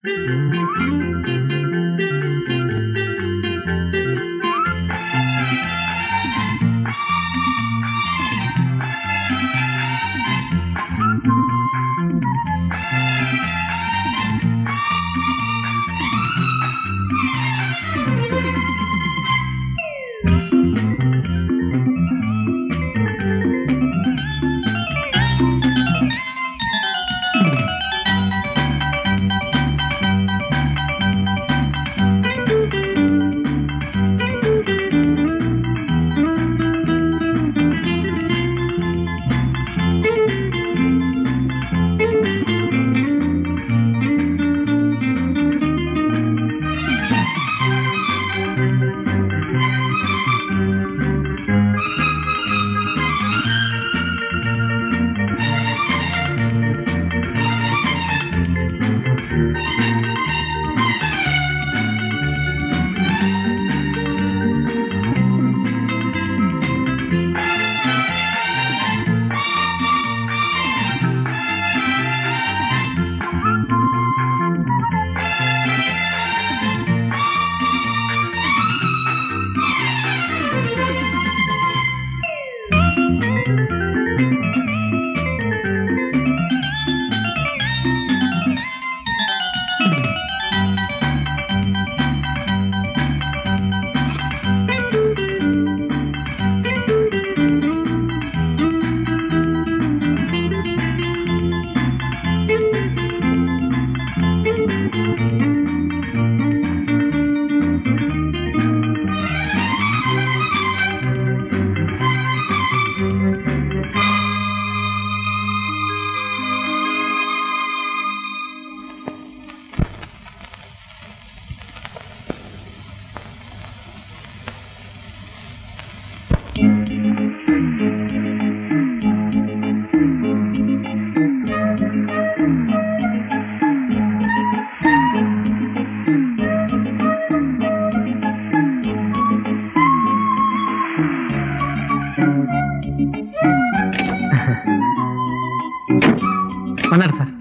വന്നാട്ടെ സാർ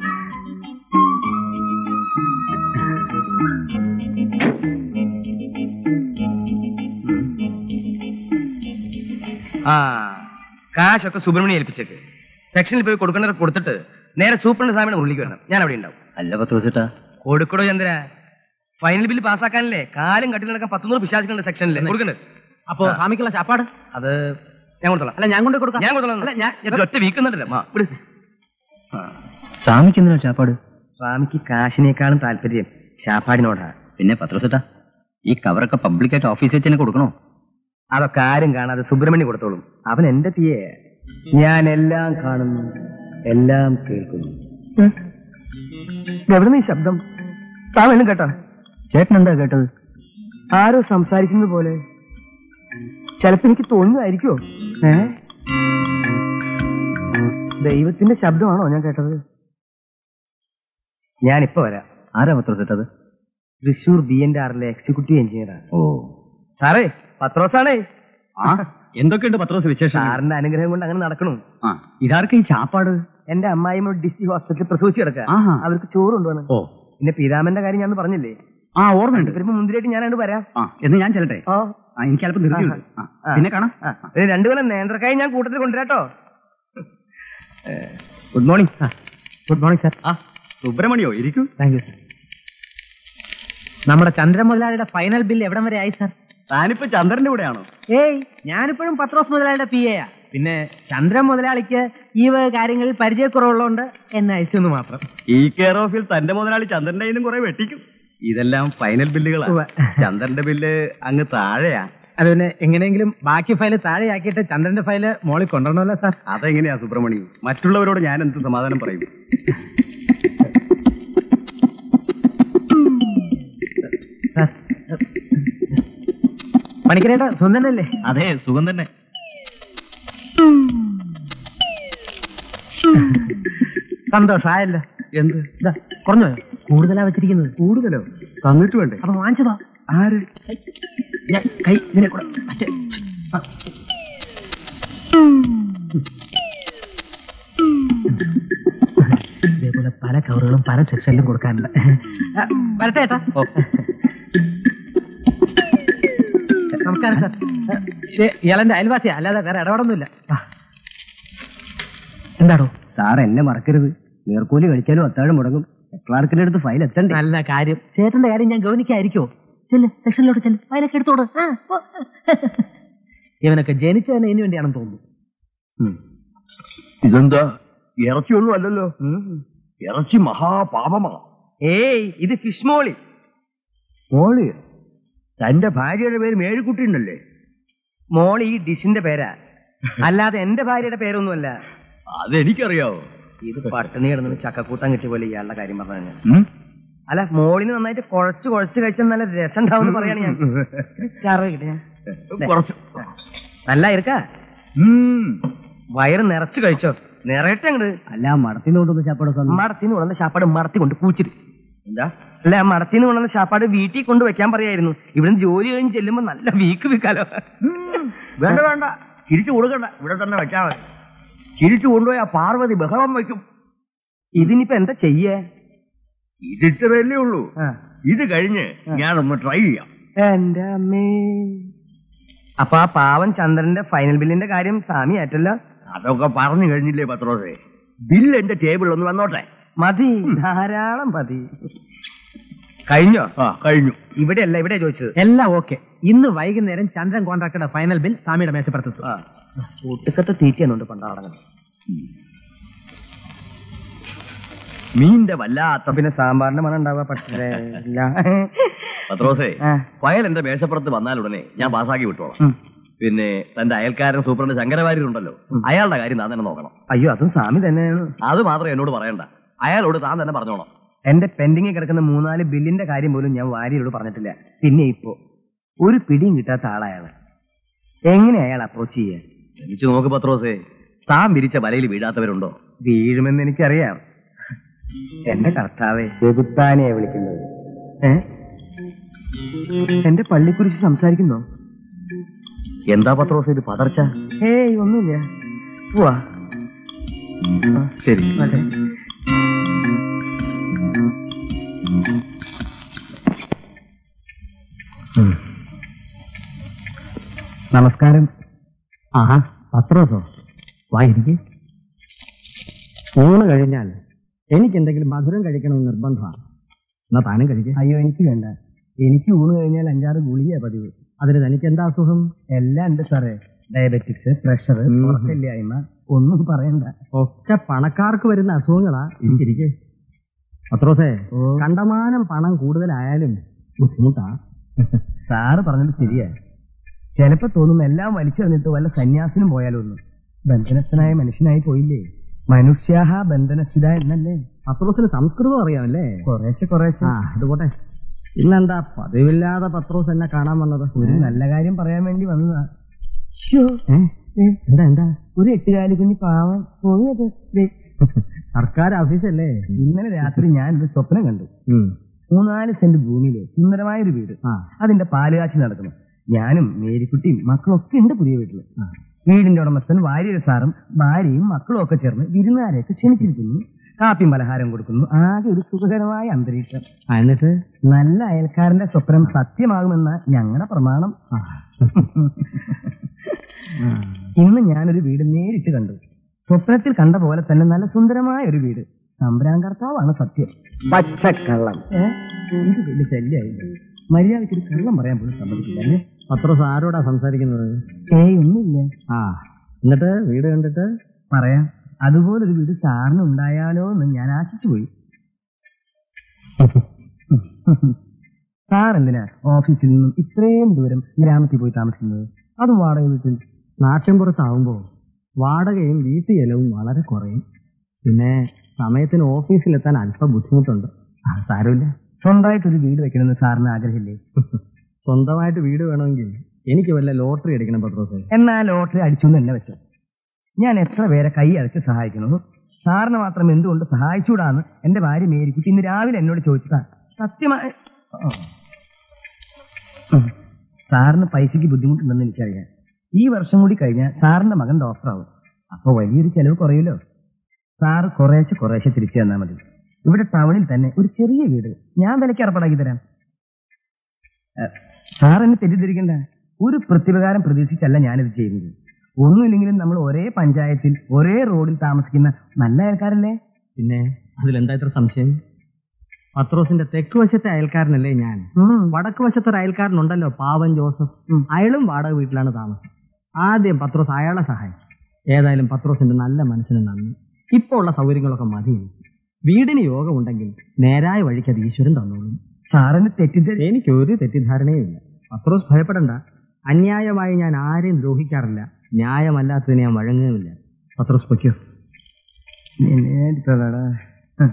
ആ കാശൊക്കെ സുബ്രഹ്മണ്യം ഏൽപ്പിച്ചേക്ക് സെക്ഷനിൽ പോയി കൊടുക്കേണ്ടത് കൊടുത്തിട്ട് നേരെ സൂപ്രണ്ട് സ്വാമിയുടെ ഉള്ളിലേക്ക് വരണം ഞാൻ അവിടെ ഉണ്ടാവും അല്ല പത്ത് ദിവസട്ടാ കൊടുക്കടോ ചന്ദ്ര ഫൈനൽ ബില്ല് പാസ്സാക്കാനല്ലേ കാലും കട്ടിൽ നടക്കാൻ പത്തുനൂറ് പിശാചികളുണ്ട് സെക്ഷനിൽ കൊടുക്കണ്ട് അപ്പോ സ്വാമിക്കുള്ള ചാപ്പാട് അത് ഞാൻ കൊടുത്തോളാം അല്ല ഞാൻ കൊണ്ട് കൊടുക്കാം ഞാൻ കൊടുത്തോളാം അല്ല ഞാൻ ഒരു ഒറ്റ വീക്കുന്നുണ്ടല്ലോ മാ വിട് സ്വാമിക്ക് എന്തിനാ ചാപ്പാട് സ്വാമിക്ക് കാശിനേക്കാളും താല്പര്യം ശാപ്പാടിനോടാ പിന്നെ പത്ത് ദിവസട്ടാ ഈ കവറൊക്കെ പബ്ലിക്കായിട്ട് ഓഫീസിൽ വെച്ച് തന്നെ കൊടുക്കണോ അതൊക്കെ ആരും കാണാതെ സുബ്രഹ്മണ്യം കൊടുത്തോളും അവൻ എന്റെ തീയെ ഞാൻ എല്ലാം കാണുന്നു എല്ലാം കേൾക്കുന്നു എവിടെ നീ ശബ്ദം താവെല്ലാം കേട്ടോ ചേട്ടൻ എന്താ കേട്ടത് ആരോ സംസാരിക്കുന്നത് പോലെ ചിലപ്പോ എനിക്ക് തോന്നുന്നതായിരിക്കോ ഏ ദൈവത്തിന്റെ ശബ്ദമാണോ ഞാൻ കേട്ടത് ഞാനിപ്പോ വരാം ആരാ പത്ത് ദിവസട്ടത് തൃശൂർ ബി എൻ ആറിലെ എക്സിക്യൂട്ടീവ് എഞ്ചിനീയറാണ് ഓ സാറേ പത്രോസാണേ ആ എന്തൊക്കെയുണ്ട് പത്ത് ദിവസം വിശേഷം സാറിന്റെ അനുഗ്രഹം കൊണ്ട് അങ്ങനെ നടക്കണു ആ ഇതാർക്ക് ഈ ചാപ്പാട് എന്റെ അമ്മായിമ്മ ഡിസ്ട്രിക്ട് ഹോസ്പിറ്റലിൽ പ്രസവിച്ച് കിടക്കുക ആഹാ. അവർക്ക് ചോറ് കൊണ്ടുപോകണം ഓ പിന്നെ പീതാമന്റെ കാര്യം ഞാൻ പറഞ്ഞില്ലേ ആ ഓർമ്മയുണ്ട് വരുമ്പോ മുന്തിരിയായിട്ട് ഞാൻ അങ്ങോട്ട് വരാം ആ എന്ന് ഞാൻ ചെല്ലട്ടെ ഓ ആ എനിക്ക് അല്പം ധൃതിയുണ്ട് ആ, ആ. പിന്നെ കാണാം ആ, ഒരു രണ്ടു കൊല്ലം നേന്ത്രക്കായി ഞാൻ കൂട്ടത്തിൽ കൊണ്ടുവരാട്ടോ good morning good morning sir ആ സുബ്രഹ്മണ്യോ ഇരിക്കൂ താങ്ക് യു സാർ നമ്മുടെ ചന്ദ്രൻ മുതലാളിയുടെ ഫൈനൽ ബില്ല് എവിടം വരെ ആയി സാർ താനിപ്പോ ചന്ദ്രന്റെ കൂടെയാണോ ഏയ് ഞാനിപ്പോഴും പത്രോസ് മുതലാളിയുടെ പി എയാ പിന്നെ ചന്ദ്രൻ മുതലാളിക്ക് ഈ വക കാര്യങ്ങളിൽ പരിചയക്കുറവുള്ളതുകൊണ്ട് എന്നെ അയച്ചു മാത്രം ഈ കെയർ ഓഫിൽ തന്റെ മുതലാളി ചന്ദ്രന്റെ കയ്യിലും കുറെ വെട്ടിക്കും ഇതെല്ലാം ഫൈനൽ ബില്ലുകളാ ഉവ്വ. ചന്ദ്രന്റെ ബില്ല് അങ്ങ് താഴെയാ അത് പിന്നെ എങ്ങനെയെങ്കിലും ബാക്കി ഫയൽ താഴെയാക്കിയിട്ട് ചന്ദ്രന്റെ ഫയല് മോളിൽ കൊണ്ടുവരണമല്ലോ സാർ അതെങ്ങനെയാ സുബ്രഹ്മണി മറ്റുള്ളവരോട് ഞാൻ എന്ത് സമാധാനം പറയും സാർ പണിക്കരേട്ട സ്വന്തനല്ലേ അതെ സുഖം തന്നെ സന്തോഷമായല്ലോ എന്ത് ഇതാ കുറഞ്ഞോ കൂടുതലാ വെച്ചിരിക്കുന്നത് കൂടുതലോ തന്നിട്ട് വേണ്ടേ അപ്പൊ വാങ്ങിച്ചതോ ആര് ഞാൻ കൈ ഇതിനെ കൂടെ മറ്റേ ആ. ഇതേപോലെ പല കവറുകളും പല സെക്ഷനിലും കൊടുക്കാറുണ്ട് ആ, വരട്ടെ ഏട്ടാ നമസ്കാരം സാർ ഇത് ഇയാളെന്റെ അയൽവാസിയാ അല്ലാതെ വേറെ ഇടപെടൊന്നുമില്ല ആ. എന്താടോ സാർ എന്നെ മറക്കരുത് നേർക്കൂലി കഴിച്ചാലും അത്താഴം മുടങ്ങും ക്ലാർക്കിന്റെ അടുത്ത് ഫയൽ എത്തണ്ടേ നല്ല കാര്യം ചേട്ടന്റെ കാര്യം ഞാൻ ഗവനിക്കായിരിക്കോ ചെല്ല് സെക്ഷനിലോട്ട് ചെല്ല് ഫയലൊക്കെ എടുത്തോട് ആ, പോ. ഇവനൊക്കെ ജനിച്ചതിന് ഇതിനു വേണ്ടിയാണെന്ന് തോന്നുന്നു ഇതെന്താ ഇറച്ചിയൊന്നും അല്ലല്ലോ ഇറച്ചി മഹാപാപമാ ഏയ് ഇത് ഫിഷ് മോളി മോള് തന്റെ ഭാര്യയുടെ പേര് മേഴിക്കുട്ടി ഉണ്ടല്ലേ മോളി ഈ ഡിഷിന്റെ പേരാ അല്ലാതെ എന്റെ ഭാര്യയുടെ പേരൊന്നുമല്ല അതെനിക്കറിയാവോ ഇത് പട്ടിണി കിടന്നു ചക്കക്കൂട്ടം കിട്ടിയ പോലെ ഇയാളുടെ കാര്യം പറഞ്ഞു അല്ല മോളിന് നന്നായിട്ട് കുഴച്ച് കുഴച്ച് കഴിച്ചാൽ നല്ല രസം ഉണ്ടാവും എന്ന് പറയാണ് ഞാൻ ചാറ് കിട്ടിയ കുറച്ച് നല്ല ഇരിക്ക ഉം. വയറ് നിറച്ച് കഴിച്ചോ നിറയട്ടെ അങ്ങട് അല്ല മടത്തിന്ന് കൊണ്ടുവന്ന ചാപ്പാട് സ്വന്തം മടത്തിന്ന് കൊണ്ടുവന്ന ശാപ്പാട് മടത്തി കൊണ്ട് കൂച്ചിട്ട് എന്താ അല്ല മടത്തിന്ന് കൊണ്ടുവന്ന ശാപ്പാട് വീട്ടിൽ കൊണ്ട് വെക്കാൻ പറയായിരുന്നു ഇവിടുന്ന് ജോലി കഴിഞ്ഞ് ചെല്ലുമ്പോ നല്ല വീക്ക് വിൽക്കാലോ വേണ്ട വേണ്ട തിരിച്ചു കൊടുക്കണ്ട ഇവിടെ തന്നെ വെച്ചാ മതി തിരിച്ചു കൊണ്ടുപോയി ആ പാർവതി ബഹളം വയ്ക്കും ഇതിനിപ്പോ എന്താ ചെയ്യേ ഇതിട്ടതല്ലേ ഉള്ളൂ ആ. ഇത് കഴിഞ്ഞ് ഞാനൊന്ന് ട്രൈ ചെയ്യാം എന്റെ അമ്മേ അപ്പൊ ആ പാവൻ ചന്ദ്രന്റെ ഫൈനൽ ബില്ലിന്റെ കാര്യം സ്വാമി ആറ്റല്ലോ അതൊക്കെ പറഞ്ഞു കഴിഞ്ഞില്ലേ പത്രോസേ ബില്ല് എന്റെ ടേബിളിൽ ഒന്ന് വന്നോട്ടെ മതി ധാരാളം മതി കഴിഞ്ഞോ ആ കഴിഞ്ഞു ഇവിടെയല്ല ഇവിടെ ചോദിച്ചത് എല്ലാം ഓക്കെ ഇന്ന് വൈകുന്നേരം ചന്ദ്രൻ കോൺട്രാക്ടറുടെ ഫൈനൽ ബിൽ സ്വാമിയുടെ മേശപ്പുറത്തെത്തും ഒട്ടുക്കത്തെ തീറ്റയൊന്നുണ്ട് പണ്ടാടങ്ങൻ മീന്റെ വല്ലാത്ത പിന്നെ സാമ്പാറിന്റെ മണം ഉണ്ടാവുക പക്ഷേ ഇല്ല. പത്രോസേ ആ. ഫയൽ എന്റെ മേശപ്പുറത്ത് വന്നാലുടനെ ഞാൻ പാസ്സാക്കി വിട്ടോളാം ഉം. പിന്നെ തന്റെ അയൽക്കാരൻ സൂപ്രണ്ട് ശങ്കരവാര്യരുണ്ടല്ലോ അയാളുടെ കാര്യം താൻ തന്നെ നോക്കണം അയ്യോ അതും സ്വാമി തന്നെയാണ് അത് മാത്രം എന്നോട് പറയണ്ട അയാളോട് താൻ തന്നെ പറഞ്ഞോണം എന്റെ പെൻഡിങ്ങിൽ കിടക്കുന്ന മൂന്നാല് ബില്ലിന്റെ കാര്യം പോലും ഞാൻ വാര്യരോട് പറഞ്ഞിട്ടില്ല പിന്നെ ഇപ്പോ ഒരു പിടിയും കിട്ടാത്ത ആളായാണ് എങ്ങനെ അയാൾ അപ്രോച്ച് ചെയ്യാ എനിക്ക് നോക്ക് പത്രോസേ താൻ വിരിച്ച വലയിൽ വീഴാത്തവരുണ്ടോ വീഴുമെന്ന് എനിക്കറിയാം എന്റെ കർത്താവെ ചെകുത്താനെയാ വിളിക്കുന്നത് ഏ എന്റെ പള്ളിക്കുറിച്ച് സംസാരിക്കുന്നോ എന്താ പത്രോസേ ഇത് പതർച്ച ഏയ് ഒന്നുമില്ല പോവാ ശരി അതെ നമസ്കാരം ആഹാ പത്രോസോ വായിരിക്കെ ഊണ് കഴിഞ്ഞാൽ എനിക്ക് എന്തെങ്കിലും മധുരം കഴിക്കണമെന്ന് നിർബന്ധമാണ് എന്നാ താനും കഴിക്കുക അയ്യോ എനിക്ക് വേണ്ട എനിക്ക് ഊണ് കഴിഞ്ഞാൽ അഞ്ചാറ് ഗുളികയാ പതിവ് അതിന് തനിക്ക് എന്താ അസുഖം എല്ലാം ഉണ്ട് സാറേ ഡയബറ്റിക്സ് പ്രഷർ ഉം. ഉറക്കമില്ലായ്മ ഒന്നും പറയണ്ട ഒക്കെ പണക്കാർക്ക് വരുന്ന അസുഖങ്ങളാ എനിക്കിരിക്കെ പത്രോസേ ഓ. കണ്ടമാനം പണം കൂടുതലായാലും ബുദ്ധിമുട്ടാ സാറ് പറഞ്ഞത് ശരിയാ ചിലപ്പോ തോന്നും എല്ലാം വലിച്ചെറിഞ്ഞിട്ട് വല്ല സന്യാസിനും പോയാലോ ഒന്ന് ബന്ധനസ്ഥനായ മനുഷ്യനായി പോയില്ലേ മനുഷ്യാഹ ബന്ധനസ്ഥിത എന്നല്ലേ പത്രോസിന് സംസ്കൃതം അറിയാമല്ലേ കുറേശ്ശെ കുറേശ്ശെ ആ അത് പോട്ടെ ഇന്നെന്താ പതിവില്ലാതെ പത്രോസ് എന്നെ കാണാൻ വന്നത് ഒരു നല്ല കാര്യം പറയാൻ വേണ്ടി വന്നതാ ഏ? എന്താ എന്താ ഒരു എട്ടുകാലി കുഞ്ഞി പാവം പോയത് ദേ, സർക്കാർ ഓഫീസല്ലേ ഇന്നലെ രാത്രി ഞാൻ ഒരു സ്വപ്നം കണ്ടു ഉം. മൂന്നാല് സെന്റ് ഭൂമിയില് സുന്ദരമായ ഒരു വീട് ആ അതിന്റെ പാലുകാച്ചി നടക്കുന്നു ഞാനും മേരിക്കുട്ടിയും മക്കളൊക്കെ ഉണ്ട് പുതിയ വീട്ടില് ആ. വീടിന്റെ ഉടമസ്ഥൻ വാര്യര സാറും ഭാര്യയും മക്കളും ഒക്കെ ചേർന്ന് വിരുന്നുകാരെയൊക്കെ ക്ഷണിച്ചിരിക്കുന്നു കാപ്പിയും പലഹാരം കൊടുക്കുന്നു ആകെ ഒരു സുഖകരമായ അന്തരീക്ഷം ആ, എന്നിട്ട് നല്ല അയൽക്കാരന്റെ സ്വപ്നം സത്യമാകുമെന്ന ഞങ്ങളുടെ പ്രമാണം ആ. ഇന്ന് ഞാനൊരു വീട് നേരിട്ട് കണ്ടു സ്വപ്നത്തിൽ കണ്ട പോലെ തന്നെ നല്ല സുന്ദരമായ ഒരു വീട് സംഭ്രാങ്കർത്താവാണ് സത്യം പച്ചക്കള്ളം ഏ? ഇത് വലിയ ശല്യായില്ല മര്യാദയ്ക്ക് ഒരു കള്ളം പറയാൻ പോലും സമ്മതിക്കില്ല അല്ലേ പത്രോസ് ആരോടാ സംസാരിക്കുന്നത് ഏയ് ഒന്നുമില്ല ആ എന്നിട്ട് വീട് കണ്ടിട്ട് പറയാം അതുപോലൊരു വീട് സാറിന് ഉണ്ടായാലോ എന്ന് ഞാൻ ആശിച്ചു പോയി സാർ എന്തിനാ ഓഫീസിൽ നിന്നും ഇത്രയും ദൂരം ഗ്രാമത്തിൽ പോയി താമസിക്കുന്നത് അതും വാടക വീട്ടിൽ നാട്ടിൻപുറത്താവുമ്പോ വാടകയും വീട്ടു ചെലവും വളരെ കുറയും പിന്നെ സമയത്തിന് ഓഫീസിലെത്താൻ അല്പം ബുദ്ധിമുട്ടുണ്ട് ആ, സാരമില്ല സ്വന്തമായിട്ടൊരു വീട് വെക്കണമെന്ന് സാറിന് ആഗ്രഹമില്ലേ സ്വന്തമായിട്ട് വീട് വേണമെങ്കിൽ എനിക്ക് വല്ല ലോട്ടറി അടിക്കണം പത്രോസ് എന്നാ ലോട്ടറി അടിച്ചു എന്ന് തന്നെ വെച്ചോ ഞാൻ എത്ര പേരെ കൈ അടച്ച് സഹായിക്കുന്നു സാറിന് മാത്രം എന്തുകൊണ്ട് സഹായിച്ചൂടാന്ന് എന്റെ ഭാര്യ മേരിക്കുട്ടി ഇന്ന് രാവിലെ എന്നോട് ചോദിച്ചതാ സത്യമായി ആ. ഉം. സാറിന് പൈസയ്ക്ക് ബുദ്ധിമുട്ടുണ്ടെന്ന് എനിക്കറിയാം ഈ വർഷം കൂടി കഴിഞ്ഞാൽ സാറിന്റെ മകൻ ഡോക്ടറാവും അപ്പൊ വലിയൊരു ചെലവ് കുറയുമല്ലോ സാറ് കുറേശ്ശെ കുറേശ്ശെ തിരിച്ചു തന്നാൽ മതി ഇവിടെ ടൗണിൽ തന്നെ ഒരു ചെറിയ വീട് ഞാൻ വിലയ്ക്ക് ഏർപ്പാടാക്കി തരാം ഏ, സാർ എന്നെ തെറ്റിദ്ധരിക്കണ്ട ഒരു പ്രതിപകാരം പ്രതീക്ഷിച്ചല്ല ഞാനിത് ചെയ്യുന്നത് ഒന്നുമില്ലെങ്കിലും നമ്മൾ ഒരേ പഞ്ചായത്തിൽ ഒരേ റോഡിൽ താമസിക്കുന്ന നല്ല അയൽക്കാരല്ലേ പിന്നെ അതിലെന്താ ഇത്ര സംശയം പത്രോസിന്റെ തെക്ക് വശത്തെ അയൽക്കാരനല്ലേ ഞാൻ ഉം. വടക്ക് വശത്തെ ഒരു അയൽക്കാരനുണ്ടല്ലോ പാവൻ ജോസഫ് അയാളും വാടക വീട്ടിലാണ് താമസം ആദ്യം പത്രോസ് അയാളെ സഹായിച്ചു ഏതായാലും പത്രോസിന്റെ നല്ല മനസ്സിന് നന്ദി ഇപ്പോൾ ഉള്ള സൗകര്യങ്ങളൊക്കെ മതി എനിക്ക്. വീടിന് യോഗമുണ്ടെങ്കിൽ നേരായ വഴിക്ക് അത് ഈശ്വരൻ തന്നോളും സാറിന് തെറ്റിദ്ധരി എനിക്ക് ഒരു തെറ്റിദ്ധാരണയുമില്ല പത്രോസ് ഭയപ്പെടണ്ട അന്യായമായി ഞാൻ ആരെയും ദ്രോഹിക്കാറില്ല ന്യായമല്ലാത്തതിന് ഞാൻ വഴങ്ങുകയുമില്ല പത്രോസ് പൊയ്ക്കോ നിന്നെ എടുത്തോളാടാ. ഹ്.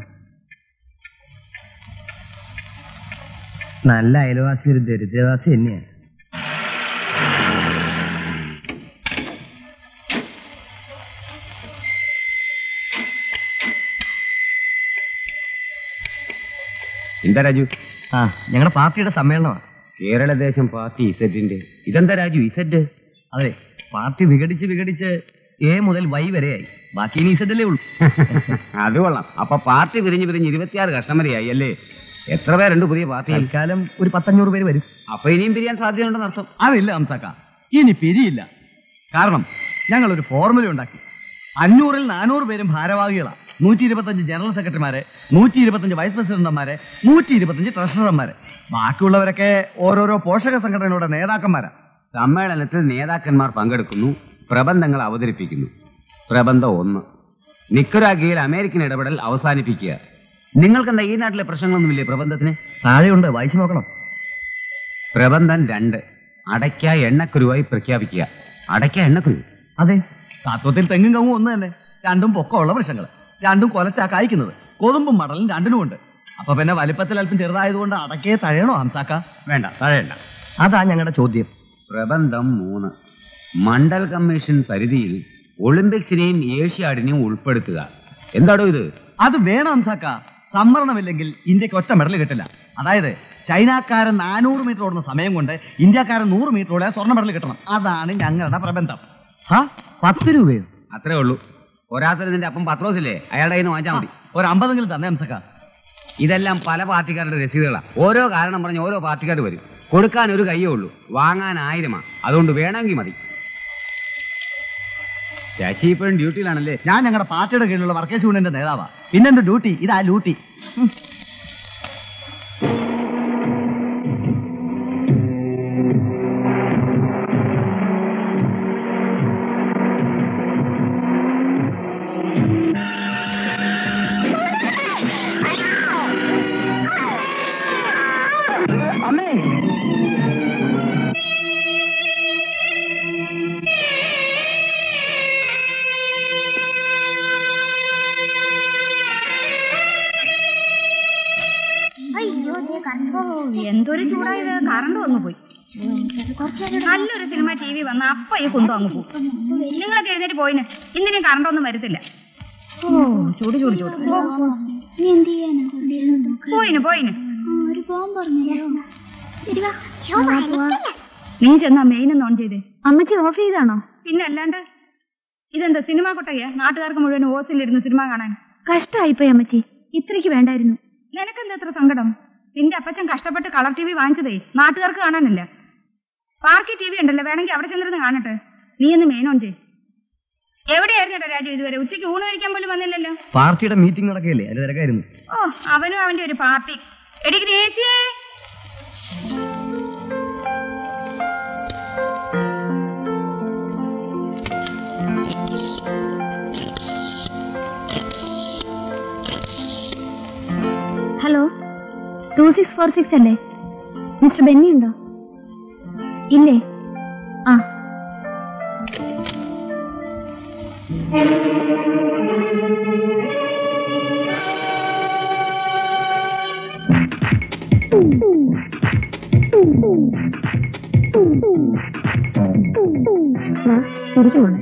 നല്ല അയൽവാസി ഒരു ദരിദ്രവാസി തന്നെയാണ് എന്താ രാജു ആ ഞങ്ങളുടെ പാർട്ടിയുടെ സമ്മേളനമാണ് കേരളദേശം പാർട്ടി ഇസെറ്റിന്റെ ഇതെന്താ രാജു ഇസെറ്റ് അതെ പാർട്ടി വിഘടിച്ച് വിഘടിച്ച് എ മുതൽ വൈ വരെയായി ബാക്കി ഇനി ഇസഡല്ലേ ഉള്ളൂ അത് കൊള്ളാം അപ്പൊ പാർട്ടി പിരിഞ്ഞ് പിരിഞ്ഞ് ഇരുപത്തിയാറ് കസ്റ്റമറിയായി അല്ലേ എത്ര പേരുണ്ട് പുതിയ പാർട്ടിയിൽ തൽക്കാലം ഒരു പത്തഞ്ഞൂറ് പേര് വരും അപ്പൊ ഇനിയും പിരിയാൻ സാധ്യതയുണ്ടെന്ന് അർത്ഥം അതില്ല ഹംസക്ക ഇനി പിരിയില്ല കാരണം ഞങ്ങൾ ഒരു ഫോർമുല ഉണ്ടാക്കി അഞ്ഞൂറിൽ നാനൂറ് പേരും ഭാരവാഹികളാ നൂറ്റി ഇരുപത്തഞ്ച് ജനറൽ സെക്രട്ടറിമാരെ നൂറ്റി ഇരുപത്തഞ്ച് വൈസ് പ്രസിഡന്റുമാരെ നൂറ്റി ഇരുപത്തഞ്ച് ട്രഷറർമാരെ ബാക്കിയുള്ളവരൊക്കെ ഓരോരോ പോഷക സംഘടനയുടെ നേതാക്കന്മാരാ സമ്മേളനത്തിൽ നേതാക്കന്മാർ പങ്കെടുക്കുന്നു പ്രബന്ധങ്ങൾ അവതരിപ്പിക്കുന്നു പ്രബന്ധം ഒന്ന് നിക്കരാഗിയിൽ അമേരിക്കൻ ഇടപെടൽ അവസാനിപ്പിക്കുക നിങ്ങൾക്കെന്താ ഈ നാട്ടിലെ പ്രശ്നങ്ങളൊന്നുമില്ലേ പ്രബന്ധത്തിന് താഴെയുണ്ട് വായിച്ചു നോക്കണം പ്രബന്ധം രണ്ട് അടയ്ക്ക എണ്ണക്കുരുവായി പ്രഖ്യാപിക്കുക അടയ്ക്ക എണ്ണക്കുരു അതെ തത്വത്തിൽ തെങ്ങും കവും ഒന്ന് തന്നെ രണ്ടും പൊക്കമുള്ള വൃക്ഷങ്ങൾ രണ്ടും കൊലച്ചാ കായ്ക്കുന്നത് കൊതുമ്പും മടലും രണ്ടിനും ഉണ്ട് അപ്പൊ പിന്നെ വലിപ്പത്തിൽ അല്പം ചെറുതായതുകൊണ്ട് അടക്കേ തഴയണോ ഹംസാക്ക വേണ്ട തഴയണ്ട അതാ ഞങ്ങളുടെ ചോദ്യം പ്രബന്ധം മൂന്ന് മണ്ഡൽ കമ്മീഷൻ പരിധിയിൽ ഒളിമ്പിക്സിനെയും ഏഷ്യാഡിനെയും ഉൾപ്പെടുത്തുക എന്താടോ ഇത് അത് വേണം ഹംസാക്ക സംവരണമില്ലെങ്കിൽ ഇന്ത്യക്ക് ഒറ്റ മെഡൽ കിട്ടില്ല അതായത് ചൈനക്കാരൻ നാനൂറ് മീറ്റർ ഓടുന്ന സമയം കൊണ്ട് ഇന്ത്യക്കാരൻ നൂറ് മീറ്റർ ഓടിയാൽ സ്വർണ്ണ മെഡൽ കിട്ടണം അതാണ് ഞങ്ങളുടെ പ്രബന്ധം ഹാ പത്ത് രൂപയോ അത്രേ ഉള്ളൂ പോരാത്തതിന് നിന്റെ അപ്പം പത്രോസില്ലേ അയാളുടെ കയ്യിൽ നിന്ന് വാങ്ങിച്ചാൽ മതി ഒരു അമ്പതെങ്കിലും തന്നെ ഹംസക്ക ഇതെല്ലാം പല പാർട്ടിക്കാരുടെ രസീതുകളാണ് ഓരോ കാരണം പറഞ്ഞ് ഓരോ പാർട്ടിക്കാർ വരും കൊടുക്കാൻ ഒരു കയ്യേ ഉള്ളൂ വാങ്ങാൻ ആയിരമാ അതുകൊണ്ട് വേണമെങ്കിൽ മതി ശശി ഇപ്പോഴും ഡ്യൂട്ടിയിലാണല്ലേ ഞാൻ ഞങ്ങളുടെ പാർട്ടിയുടെ കീഴിലുള്ള വർക്കേഴ്സ് യൂണിയന്റെ നേതാവാ പിന്നെന്റെ ഡ്യൂട്ടി ഇതാ ലൂട്ടി അയ്യോ ദേ കറണ്ട് ഓ എന്തൊരു ചൂടായത് കറണ്ട് വന്നു പോയി നല്ലൊരു സിനിമ ടി വി വന്ന അപ്പ ഈ കുന്തം അങ്ങ് പോകും നിങ്ങളൊക്കെ എഴുന്നേറ്റ് പോയിന് ഇന്നിനും കറണ്ട് ഒന്നും വരത്തില്ല ഓ ചൂട് ചൂട് ചൂട് ഓ, നീ എന്ത് ചെയ്യാനാ പോയിന് പോയിന് ആ, ഒരു പോകാൻ പറഞ്ഞല്ലോ ശരി വാ. വാ, വാ. നീ ചെന്നാ മെയിൻ ഒന്ന് ഓൺ ചെയ്തേ അമ്മച്ചി ഓഫ് ചെയ്താണോ പിന്നെ അല്ലാണ്ട് ഇതെന്താ സിനിമ കൊട്ടകയാ നാട്ടുകാർക്ക് മുഴുവൻ ഓസിലിരുന്ന് സിനിമ കാണാൻ കഷ്ടമായിപ്പോയി അമ്മച്ചി ഇത്രയ്ക്ക് വേണ്ടായിരുന്നു നിനക്കെന്താ എത്ര സങ്കടം നിന്റെ അപ്പച്ചൻ കഷ്ടപ്പെട്ട് കളർ ടി വി വാങ്ങിച്ചതേ നാട്ടുകാർക്ക് കാണാനല്ല പാർക്കി ടി വി ഉണ്ടല്ലോ വേണമെങ്കിൽ അവിടെ ചെന്നിരുന്ന് കാണട്ടെ നീ ഒന്ന് മെയിൻ ഓൺ ചെയ് എവിടെയായിരുന്നു കേട്ടോ രാജു ഇതുവരെ ഉച്ചയ്ക്ക് ഊണ് കഴിക്കാൻ പോലും വന്നില്ലല്ലോ പാർട്ടിയുടെ മീറ്റിംഗ് നടക്കുകയല്ലേ അതിൽ തിരക്കായിരുന്നു ഓ അവനും അവന്റെ ഒരു പാർട്ടി എടി ഗ്രേസിയേ hello two six four six അല്ലേ മിസ്റ്റർ ബെന്നി ഉണ്ടോ ഇല്ലേ ആ ഇരിക്കുമോളെ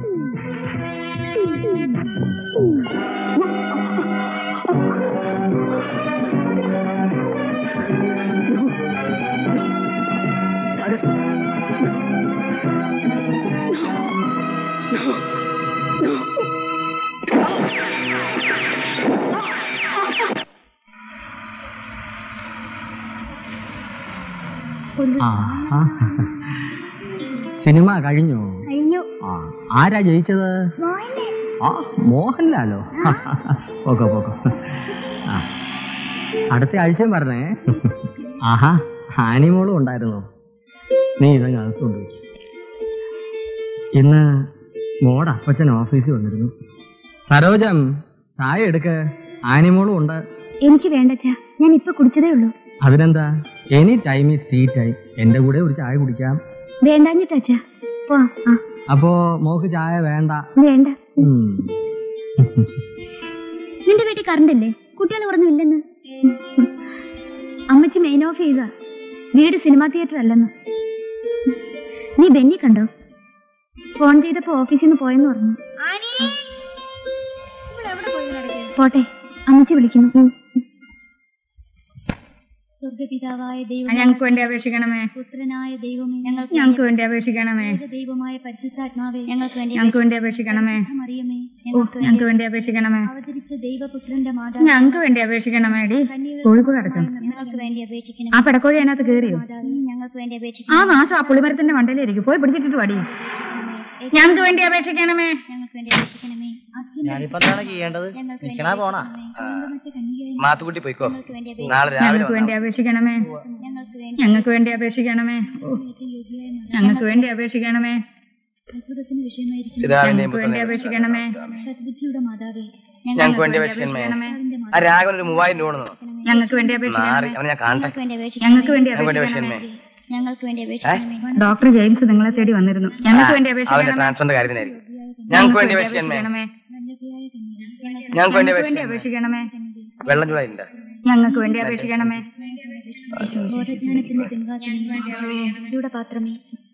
ആ ആ. സിനിമ കഴിഞ്ഞോ കഴിഞ്ഞു ആ ആരാ ജയിച്ചത് മോഹൻലാൽ ആ മോഹൻലാലോ പോക്കോ പോക്കോ ആ അടുത്ത ആഴ്ചയും പറഞ്ഞേ ആഹാ ആനിമോളും ഉണ്ടായിരുന്നോ നീ ഇതങ്ങ് അകത്തുകൊണ്ട് വെച്ചു ഇന്ന് മോടെ അപ്പച്ചൻ ഓഫീസിൽ വന്നിരുന്നു സരോജം ചായ എടുക്ക് ആനിമോളും ഉണ്ട് എനിക്ക് വേണ്ടച്ചാ ഞാൻ ഇപ്പൊ കുടിച്ചതേ ഉള്ളൂ അതിനെന്താ any time is tea time എന്റെ കൂടെ ഒരു ചായ കുടിക്കാം വേണ്ടാഞ്ഞിട്ടാച്ചാ പോവാം ആ അപ്പോ മോക്ക് ചായ വേണ്ട വേണ്ട ഉം. നിന്റെ വീട്ടിൽ കറണ്ട് ഇല്ലേ കുട്ടികൾ പറഞ്ഞു ഇല്ലെന്ന് അമ്മച്ചി മെയിൻ ഓഫ് ചെയ്ത വീട് സിനിമാ തിയേറ്റർ അല്ലെന്ന് നീ ബെന്നി കണ്ടോ ഫോൺ ചെയ്തപ്പോ ഓഫീസിൽ നിന്ന് പോയെന്ന് പറഞ്ഞു പോട്ടെ അമ്മച്ചി വിളിക്കുന്നു ഉം. സ്വർഗപിതാവായ ആ, ദൈവം ഞങ്ങൾക്ക് വേണ്ടി അപേക്ഷിക്കണമേ പുത്രനായ ദൈവമേ ഞങ്ങൾക്ക് ഞങ്ങൾക്ക് വേണ്ടി അപേക്ഷിക്കണമേ ദൈവമായ പരിശുദ്ധാത്മാവേ ഞങ്ങൾക്ക് വേണ്ടി ഞങ്ങൾക്ക് വേണ്ടി അപേക്ഷിക്കണമേ മറിയമേ ഓ ഞങ്ങൾക്ക് വേണ്ടി അപേക്ഷിക്കണമേ അവതരിച്ച ദൈവപുത്രന്റെ മാതാവ് ഞങ്ങൾക്ക് വേണ്ടി അപേക്ഷിക്കണമേ ഡി കോഴിക്കോട് അടച്ചോ ഞങ്ങൾക്ക് വേണ്ടി അപേക്ഷിക്കണം ആ പെടക്കോഴി അതിനകത്ത് കയറിയോ മാതാവേ ഞങ്ങൾക്ക് വേണ്ടി ആ അപേക്ഷിക്കണം നാശം ആ പുളിമരത്തിന്റെ മണ്ടയിലിരിക്കും പോയി പിടിച്ചിട്ട് വാടി ഞങ്ങൾക്ക് വേണ്ടി അപേക്ഷിക്കണമേ ഞങ്ങൾക്ക് വേണ്ടി അപേക്ഷിക്കണമേ ഞാനിപ്പോ എന്താണ് ചെയ്യേണ്ടത് ഞങ്ങൾക്ക് വേണ്ടി നിക്കണാ പോണാ അപേക്ഷിക്കണമേ. കന്യകയെ മാത്തുക്കുട്ടി പോയിക്കോ ഞങ്ങൾക്ക് വേണ്ടി അപേക്ഷിക്കണം നാളെ രാവിലെ ഞങ്ങൾക്ക് വേണ്ടി അപേക്ഷിക്കണമേ ഞങ്ങൾക്ക് വേണ്ടി ഞങ്ങൾക്ക് വേണ്ടി അപേക്ഷിക്കണമേ ഓ, യോഗ്യയായ ഞങ്ങൾക്ക് വേണ്ടി അപേക്ഷിക്കണമേ അത്ഭുതത്തിന് വിഷയമായിരിക്കും ഞങ്ങൾക്ക് വേണ്ടി അപേക്ഷിക്കണമേ സദ്ബുദ്ധിയുടെ മാതാവേ ഞങ്ങൾക്ക് വേണ്ടി അപേക്ഷിക്കണമേ ആ രാഘവൻ ഒരു മൂവായിരം രൂപ കൊണ്ടു ഞങ്ങൾക്ക് വേണ്ടി മാറി അപേക്ഷിക്കണമേ അവനെ ഞാൻ കാണട്ടെ ഞങ്ങൾക്ക് വേണ്ടി അപേക്ഷിക്കണം ഞങ്ങൾക്ക് വേണ്ടി ഞങ്ങൾക്ക് വേണ്ടി അപേക്ഷിക്കണമേ അപേക്ഷിക്കണമേ ഞങ്ങൾക്ക് വേണ്ടി അപേക്ഷിക്കണമേ ഡോക്ടർ ജെയിംസ് നിങ്ങളെ തേടി വന്നിരുന്നു ഞങ്ങൾക്ക് വേണ്ടി അവന്റെ അപേക്ഷിക്കണമേ ട്രാൻസ്ഫറിന്റെ കാര്യത്തിനായിരിക്കും ഞങ്ങൾക്ക് വേണ്ടി അപേക്ഷിക്കണമേ ഞങ്ങൾക്ക് വേണ്ടി ഞങ്ങൾക്ക് വേണ്ടി അപേക്ഷിക്കണമേ അപേക്ഷിക്കണമേ വെള്ളം ചൂടായിട്ടുണ്ട് ഞങ്ങൾക്ക് വേണ്ടി അപേക്ഷിക്കണമേ ബോധജ്ഞാനത്തിന്റെ സിംഹാസനം പാത്രമേ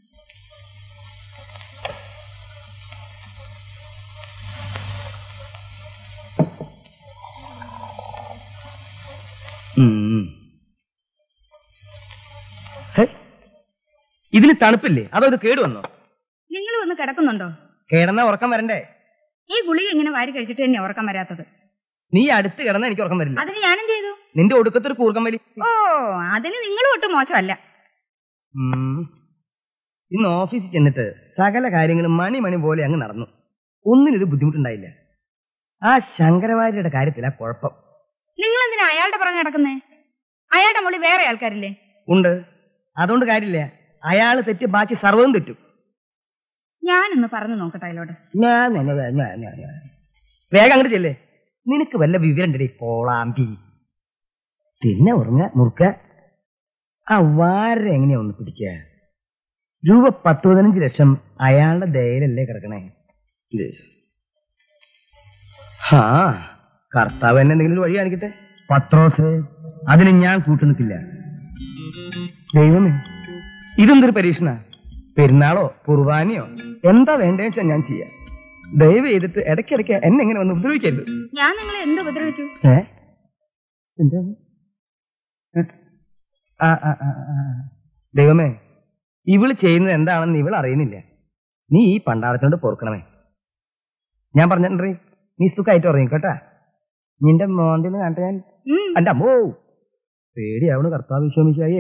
ഇതിന് തണുപ്പില്ലേ അതോ ഇത് കേട് വന്നോ നിങ്ങൾ ഒന്ന് കിടക്കുന്നുണ്ടോ കിടന്ന ഉറക്കം വരണ്ടേ ഈ ഗുളിക ഇങ്ങനെ വാരി കഴിച്ചിട്ട് തന്നെ ഉറക്കം വരാത്തത് നീ അടുത്ത് കിടന്ന എനിക്ക് ഉറക്കം വരില്ല അതിന് ഞാനും ചെയ്തു നിന്റെ ഒടുക്കത്തൊരു കൂർക്കം വലി ഓ അതിന് നിങ്ങൾ ഒട്ടും മോശമല്ല ഉം. ഇന്ന് ഓഫീസിൽ ചെന്നിട്ട് സകല കാര്യങ്ങളും മണി മണി പോലെ അങ്ങ് നടന്നു ഒന്നിനൊരു ബുദ്ധിമുട്ടുണ്ടായില്ല ആ ശങ്കരവാര്യരുടെ കാര്യത്തിലാ കുഴപ്പം നിങ്ങൾ എന്തിനാ അയാളുടെ പുറകെ നടക്കുന്നേ അയാളുടെ മുകളിൽ വേറെ ആൾക്കാരില്ലേ ഉണ്ട് അതുകൊണ്ട് കാര്യമില്ല അയാള് തെറ്റ് ബാക്കി സർവ്വതും തെറ്റും ഞാനൊന്ന് പറഞ്ഞു നോക്കട്ടെ അയാളോട് ഞാൻ ഞാൻ- ഞാൻ- ഞാൻ- ഞാൻ- ഞാൻ. വേഗം അങ്ങോട്ട് ചെല്ലേ നിനക്ക് വല്ല വിവരം ഉണ്ടെടി പോളാമ്പി പിന്നെ ഉറങ്ങ മുറുക്ക ആ വാര എങ്ങനെയാ ഒന്ന് പിടിക്കുക രൂപ പത്ത് പതിനഞ്ച് ലക്ഷം അയാളുടെ ദയയിലല്ലേ കിടക്കണേ ഇത്. ഹാ കർത്താവ് എന്നെ എന്തെങ്കിലും ഒരു വഴി കാണിക്കട്ടെ പത്രോസ് അതിന് ഞാൻ കൂട്ടു നിൽക്കില്ല ദൈവമേ ഇതെന്തൊരു പരീക്ഷണ പെരുന്നാളോ കുർബാനയോ എന്താ വേണ്ടതെന്ന് വെച്ചാൽ ഞാൻ ചെയ്യാം ദയവ് ചെയ്തിട്ട് ഇടയ്ക്കിടയ്ക്ക് എന്നെ എങ്ങനെ വന്ന് ഉപദ്രവിക്കരുത് ഞാൻ നിങ്ങളെ എന്ത് ഉപദ്രവിച്ചു ഏ എന്താ ഏ? ആ, ആ, ആ, ആ. ദൈവമേ ഇവള് ചെയ്യുന്നത് എന്താണെന്ന് ഇവൾ അറിയുന്നില്ല നീ ഈ പണ്ടാരത്തിനോട് പൊറുക്കണമേ ഞാൻ പറഞ്ഞിട്ടുണ്ടേ നീ സുഖമായിട്ട് ഉറങ്ങിക്കോട്ടാ നിന്റെ മോന്തിന്ന് കണ്ട ഞാൻ ഉം. എന്റെ അമ്മോ പേടിയാവണ് കർത്താവ് വിശ്വമിച്ചായേ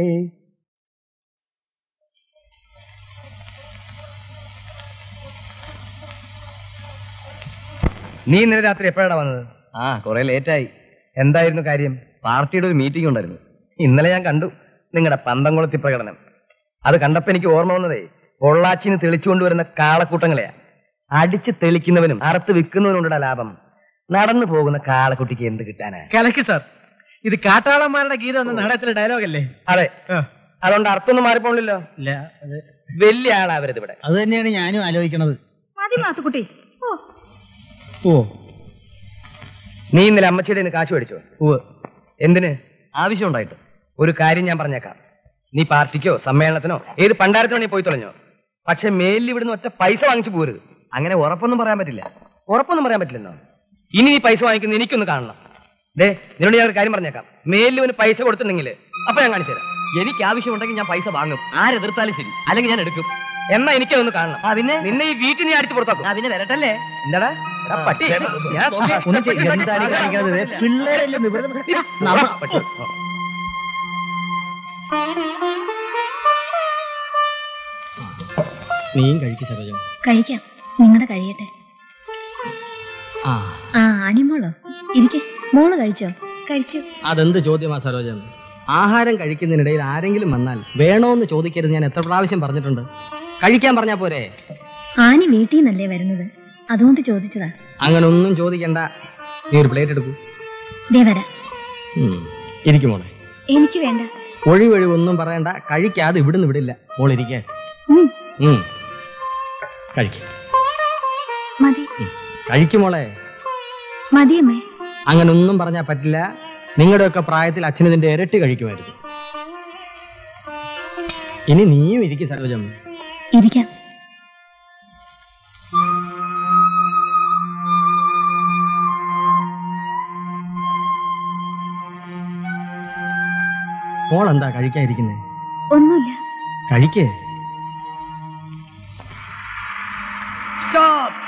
നീ ഇന്നലെ രാത്രി എപ്പോഴാണ് വന്നത് ആ കുറെ ലേറ്റായി എന്തായിരുന്നു കാര്യം പാർട്ടിയുടെ ഒരു മീറ്റിംഗ് ഉണ്ടായിരുന്നു ഇന്നലെ ഞാൻ കണ്ടു നിങ്ങളുടെ പന്തംകുളത്തി പ്രകടനം അത് കണ്ടപ്പോ എനിക്ക് ഓർമ്മ വന്നതേ പൊള്ളാച്ചിന്ന് തെളിച്ചുകൊണ്ടുവരുന്ന കാളക്കൂട്ടങ്ങളെയാ അടിച്ച് തെളിക്കുന്നവനും അറുത്ത് വിൽക്കുന്നവനുണ്ടാ ലാഭം നടന്നു പോകുന്ന കാളക്കുട്ടിക്ക് എന്ത് കിട്ടാനാ കലക്കി സാർ ഇത് കാട്ടാളന്മാരുടെ ഗീതം എന്ന നാടകത്തിലെ ഡയലോഗ് അല്ലേ അതെ അതുകൊണ്ട് അർത്ഥമൊന്നും മാറിപ്പോണില്ലല്ലോ ഇല്ല അത് വലിയ ആളാ അവരത് ഇവിടെ അത് തന്നെയാണ് ഞാനും ആലോചിക്കണത് മതി മാത്തുക്കുട്ടി ഓ ഓ നീ ഇന്നലെ അമ്മച്ചിയുടെ കയ്യിന്ന് കാശ് മേടിച്ചോ ഓ എന്തിന് ആവശ്യമുണ്ടായിട്ട് ഒരു കാര്യം ഞാൻ പറഞ്ഞേക്കാം നീ പാർട്ടിക്കോ സമ്മേളനത്തിനോ ഏത് പണ്ടാരത്തിനോ നീ പോയി തുളഞ്ഞോ പക്ഷെ മേലിൽ ഇവിടുന്ന് ഒറ്റ പൈസ വാങ്ങിച്ചു പോരുത് അങ്ങനെ ഉറപ്പൊന്നും പറയാൻ പറ്റില്ല ഉറപ്പൊന്നും പറയാൻ പറ്റില്ലെന്നോ ഇനി നീ പൈസ വാങ്ങിക്കുന്ന എനിക്കൊന്ന് കാണണം ദേ നിന്നോട് ഞാൻ ഒരു കാര്യം പറഞ്ഞേക്കാം മേലിൽ ഇവന് പൈസ കൊടുത്തിട്ടുണ്ടെങ്കിൽ അപ്പൊ ഞാൻ കാണിച്ചു തരാം എനിക്ക് ആവശ്യമുണ്ടെങ്കിൽ ഞാൻ പൈസ വാങ്ങും ആരെതിർത്താലും ശരി അല്ലെങ്കിൽ ഞാൻ എടുക്കും എന്നാ എനിക്കതൊന്ന് കാണണം ആ, പിന്നെ? നിന്നെ ഈ വീട്ടിൽ നീ അടിച്ചു പുറത്താക്കും അതിന് വരട്ടല്ലേ എന്താടാ എടാ, പട്ടി ഞാൻ ഒന്നും ചെയ്യ്. എന്താണ് ഈ കാണിക്കണത്? പിള്ളേരല്ലേ ഒന്ന് വെറുതെ- നമ്മ- പട്ടി. Thank you. നീയും കഴിക്കും സരോജം കഴിക്കാം നിങ്ങളുടെ കഴിയട്ടെ ആ ആ ആനിമോളോ ഇരിക്കെ മോള് കഴിച്ചോ കഴിച്ചു അതെന്ത് ചോദ്യമാ സരോജം ആഹാരം കഴിക്കുന്നതിനിടയിൽ ആരെങ്കിലും വന്നാൽ വേണോന്ന് ചോദിക്കരുത് ഞാൻ എത്ര പ്രാവശ്യം പറഞ്ഞിട്ടുണ്ട് കഴിക്കാൻ പറഞ്ഞാ പോരെ ആനി വീട്ടിൽ നിന്നല്ലേ വരുന്നത് അതുകൊണ്ട് ചോദിച്ചതാ അങ്ങനെ ഒന്നും ചോദിക്കണ്ട നീ ഒരു പ്ലേറ്റ് എടുക്കൂ ദേ വരാം ഇരിക്കും മോളെ എനിക്ക് വേണ്ട ഒഴിവൊഴിവ് ഒന്നും പറയണ്ട കഴിക്കാതെ ഇവിടുന്ന് വിടില്ല മോളിരിക്കേ ഉം, കഴിക്കും മതി കഴിക്കും മോളെ മതിയമ്മേ അങ്ങനെ ഒന്നും പറഞ്ഞാൽ പറ്റില്ല നിങ്ങളുടെയൊക്കെ പ്രായത്തിൽ അച്ഛൻ ഇതിന്റെ ഇരട്ടി കഴിക്കുമായിരുന്നു ഇനി നീയും ഇരിക്കും സരോജം ഇരിക്കാം മോൾ എന്താ കഴിക്കാതിരിക്കുന്നേ ഒന്നുമില്ല കഴിക്കേ സ്റ്റോപ്പ്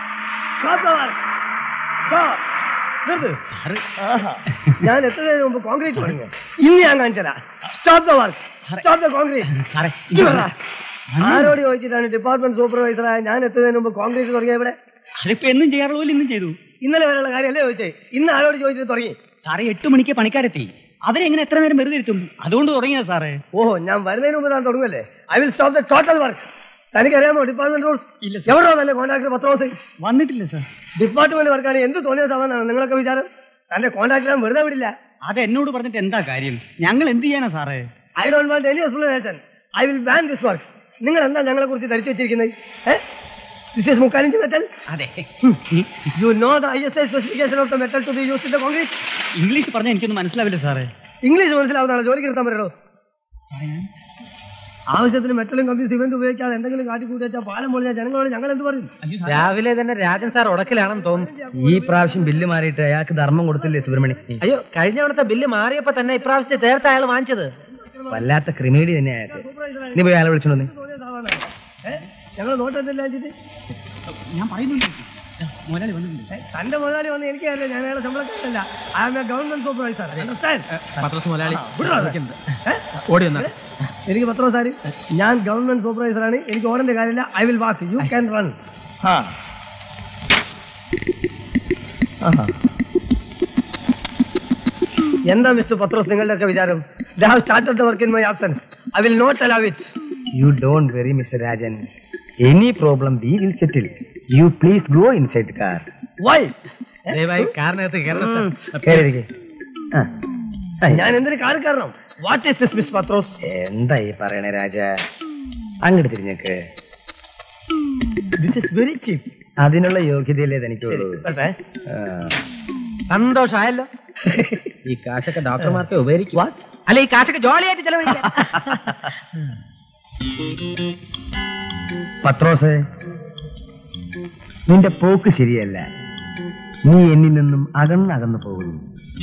ഞാൻ എത്ര നേരം മുമ്പ് കോൺക്രീറ്റ് തുടങ്ങി ഇന്ന് ഞാൻ കാണിച്ചതാ stop the work stop the concrete ആരോട് ചോദിച്ചിട്ടാണ് ഡിപ്പാർട്ട്മെന്റ് സൂപ്പർവൈസറായ ഞാൻ എത്ര നേരം മുമ്പ് കോൺക്രീറ്റ് തുടങ്ങിയ ഇവിടെ അതിപ്പോ എന്നും ചെയ്യാറുള്ള പോലെ ഇന്നും ചെയ്തു ഇന്നലെ വരെയുള്ള കാര്യമല്ലേ ചോദിച്ചേ ഇന്ന് ആരോട് ചോദിച്ചിട്ട് തുടങ്ങി സാറേ എട്ട് മണിക്ക് പണിക്കാരെത്തി അവരെങ്ങനെ എത്ര നേരം വെറുതെ ഇരുത്തും അതുകൊണ്ട് തുടങ്ങിയത് സാറേ ഓഹോ ഞാൻ വരുന്നതിന് മുമ്പ് താൻ തുടങ്ങുമല്ലേ I will stop the total work തനിക്കറിയാമോ ഡിപ്പാർട്ട്മെന്റ് റൂൾസ് ഇല്ല, എവിടെയോ നല്ല കോൺട്രാക്ടർ പത്ത് ദിവസം വന്നിട്ടില്ല സാർ ഡിപ്പാർട്ട്മെന്റ് വർക്കാണ് എന്ത് തോന്നിയ സാധനമാണ് നിങ്ങളൊക്കെ വിചാരം തന്റെ കോൺട്രാക്ടർ വെറുതെ വിടില്ല അത് എന്നോട് പറഞ്ഞിട്ട് എന്താ കാര്യം ഞങ്ങൾ എന്ത് ചെയ്യാനാ സാറേ I don't want any explanation I will ban this work നിങ്ങൾ എന്താ ഞങ്ങളെ കുറിച്ച് ധരിച്ചു വെച്ചിരിക്കുന്നത് ദിസ് ഈസ് മുക്കാലിഞ്ച് മെറ്റൽ അതെ you know the I S I specification of the metal to be use in the concrete English പറഞ്ഞാൽ എനിക്കൊന്നും മനസ്സിലാവില്ല സാറേ ഇംഗ്ലീഷ് മനസ്സിലാവുന്നതാണ് ജോലിക്ക് നിർത്താൻ പറ്റുള്ളൂ ആവശ്യത്തിന് മെറ്റലും കമ്പി സിമെന്റ് ഉപയോഗിക്കാതെ എന്തെങ്കിലും കാട്ടിക്കൂട്ടി വെച്ചാൽ പാലം പൊളിഞ്ഞാൽ ജനങ്ങളോട് ഞങ്ങൾ എന്ത് പറയും രാവിലെ തന്നെ രാജൻ സാർ ഉടക്കലാണെന്ന് തോന്നുന്നു ഈ പ്രാവശ്യം ബില്ല് മാറിയിട്ട് അയാൾക്ക് ധർമ്മം കൊടുത്തില്ലേ സുബ്രഹ്മണി അയ്യോ കഴിഞ്ഞ തവണത്തെ ബില്ല് മാറിയപ്പോ തന്നെ ഇപ്രാവശ്യത്തെ ചേർത്ത് അയാൾ വാങ്ങിച്ചത് വല്ലാത്ത ക്രിമേഡി തന്നെ അയാൾക്ക് നീ പോയി അയാളെ വിളിച്ചോണ്ട് വന്നേ. ഞങ്ങൾ നോട്ടെന്തെല്ലാം വെച്ചിട്ട് ഞാൻ പറയുന്നുണ്ട് മുതലാളി വന്നിട്ടുണ്ട് തന്റെ മുതലാളി വന്ന് എനിക്കറിയില്ല ഞാൻ അയാളെ ശമ്പളക്കാരല്ല I am a government supervisor understand Pathros മുതലാളി ഏ? ഓടി വന്നാ എനിക്ക് പത്രോ സാരി ഞാൻ ഗവൺമെന്റ് സൂപ്പർവൈസർ ആണ് എനിക്ക് ഓടേണ്ട കാര്യമില്ല I will walk you can run എന്താ മിസ്റ്റർ പത്രോസ് നിങ്ങളുടെയൊക്കെ വിചാരം they have started the work in my absence I will not allow it you don't worry mister Rajan any problem we will settle you please go inside car why ദയവായി കാറിനകത്ത് ഞാൻ എന്തിനു car കയറണം what is this miss Pathros എന്താ ഈ പറയണേ രാജ അങ്ങോട്ട് തിരിഞ്ഞേക്ക് ദിസ് ഇസ് വെരി ചീപ്പ് അതിനുള്ള യോഗ്യതയല്ലേ തനിക്കുള്ളൂ സന്തോഷമായല്ലോ ഈ കാശൊക്കെ ഡോക്ടർമാർക്ക് ഉപകരിക്കും അല്ല ഈ കാശൊക്കെ ജോളിയായിട്ട് ചെലവഴിക്കാം പത്രോസ് നിന്റെ പോക്ക് ശരിയല്ല നീ എന്നിൽ നിന്നും അകന്നകന്നു പോകുന്നു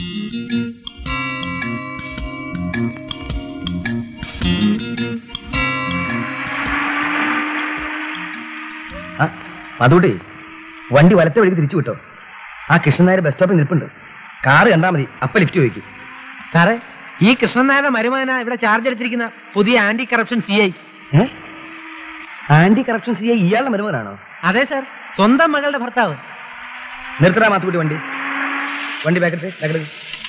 ആ, അതുകൂടി വണ്ടി വലത്തെ വഴിക്ക് തിരിച്ചു വിട്ടോ ആ കൃഷ്ണനായർ ബസ് സ്റ്റോപ്പിൽ നിൽപ്പുണ്ട് കാറ് കണ്ടാ മതി അപ്പൊ ലിഫ്റ്റ് ചോദിക്കും സാറേ ഈ കൃഷ്ണൻ നായരുടെ മരുമകന ഇവിടെ ചാർജ് എടുത്തിരിക്കുന്ന പുതിയ ആന്റി കറപ്ഷൻ സി ഐ ഏ? ആന്റി കറപ്ഷൻ സി ഇയാളുടെ മരുമകനാണോ അതെ സാർ സ്വന്തം മകളുടെ ഭർത്താവ് നിർത്തടാ മാത്തുക്കുട്ടി വണ്ടി വണ്ടി ബാക്കെടുത്ത് ബാക്കെടുത്ത്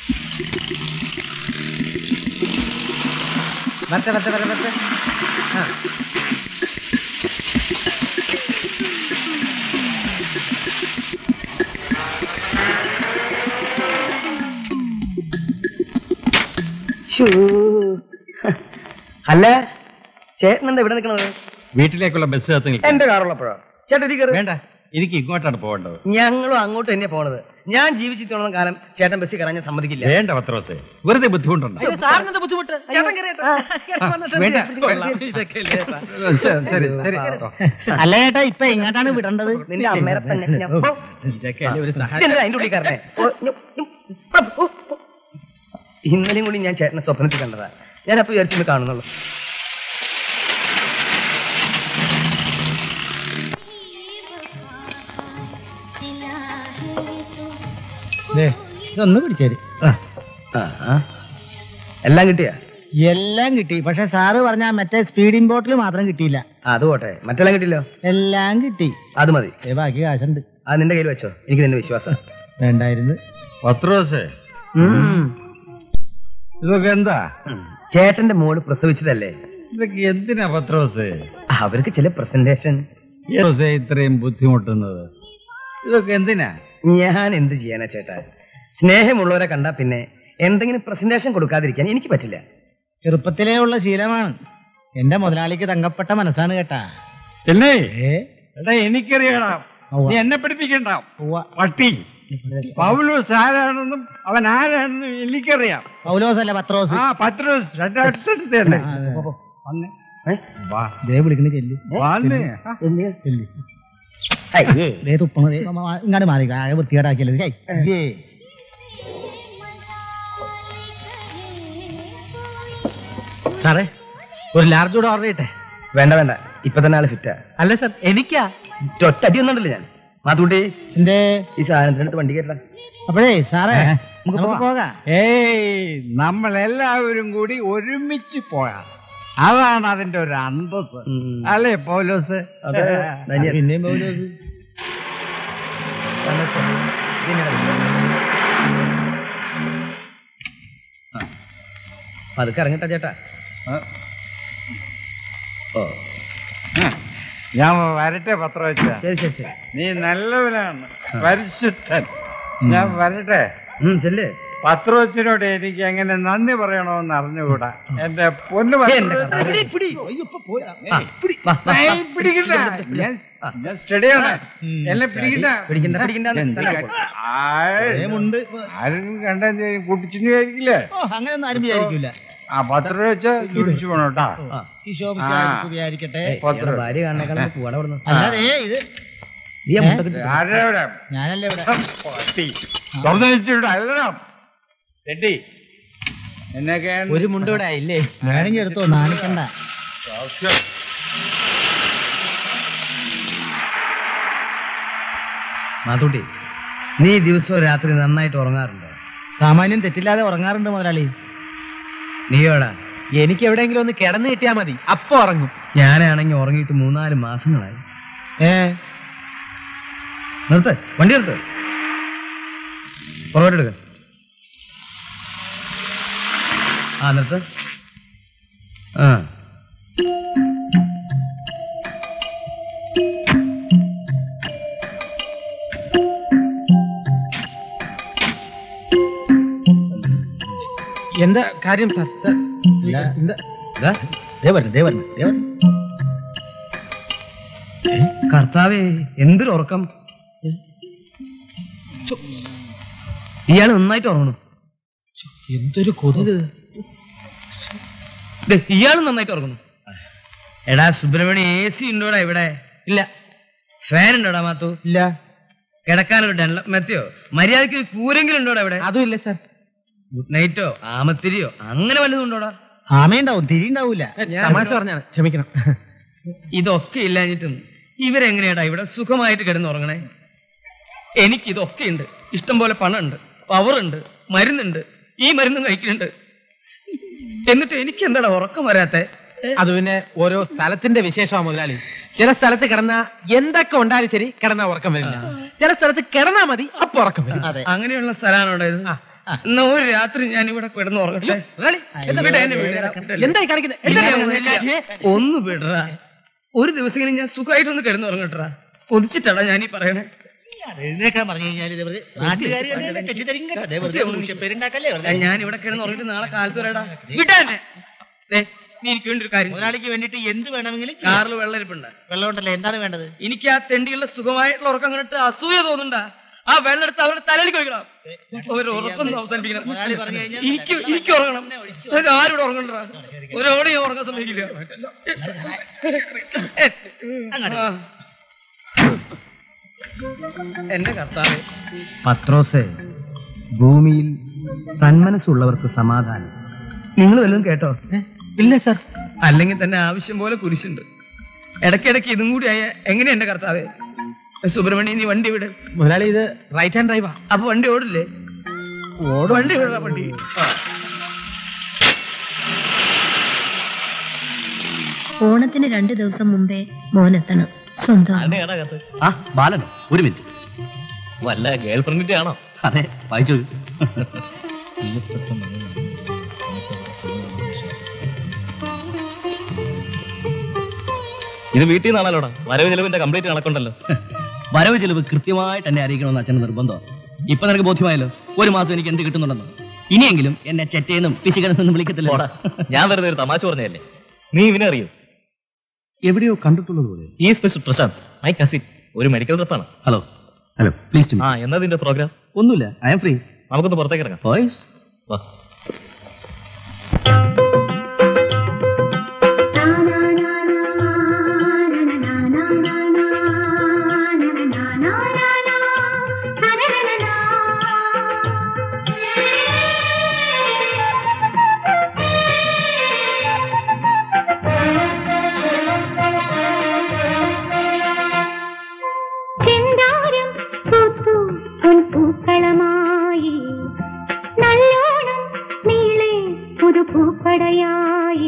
വരട്ടെ വരട്ടെ വരട്ടെ വരട്ടെ ആ അല്ല ചേട്ടൻ എന്താ ഇവിടെ നിൽക്കണത് വീട്ടിലേക്കുള്ള ബസ് കാത്ത് എന്റെ കാറുള്ളപ്പോഴോ ചേട്ടൻ ഇതിൽ കയറി വേണ്ട എനിക്ക് ഇങ്ങോട്ടാണ് പോകേണ്ടത് ഞങ്ങളും അങ്ങോട്ട് തന്നെ പോണത് ഞാൻ ജീവിച്ചിട്ടുള്ള കാലം ചേട്ടൻ ബസ്സിൽ കയറാൻ ഞാൻ സമ്മതിക്കില്ല വേണ്ട പത്രോസേ വെറുതെ ബുദ്ധിമുട്ടുണ്ട് സാറിനെന്താ ബുദ്ധിമുട്ട് ചേട്ടൻ കയറിയേട്ടെ. വേണ്ട ഇതൊക്കെയല്ലേ സാർ? ശരി ശരി അല്ല ചേട്ടാ ഇപ്പൊ എങ്ങോട്ടാണ് വിടേണ്ടത് നിന്റെ അമ്മേരെ തന്നെ ഞാൻ- പോ. ഇതൊക്കെയല്ലേ ഒരു സഹായം ഇതെന്താ അതിന്റെ ഉള്ളിൽ കയറണേ ഓ, ഞ- ഞ- പോ, പോ, പോ. ഇന്നലെയും കൂടി ഞാൻ ചേട്ടനെ സ്വപ്നത്തിൽ കണ്ടതാ ഞാൻ അപ്പൊ വിചാരിച്ചു കാണുന്നുള്ളൂ ദേ, ഇതൊന്ന് പിടിച്ചേരി ആ, ആ. എല്ലാം കിട്ടിയ എല്ലാം കിട്ടി പക്ഷെ സാറ് പറഞ്ഞ മറ്റേ സ്പീഡിംഗ് ബോട്ടിൽ മാത്രം കിട്ടിയില്ല അത് പോട്ടെ മറ്റെല്ലാം കിട്ടില്ലോ എല്ലാം കിട്ടി അത് മതി ഏ, ബാക്കി കാശുണ്ട് അത് നിന്റെ കയ്യിൽ വെച്ചോ എനിക്ക് നിന്റെ വിശ്വാസം വേണ്ടായിരുന്നു പത്രോസേ ഇതൊക്കെ എന്താ ചേട്ടന്റെ മോള് പ്രസവിച്ചതല്ലേ ഇതൊക്കെ എന്തിനാ പത്രോസേ അവർക്ക് ചില പ്രസന്റേഷൻ പത്രോസേ ഇത്രയും ബുദ്ധിമുട്ടുന്നത് ഇതൊക്കെ എന്തിനാ ഞാൻ എന്ത് ചെയ്യാനാ ചേട്ടാ സ്നേഹമുള്ളവരെ കണ്ടാ പിന്നെ എന്തെങ്കിലും പ്രസന്റേഷൻ കൊടുക്കാതിരിക്കാൻ എനിക്ക് പറ്റില്ല ചെറുപ്പത്തിലേ ഉള്ള ശീലമാണ് എന്റെ മുതലാളിക്ക് തങ്കപ്പെട്ട മനസ്സാണ് കേട്ടാ പിന്നെ എടാ എനിക്കറിയണം ഉവ്വ. നീ എന്നെ പഠിപ്പിക്കണ്ട ഉവ്വ. പട്ടി പൗലോസ് ആരാണെന്നും അവൻ ആരാണെന്നും എനിക്കറിയാം പൗലോസ് അല്ല പത്രോസ് ആ പത്രോസ് രണ്ടടുത്തടുത്ത് തന്നെ ആ, അതെ. വന്നേ. ഏ? വാ. ദേ വിളിക്കണ ചെല്ലി വന്നേ. ചെല്ലി അയ്യേ ദേ തുപ്പണ ദേ, മ- മ- ഇങ്ങോട്ട് മാറി ആകെ വൃത്തികേടാക്കിയല്ലോ ഏയ്, ഇയ്യേ. സാറേ ഒരു ലാർജ് കൂടെ ഓർഡർ ചെയ്യട്ടെ വേണ്ട വേണ്ട ഇപ്പൊ തന്നെ ആള് ഫിറ്റാ അല്ല സാർ എനിക്കാ ഒറ്റ അടി ഒന്നുണ്ടല്ലോ ഞാൻ മാത്തൂട്ടി എന്റെ ഈ സാധനത്തിനടുത്ത് വണ്ടി കയറ്റ അപ്പോഴേ സാറേ ഏ? നമുക്ക് പോകാം ഏയ് നമ്മളെല്ലാവരും കൂടി ഒരുമിച്ച് പോയാ അതാണ് അതിന്റെ ഒരു അന്തസ് ഉം. അല്ലേ പൗലോസ് അതെ ധന്യൻ. പിന്നെയും പൗലോസ് പതുക്കെ ഇറങ്ങട്ടാ ചേട്ടാ ഓ ഞാൻ വരട്ടെ പത്രം വെച്ചാ ശരി ശരി ശരി നീ നല്ലവനാണ് പരിശുദ്ധൻ ഞാൻ വരട്ടെ ഉം ചെല്ലേ പത്രോച്ചിനോട് എനിക്ക് എങ്ങനെ നന്ദി പറയണമെന്ന് അറിഞ്ഞുകൂടാ എന്റെ പൊന്നു എന്റെ പത്രോച്ചി. ആ, വാ, വാ, ഏയ്, വാ. പിടിക്കണ്ട. ഞാൻ ഞാൻ സ്റ്റഡിയാണ് എന്നെ പിടിക്കണ്ട പിടിക്കണ്ട പിടിക്കണ്ട എന്ത് തന്നെ കാര്യം? പോ. ആയ്, ഉണ്ട് ആരും കണ്ട കുട്ടിച്ചിന് ആയിരിക്കില്ലേ ഓ അങ്ങനെയൊന്നും ആരും വിചാരിക്കൂല ആ പത്രം വെച്ച് കുടിച്ചു പോണം കേട്ടാ ആ. ഈശോ ആ. വിചാരിക്കട്ടെ ഏയ്, പത്രം. ഇയാളെ ഭാര്യ കാണേക്കാളും പോവാടെ അവിടുന്ന് അല്ലാതെ ഇത് നീ ആ മുട്ടൊക്കെ ഇട്ട് ആരുടെ ഞാനല്ലേ ഇവിടെ പട്ടി തുറന്നു വെച്ചിട്ട് അല്ലണം തെറ്റി എന്നൊക്കെ ഒരു മുണ്ട് ഇവിടെ ആയില്ലേ വേണമെങ്കിൽ എടുത്തോ നാണിക്കണ്ട മാത്തൂട്ടി നീ ദിവസവും രാത്രി നന്നായിട്ട് ഉറങ്ങാറുണ്ടോ സാമാന്യം തെറ്റില്ലാതെ ഉറങ്ങാറുണ്ട് മുതലാളി നീയോടാ എനിക്ക് എവിടെയെങ്കിലും ഒന്ന് കിടന്നു കിട്ടിയാ മതി അപ്പൊ ഉറങ്ങും ഞാനാണെങ്കിൽ ഉറങ്ങിയിട്ട് മൂന്നാല് മാസങ്ങളായി ഏ നിർത്ത് വണ്ടി നിർത്ത് പുറകോട്ടെടുക്ക ആ നിർത്ത് ആ എന്താ കാര്യം സാർ എന്താ ഇതാ, ദേ വരുന്നു, ദേ വരുന്നു, ദേ വരുന്നു. ഏ, കർത്താവേ എന്തൊരു ഉറക്കം ഇയാൾ നന്നായിട്ട് ഉറങ്ങണം എന്തൊരു കൊതുക് ദേ, ഇയാളും നന്നായിട്ട് ഉറങ്ങുന്നു എടാ സുബ്രഹ്മണ്യ എ സി ഉണ്ടോടാ ഇവിടെ ഇല്ല ഫാൻ ഉണ്ടോടാ മാത്തു ഇല്ല കിടക്കാനൊരു ഡെൻല- മെത്തയോ മര്യാദയ്ക്ക് ഒരു കൂരെങ്കിലും ഉണ്ടോടാ ഇവിടെ അതും ഇല്ല സാർ ഗുഡ് നൈറ്റോ ആമത്തിരിയോ അങ്ങനെ വല്ലതും ഉണ്ടോടാ ആമയുണ്ടാവും തിരി ഉണ്ടാവൂല തമാശ പറഞ്ഞാണ് ക്ഷമിക്കണം ഇതൊക്കെ ഇല്ലാഞ്ഞിട്ടും ഇവരെങ്ങനെയാടാ ഇവിടെ സുഖമായിട്ട് കിടന്നുറങ്ങണേ എനിക്ക് ഇതൊക്കെ ഉണ്ട് ഇഷ്ടം പോലെ പണമുണ്ട് പവറുണ്ട് മരുന്നുണ്ട് ഈ മരുന്നും കഴിക്കുന്നുണ്ട് എന്നിട്ട് എനിക്ക് എന്താടാ ഉറക്കം വരാത്തെ അത് പിന്നെ ഓരോ സ്ഥലത്തിന്റെ വിശേഷമാണ് മുതലാളി ചില സ്ഥലത്ത് കിടന്ന എന്തൊക്കെ ഉണ്ടായാലും ശരി കിടന്നാ ഉറക്കം വരില്ല ചില സ്ഥലത്ത് കിടന്നാ മതി അപ്പൊ ഉറക്കം വരും അങ്ങനെയുള്ള സ്ഥലമാണോ ഇത് എന്നാ ഒരു രാത്രി ഞാൻ ഇവിടെ കിടന്ന് ഉറങ്ങട്ടെ വിടാ, എന്നെ വിടാ, വിടല്ലേ. എന്തായി കാണിക്കുന്നത് ഇല്ല, എന്താ ഇല്ല. ഒന്ന് വിടറാ ഒരു ദിവസമെങ്കിലും ഞാൻ സുഖമായിട്ടൊന്ന് കിടന്ന് ഉറങ്ങട്ടാ കൊതിച്ചിട്ടാടാ ഞാൻ ഈ പറയണേ എഴുന്നേക്കാൻ പറഞ്ഞു കഴിഞ്ഞാൽ നാട്ടുകാർ തെറ്റിദ്ധരിക്കും കേട്ടോ ദേ വെറുതെ ദൂഷ്യപ്പേരുണ്ടാക്കല്ലേ വെറുതെ ഞാൻ ഇവിടെ കിടന്ന് ഉറങ്ങിട്ട് നാളെ കാലത്ത് വരാടാ വിടാ എന്നെ. ദേ, നീ എനിക്ക് വേണ്ടി ഒരു കാര്യം ചെയ്യ്. മുതലാളിക്ക് വേണ്ടിട്ട് എന്ത് വേണമെങ്കിലും ചെയ്യാം. കാറിൽ വെള്ളരിപ്പുണ്ട് വെള്ളം ഉണ്ടല്ലോ എന്താണ് വേണ്ടത് എനിക്ക് ആ തെണ്ടിയുള്ള സുഖമായിട്ടുള്ള ഉറക്കം കണ്ടിട്ട് അസൂയ തോന്നുന്നുണ്ടാ ആ വെള്ളം എടുത്ത് അവരുടെ തലയിലേക്ക് ഒഴിക്കണം അവർ ഉറക്കൊന്നും അവസാനിപ്പിക്കണം മുതലാളി പറഞ്ഞു കഴിഞ്ഞാൽ എനിക്ക് എനിക്ക് ഉറങ്ങണം അതിന് ആരോട് ഉറങ്ങണ്ടാ ഒരോടെ ഞാൻ ഉറങ്ങാൻ സമ്മതിക്കില്ല ആ. എന്റെ കർത്താവേ പത്രോസേ ഭൂമിയിൽ സന്മനസ്സുള്ളവർക്ക് സമാധാനം നിങ്ങൾ വല്ലതും കേട്ടോ ഇല്ല സാർ അല്ലെങ്കിൽ തന്നെ ആവശ്യം പോലെ കുരിശുണ്ട് ഇടയ്ക്കിടയ്ക്ക് ഇതും കൂടി ആയ എങ്ങനെയാ എന്റെ കർത്താവേ സുബ്രഹ്മണ്യ നീ വണ്ടി വിട് മുതലാളി ഇത് റൈറ്റ് ഹാൻഡ് ഡ്രൈവാ അപ്പൊ വണ്ടി ഓടില്ലേ വണ്ടി വിടാ വണ്ടി ആ. ഓണത്തിന് രണ്ടു ദിവസം മുമ്പേ മോനെത്തണം സ്വന്തം ആ ബാലൻ ഒരു മിനിറ്റ് വല്ല ഗേൾ ഫ്രണ്ടിന്റെ ആണോ അതെ വായിച്ചു ഇത് വീട്ടിൽ നിന്നാണല്ലോടാ വരവ് ചെലവിന്റെ കംപ്ലീറ്റ് കണക്കുണ്ടല്ലോ വരവ് ചെലവ് കൃത്യമായിട്ട് എന്നെ അറിയിക്കണമെന്ന് അച്ഛന് നിർബന്ധം ഇപ്പൊ നിനക്ക് ബോധ്യമായല്ലോ ഒരു മാസം എനിക്ക് എന്ത് കിട്ടുന്നുണ്ടെന്ന് ഇനിയെങ്കിലും എന്നെ ചെറ്റേന്നും പിശുകനെന്നും വിളിക്കത്തില്ല പോടാ ഞാൻ വെറുതെ ഒരു തമാശ പറഞ്ഞതല്ലേ നീ ഇവനെ അറിയൂ എവിടെയോ കണ്ടിട്ടുള്ളത് പോലെ ഈ സ്പെഷ്യൽ പ്രശാന്ത് മൈ കസിൻ ഒരു മെഡിക്കൽ റെപ്പാണ് ഹലോ ഹലോ പ്ലീസ് ആ എന്നതിന്റെ പ്രോഗ്രാം ഒന്നുമില്ല ഐ എം ഫ്രീ നമുക്കൊന്ന് പുറത്തേക്ക് ഇറങ്ങാം വോയിസ് വാ ചെന്താരം പൂത്തു പൊൻപൂക്കളമായി നല്ലോണം നീളെ പുതുപൂപ്പടയായി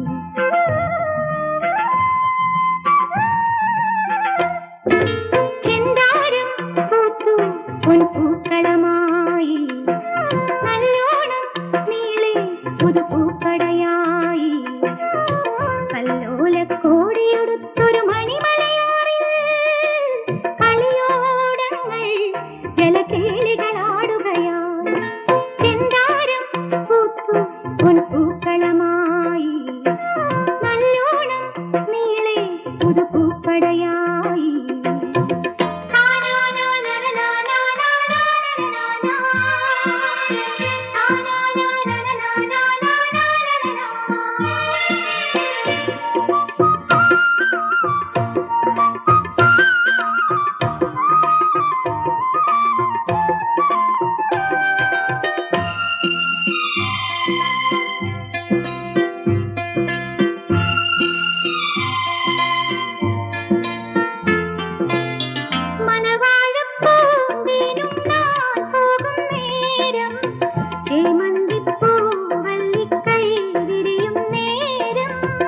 ചെന്താരം പൂത്തു പൊൻപൂക്കളമായി നല്ലോണം നീളെ പുതുപൂപ്പടയായി കല്ലോല കോടിയെടുത്തൊരു മണിമലയാറിൽ കളിയോടങ്ങൾ ജലകേളികളാടുകയായി ചെന്താരം പൂത്തു പൊൻപൂക്കളമായി നല്ലോണം നീളെ പുതുപൂപ്പടയായി മലവാഴപ്പൂവിനും നാൻ പോകും നേരം ചേമന്തിപ്പൂ വള്ളിക്കൈ വിരിയും നേരം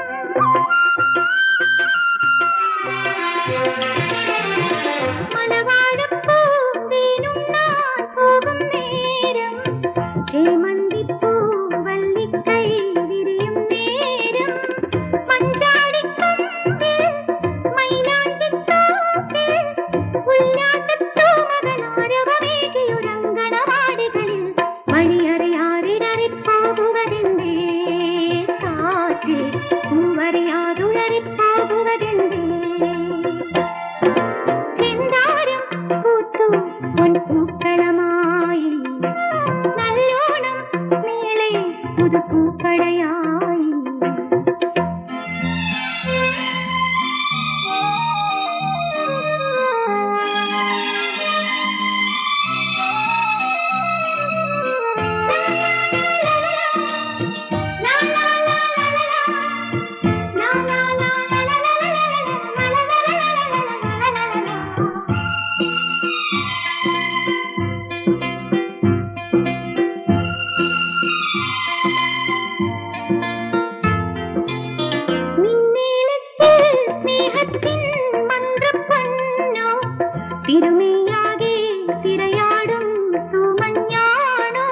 മലവാഴപ്പൂവിനും നാൻ പോകും നേരം ചേമന്തിപ്പൂ വള്ളിക്കൈ വിരിയും നേരം മഞ്ചാടിക്കൊമ്പിൽ മൈലാഞ്ചിത്തോപ്പിൽ ഉല്ലാസത്തോമകളാരവമേകിയൊരങ്കണവാടികളിൽ വഴിയറിയാറിടറിപ്പോകുവതെന്തേ കാറ്റിൽ പൂവറിയാതുഴറിപ്പോകുവതെന്തേ ചിന്താരം പൂത്തു പൊൻപൂക്കളമായി നല്ലോണം നീളെ പുതുപ്പൂപ്പടയായി നിന്നീലത്തിൽ സ്നേഹത്തിൻ മന്ത്രപ്പൊന്നോ തിരുമേയാകെ തിരയാടും സുമഞ്ഞാണോ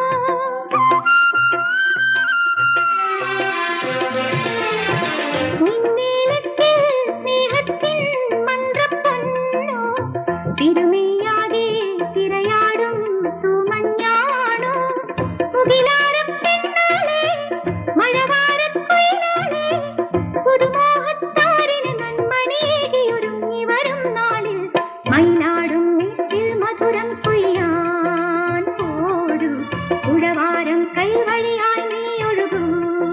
നിന്നീലത്തിൽ സ്നേഹത്തിൻ മന്ത്രപ്പൊന്നോ തിരുമേയാകെ തിരയാടും സുമഞ്ഞാണോ മുകിലാരം പെണ്ണാളെ മഴവാരക്കുയിലാളെ പുതുമോഹത്താരിന് നന്മനേകിയൊരുങ്ങി വരും നാളിൽ മയിലാടും നെറ്റിൽ മധുരം കൊയ്യാൻ പോരും ഉഴവാരം കൈവഴിയായി നീ ഒഴുകും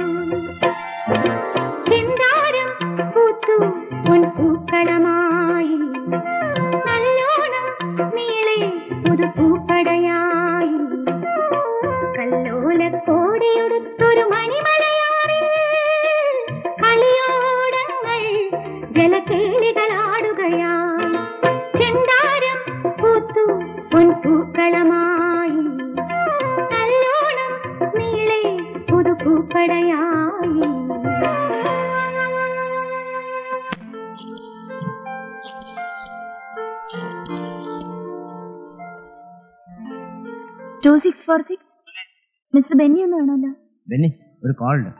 ചിന്താരം പൂത്തു പൊൻപൂക്കളമായി നല്ലോണം നീളെ പുതുപൂപ്പടയായി കല്ലോല കോടിയൊടുത്തൊരു മണിമലയാറിൽ കളിയോടങ്ങൾ ജലക്കേളികളാടുകയായി ചെന്താരം പൂത്തു പൊൻപൂക്കളമായി നല്ലോണം നീളെ പുതുപൂപ്പടയായി six four six mister Benny ഒന്ന് വേണമല്ലോ ബെന്നി ഒരു കോൾ ഉണ്ട്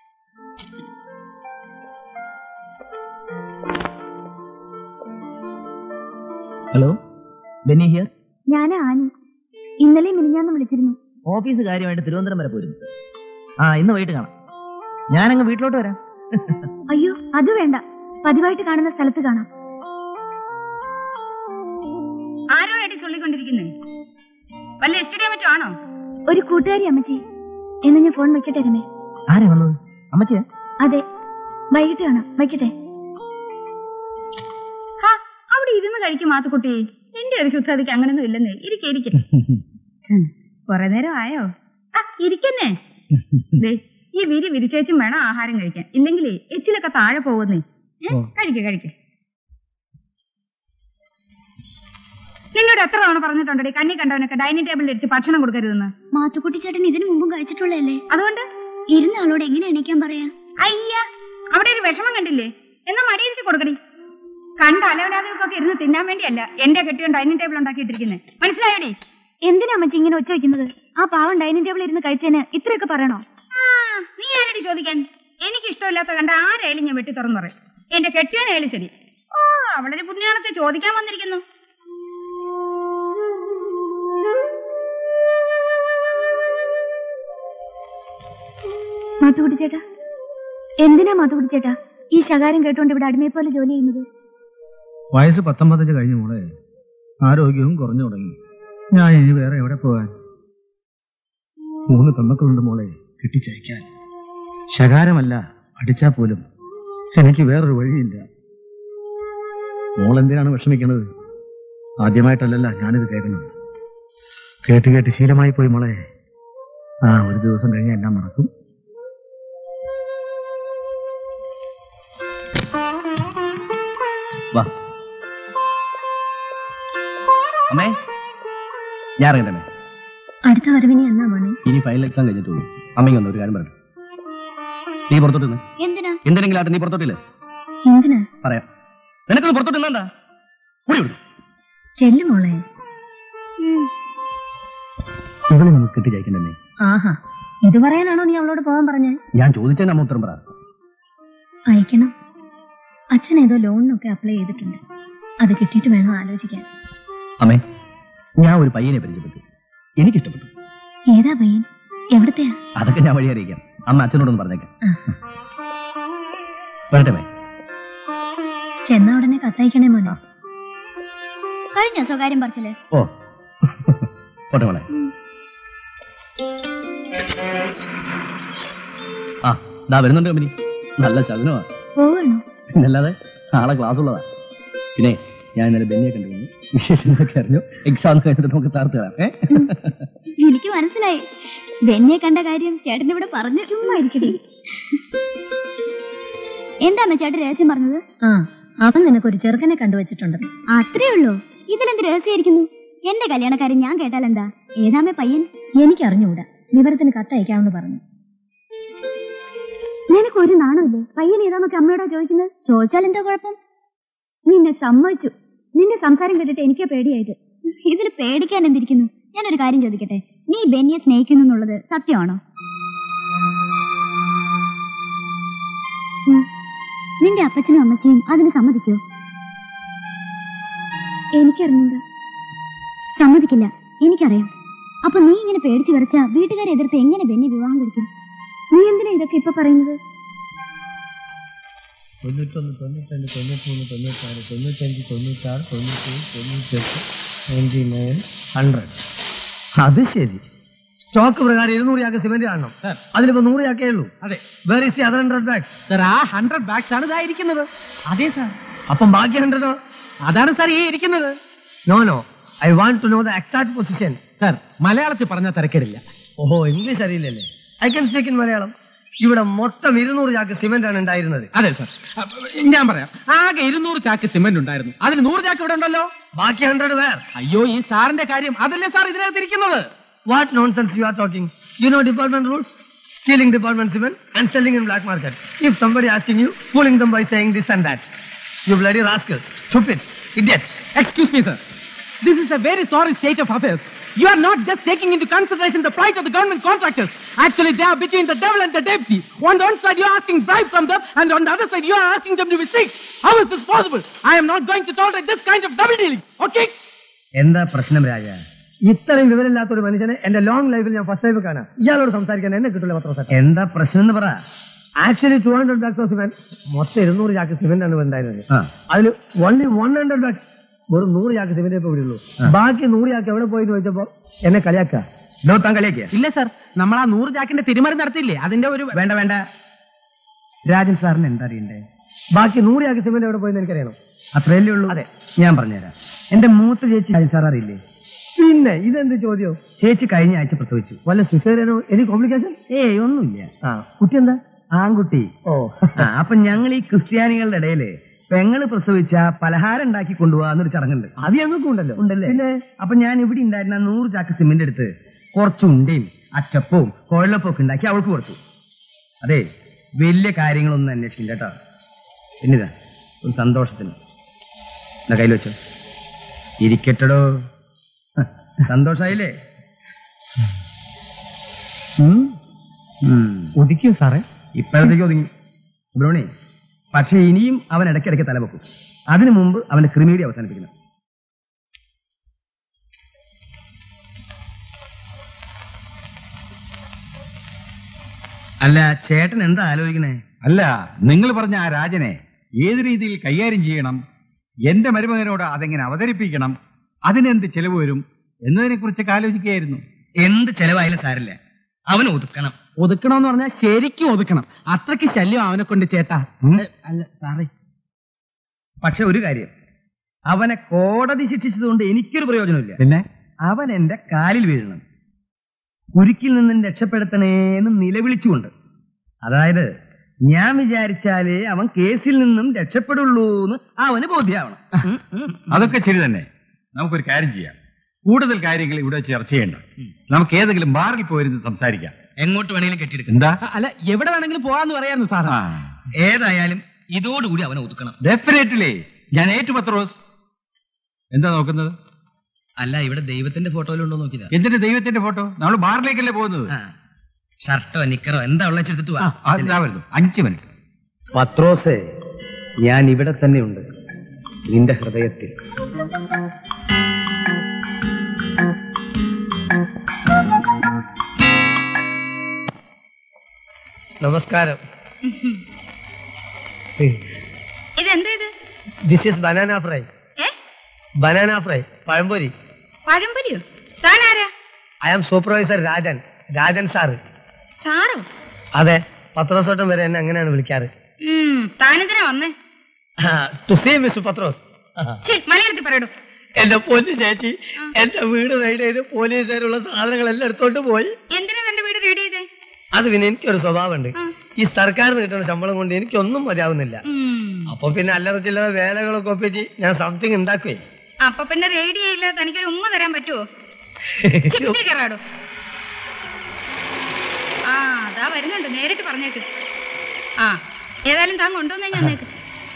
ഹലോ ബെന്നി ഹിയർ ഞാൻ ആനി ഇന്നലെ മിനിഞ്ഞാന്ന് വിളിച്ചിരുന്നു ഓഫീസ് കാര്യമായിട്ട് തിരുവനന്തപുരം വരെ പോയിരുന്നു ആ ഇന്ന് വൈകിട്ട് കാണാം ഞാനങ്ങ് വീട്ടിലോട്ട് വരാം അയ്യോ അത് വേണ്ട പതിവായിട്ട് കാണുന്ന സ്ഥലത്ത് കാണാം ആരോടായിട്ട് ചൊല്ലിക്കൊണ്ടിരിക്കുന്നേ വല്ല എസ്റ്റഡിയോ മറ്റോ ആണോ ഒരു കൂട്ടുകാരി അമ്മച്ചി എന്ന് ഞാൻ ഫോൺ വെക്കട്ടെ രമേ ആരാ വന്നത് അമ്മച്ചിയാ അതെ വൈകിട്ട് കാണാം വയ്ക്കട്ടെ ഹാ അവിടെ ഇരുന്ന് കഴിക്കും മാത്തുക്കുട്ടി എന്റെ ഒരു ശുദ്ധതയ്ക്ക് അങ്ങനൊന്നും ഇല്ലെന്നേ ഇരിക്കെ ഇരിക്കെ കൊറേ നേരം ആയോ ആ ഇരിക്കുന്നേ ദേ ഈ വിരി വിരിച്ചേച്ചും വേണം ആഹാരം കഴിക്കാൻ ഇല്ലെങ്കിൽ എച്ചിലൊക്കെ താഴെ പോകുന്നേ ഏ, കഴിക്ക് കഴിക്ക് നിന്നോട് എത്ര തവണ പറഞ്ഞിട്ടുണ്ടടി കണ്ണി കണ്ടവനൊക്കെ ഡൈനിങ് ടേബിളിൽ ഇരുത്തി ഭക്ഷണം കൊടുക്കരുതെന്ന് മാത്തുക്കുട്ടി ചേട്ടൻ ഇതിനു മുമ്പും കഴിച്ചിട്ടുള്ളതല്ലേ അതുകൊണ്ട് ഇരുന്ന ആളോട് എങ്ങനെ എണീക്കാൻ പറയാ അയ്യ അവിടെ ഒരു വിഷമം കണ്ടില്ലേ എന്നാ മടിയിരുത്തി കൊടുക്കടി കണ്ട അലവലാദികൾക്കൊക്കെ ഇരുന്ന് തിന്നാൻ വേണ്ടിയല്ല എന്റെ കെട്ടിയോൻ ഡൈനിങ് ടേബിൾ ഉണ്ടാക്കിയിട്ടിരിക്കുന്നത് മനസ്സിലായോടി എന്തിനാ അമ്മച്ചി ഇങ്ങനെ ഒച്ച വയ്ക്കുന്നത് ആ പാവം ഡൈനിങ് ടേബിളിൽ ഇരുന്ന് കഴിച്ചതിന് ഇത്രയൊക്കെ പറയണോ ആ, നീ ആരടി ചോദിക്കാൻ എനിക്ക് ഇഷ്ടമില്ലാത്ത കണ്ട ആരായാലും ഞാൻ വെട്ടി തുറന്നു പറയും എന്റെ കെട്ടിയോനായാലും ശരി ഓ അവളൊരു പുണ്യാണത്തെ ചോദിക്കാൻ വന്നിരിക്കുന്നു മാത്തുക്കുട്ടി ചേട്ടാ എന്തിനാ മാത്തുക്കുട്ടി ചേട്ടാ ഈ ശകാരം കേട്ടുകൊണ്ട് ഇവിടെ അടിമയെ പോലെ ജോലി ചെയ്യുന്നത് വയസ്സ് പത്തൊമ്പത്തഞ്ച് കഴിഞ്ഞു മോളെ ആരോഗ്യവും കുറഞ്ഞു തുടങ്ങി ഞാൻ ഇനി വേറെ എവിടെ പോകാൻ മൂന്ന് പെമ്മക്കളുണ്ട് മോളെ കെട്ടിച്ചയക്കാൻ ശകാരമല്ല അടിച്ചാ പോലും എനിക്ക് വേറൊരു വഴിയില്ല മോൾ എന്തിനാണ് വിഷമിക്കുന്നത് ആദ്യമായിട്ടല്ലല്ല ഞാനിത് കേൾക്കുന്നത് കേട്ട് കേട്ട് ശീലമായി പോയി മോളെ ആ ഒരു ദിവസം കഴിഞ്ഞാൽ എല്ലാം നടക്കും വാ അമ്മേ ഞാൻ ഇറങ്ങട്ടെ അടുത്ത വരവിനി എന്നാ മോനെ ഇനി ഫൈനൽ എക്സാം കഴിഞ്ഞിട്ടുള്ളൂ അമ്മയ്ക്ക് ഒന്ന് ഒരു കാര്യം പറയട്ടെ നീ പുറത്തോട്ട് നിന്ന് എന്തിനാ എന്തിനെങ്കിലും ആട്ടെ നീ പുറത്തോട്ടില്ലേ എന്തിനാ പറയാം നിനക്കൊന്ന് പുറത്തോട്ട് നിന്നാ കൂടി വിടും ചെല്ലു മോളെ ഇവളെ നമുക്ക് കെട്ടി ജയിക്കണ്ടേ ആഹാ ഇത് പറയാനാണോ നീ അവളോട് പോകാൻ പറഞ്ഞേ ഞാൻ ചോദിച്ചതിന് അമ്മ ഉത്തരം പറ അയക്കണം അച്ഛൻ ഏതോ ലോണിനൊക്കെ അപ്ലൈ ചെയ്തിട്ടുണ്ട് അത് കിട്ടിയിട്ട് വേണം ആലോചിക്കാൻ അമ്മേ ഞാൻ ഒരു പയ്യനെ പരിചയപ്പെട്ടു എനിക്കിഷ്ടപ്പെട്ടു ഏതാ പയ്യൻ എവിടത്തെയാ അതൊക്കെ ഞാൻ വഴി അറിയിക്കാം അമ്മ അച്ഛനോടൊന്ന് പറഞ്ഞേക്കാം ആ. വരട്ടെ മേ ചെന്ന ഉടനെ കത്തയക്കണേ മോനെ കഴിഞ്ഞോ സ്വകാര്യം പറച്ചില് ഓ പോട്ടെ മോളെ ആ ദാ വരുന്നുണ്ട് കമ്പനി നല്ല ശകുനമാ പോവാണോ പിന്നല്ലാതെ നാളെ ക്ലാസ് ഉള്ളതാ പിന്നെ ഞാൻ ഇന്നലെ ബെന്നിയെ കണ്ടിരുന്നു വിശേഷങ്ങളൊക്കെ അറിഞ്ഞു എക്സാം കഴിഞ്ഞിട്ട് നമുക്ക് താർത്ത് തരാം ഏ എനിക്ക് മനസ്സിലായി ബെന്നിയെ കണ്ട കാര്യം ചേട്ടൻ ഇവിടെ പറഞ്ഞു ചുമ്മാ ഇരിക്കട്ടെ എന്താ ചേട്ടൻ രഹസ്യം പറഞ്ഞത് ആ അവൻ നിനക്കൊരു ചെറുക്കനെ കണ്ടുവച്ചിട്ടുണ്ട് അത്രേ ഉള്ളൂ ഇതിലെന്ത് രഹസ്യമായിരിക്കുന്നു എന്റെ കല്യാണക്കാരൻ ഞാൻ കേട്ടാൽ എന്താ ഏതാമേ പയ്യൻ എനിക്ക് അറിഞ്ഞുകൂടാ വിവരത്തിന് കത്തയക്കാമെന്ന് പറഞ്ഞു നിനക്ക് ഒരു നാണമില്ലേ പയ്യൻ ഏതാന്നൊക്കെ അമ്മയോടാ ചോദിക്കുന്നത് ചോദിച്ചാൽ എന്താ കുഴപ്പം നിന്നെ സമ്മതിച്ചു നിന്റെ സംസാരം കേട്ടിട്ട് എനിക്ക് പേടിയായത് ഇതിൽ പേടിക്കാൻ എന്തിരിക്കുന്നു ഞാനൊരു കാര്യം ചോദിക്കട്ടെ നീ ബെന്നിയെ സ്നേഹിക്കുന്നു എന്നുള്ളത് സത്യമാണോ ഉം. നിന്റെ അപ്പച്ചനും അമ്മച്ചിയും അതിന് സമ്മതിക്കോ എനിക്കറിഞ്ഞൂടാ സമ്മതിക്കില്ല എനിക്കറിയാം അപ്പൊ നീ ഇങ്ങനെ പേടിച്ചു വരച്ച വീട്ടുകാരെ എതിർത്ത് എങ്ങനെ ബെന്നി വിവാഹം കഴിക്കും നീ എന്തിനാ ഇതൊക്കെ ഇപ്പൊ പറയുന്നത് തൊണ്ണൂറ്റൊന്ന് തൊണ്ണൂറ്റഞ്ച് തൊണ്ണൂറ്റിമൂന്ന് തൊണ്ണൂറ്റാറ് തൊണ്ണൂറ്റഞ്ച് തൊണ്ണൂറ്റാറ് തൊണ്ണൂറ്റേഴ് തൊണ്ണൂറ്റെട്ട് നയൻറ്റി നയൻ ഹൺഡ്രഡ് അത് ശരി സ്റ്റോക്ക് പ്രകാരം ഇരുന്നൂറ് ചാക്ക് സിമെന്റ് കാണണം അതിലിപ്പോ നൂറ് ചാക്കേ ഉള്ളൂ അതെ where is other hundred bags sir ആ ഹൺഡ്രഡ് ബാഗ്സ് ആണ് ഇതായിരിക്കുന്നത് അതെ സാർ അപ്പം ബാക്കി ഹൺഡ്രഡോ അതാണ് സാർ ഈ ഇരിക്കുന്നത് no no I want to know the exact position sir മലയാളത്തിൽ പറഞ്ഞാൽ തിരക്കിടില്ല ഓഹോ ഇംഗ്ലീഷ് അറിയില്ലല്ലേ I can speak in Malayalam ഇവിടെ മൊത്തം ഇരുന്നൂറ് ചാക്ക് സിമെന്റ് ആണ് ഉണ്ടായിരുന്നത് അതെ സാർ ഞാൻ പറയാം ആകെ ഇരുന്നൂറ് ചാക്ക് സിമെന്റ് ഉണ്ടായിരുന്നു അതിൽ നൂറ് ചാക്ക് ഇവിടെ ഉണ്ടല്ലോ ബാക്കി ഹൺഡ്രഡ് വേർ അയ്യോ ഈ സാറിന്റെ കാര്യം അതല്ലേ സാർ ഇതിനകത്ത് ഇരിക്കുന്നത് What nonsense you are talking? You know department rules? Stealing department cement and selling in black market. If somebody asking you, fooling them by saying this and that. You bloody rascal, stupid, idiot. Excuse me sir this is a very sorry state of affairs You are not just taking into consideration the plight of the government contractors. Actually, they are between the devil and the deputy. On the one side, you are asking bribe from them, and on the other side, you are asking them to be sick. How is this possible? I am not going to tolerate this kind of double dealing. Okay? എന്താ പ്രശ്നം രാജ ഇത്രയും വിവരമില്ലാത്ത ഒരു മനുഷ്യനെ എന്റെ long ലൈഫിൽ ഞാൻ first time കാണാം ഇയാളോട് സംസാരിക്കാൻ എന്നെ കിട്ടില്ല പത്ര എന്താ പ്രശ്നം എന്ന് പറ actually two hundred bags of cement മൊത്തം ഇരുന്നൂറ് ചാക്ക് സിമെന്റ് ആണ് ഉണ്ടായിരുന്നത് ആ. അതിൽ ഓൺലി വൺ ഹൺഡ്രഡ് ബാഗ്സ് വെറും നൂറ് ചാക്ക് സിമെന്റ് ഇപ്പൊ ഇവിടെ ഉള്ളൂ ബാക്കി നൂറ് ചാക്ക് എവിടെ പോയി എന്ന് ചോദിച്ചപ്പോ എന്നെ കളിയാക്കുക ലോ താൻ കളിയാക്കിയ ഇല്ല സർ നമ്മൾ ആ നൂറ് ചാക്കിന്റെ തിരിമറി നടത്തിയില്ലേ അതിന്റെ ഒരു വേണ്ട വേണ്ട രാജൻ സാറിന് എന്താ അറിയണ്ടേ ബാക്കി നൂറ് ചാക്ക് സിമെന്റ് എവിടെ പോയി എനിക്കറിയണം അത്രയല്ലേ ഉള്ളൂ അതെ ഞാൻ പറഞ്ഞുതരാം എന്റെ മൂത്ത ചേച്ചി രാജൻ സാർ അറിയില്ലേ പിന്നെ ഇതെന്ത് ചോദ്യം ചേച്ചി കഴിഞ്ഞ ആഴ്ച പ്രസവിച്ചു വല്ല സിസേറിയനോ എനി കോംപ്ലിക്കേഷൻ ഏയ് ഒന്നുമില്ല ആ കുട്ടി എന്താ ആൺകുട്ടി ഓ ആ, അപ്പൊ ഞങ്ങൾ ഈ ക്രിസ്ത്യാനികളുടെ ഇടയില് പെങ്ങള് പ്രസവിച്ച പലഹാരം ഉണ്ടാക്കി കൊണ്ടുപോകാന്നൊരു ചടങ്ങുണ്ട് അത് ഞങ്ങൾക്കും ഉണ്ടല്ലോ ഉണ്ടല്ലേ പിന്നെ അപ്പൊ ഞാൻ ഇവിടെ ഉണ്ടായിരുന്ന ആ നൂറ് ചാക്ക് സിമെന്റ് എടുത്ത് കുറച്ച് ഉണ്ടയും അച്ചപ്പവും കുഴലപ്പവും ഒക്കെ ഉണ്ടാക്കി അവൾക്ക് കൊടുത്തു അതെ വലിയ കാര്യങ്ങളൊന്നും അന്വേഷിക്കില്ല കേട്ടോ പിന്നിതാ ഒരു സന്തോഷത്തിന് എന്നാ കയ്യിൽ വെച്ചോ ഇരിക്കട്ടടോ ഹ, സന്തോഷായില്ലേ ഉം. ഉം. ഒതുക്കിയോ സാറേ ഇപ്പോഴത്തേക്ക് ഒതുങ്ങി സുബ്രഹ്മണി പക്ഷെ ഇനിയും അവൻ ഇടയ്ക്കിടയ്ക്ക് തലവെക്കും അതിനു മുമ്പ് അവന്റെ ക്രിമീഡി അവസാനിപ്പിക്കണം അല്ല ചേട്ടൻ എന്താ ആലോചിക്കണേ അല്ല നിങ്ങൾ പറഞ്ഞ ആ രാജനെ ഏത് രീതിയിൽ കൈകാര്യം ചെയ്യണം എന്റെ മരുമകനോട് അതെങ്ങനെ അവതരിപ്പിക്കണം അതിനെന്ത് ചെലവ് വരും എന്നതിനെ കുറിച്ചൊക്കെ ആലോചിക്കുകയായിരുന്നു എന്ത് ചെലവായാലും സാരില്ല അവൻ ഒതുക്കണം ഒതുക്കണമെന്ന് പറഞ്ഞാൽ ശരിക്കും ഒതുക്കണം അത്രയ്ക്ക് ശല്യം അവനെ കൊണ്ട് ചേട്ടാ ഉം. ഏ, അല്ല സാറേ പക്ഷെ ഒരു കാര്യം അവനെ കോടതി ശിക്ഷിച്ചതുകൊണ്ട് എനിക്കൊരു പ്രയോജനമില്ല പിന്നെ അവൻ എന്റെ കാലിൽ വീഴണം കുരുക്കിൽ നിന്നും രക്ഷപ്പെടുത്തണേന്ന് നിലവിളിച്ചുകൊണ്ട് അതായത് ഞാൻ വിചാരിച്ചാലേ അവൻ കേസിൽ നിന്നും രക്ഷപ്പെടുള്ളൂ എന്ന് അവന് ബോധ്യമാവണം ഉം, ഉം. അതൊക്കെ ശരി തന്നെ നമുക്കൊരു കാര്യം ചെയ്യാം കൂടുതൽ കാര്യങ്ങൾ ഇവിടെ ചർച്ച ചെയ്യണ്ട നമുക്ക് ഏതെങ്കിലും ബാറിൽ പോയിരുന്ന് സംസാരിക്കാം എങ്ങോട്ട് വേണമെങ്കിലും കെട്ടിയെടുക്കാം എന്താ അല്ല എവിടെ വേണമെങ്കിലും പോകാന്ന് പറയായിരുന്നു സാറ് ഏതായാലും ഇതോടുകൂടി അവനെ ഒതുക്കണം ഡെഫിനറ്റ്ലി ഞാൻ ഏറ്റു പത്രോസ് എന്താ നോക്കുന്നത് അല്ല ഇവിടെ ദൈവത്തിന്റെ ഫോട്ടോയിലുണ്ടോ നോക്കിയതാ എന്തിന്റെ ദൈവത്തിന്റെ ഫോട്ടോ നമ്മൾ ബാറിലേക്കല്ലേ പോകുന്നത് ഷർട്ടോ നിക്കറോ എന്താ ഉള്ള എടുത്തിട്ട് വാ ആ, അതാ വരുന്നു അഞ്ച് മിനിറ്റ് പത്രോസേ ഞാൻ ഇവിടെ തന്നെയുണ്ട് നിന്റെ ഹൃദയത്തിൽ നമസ്കാരം ഇതെന്താ ഇത് ദിസ് ഈസ് ബനാന ഫ്രൈ ഏ ബനാന ഫ്രൈ പഴംപൊരി പഴംപൊരിയോ താൻ ആരാ I am supervisor Rajan Rajan sir സാറോ അതെ പത്രോസോട്ടം വരെ എന്നെ അങ്ങനെയാണ് വിളിക്കാറ് ഉം, താനെന്തിനാ വന്നേ ടു സീ മിസ് പത്രോസ് ഛീ, മലയാളത്തിൽ പറയടോ എന്റെ പൊന്നു ചേച്ചി എന്റെ വീട് റൈഡ് ചെയ്ത് പോലീസുകാരുള്ള സാധനങ്ങളെല്ലാം എടുത്തോണ്ട് പോയി എന്തിനാ തന്റെ വീട് റെഡി ചെയ്തേ അത് പിന്നെ എനിക്കൊരു സ്വഭാവമുണ്ട് ഉം. ഈ സർക്കാരിൽ നിന്ന് കിട്ടുന്ന ശമ്പളം കൊണ്ട് എനിക്കൊന്നും മതിയാവുന്നില്ല ഉം. അപ്പൊ പിന്നെ അല്ലറ ചില്ലറ വേലകളൊക്കെ ഒപ്പിച്ച് ഞാൻ സംതിങ് ഉണ്ടാക്കുവേ അപ്പൊ പിന്നെ റെഡി ആയില്ല തനിക്കൊരു ഉമ്മ തരാൻ പറ്റുമോ ചിട്ടി കയറാടോ ആ അതാ വരുന്നുണ്ട് നേരിട്ട് പറഞ്ഞേക്ക് ആ ഏതായാലും താൻ കൊണ്ടുവന്നേ ഞാൻ നേക്ക്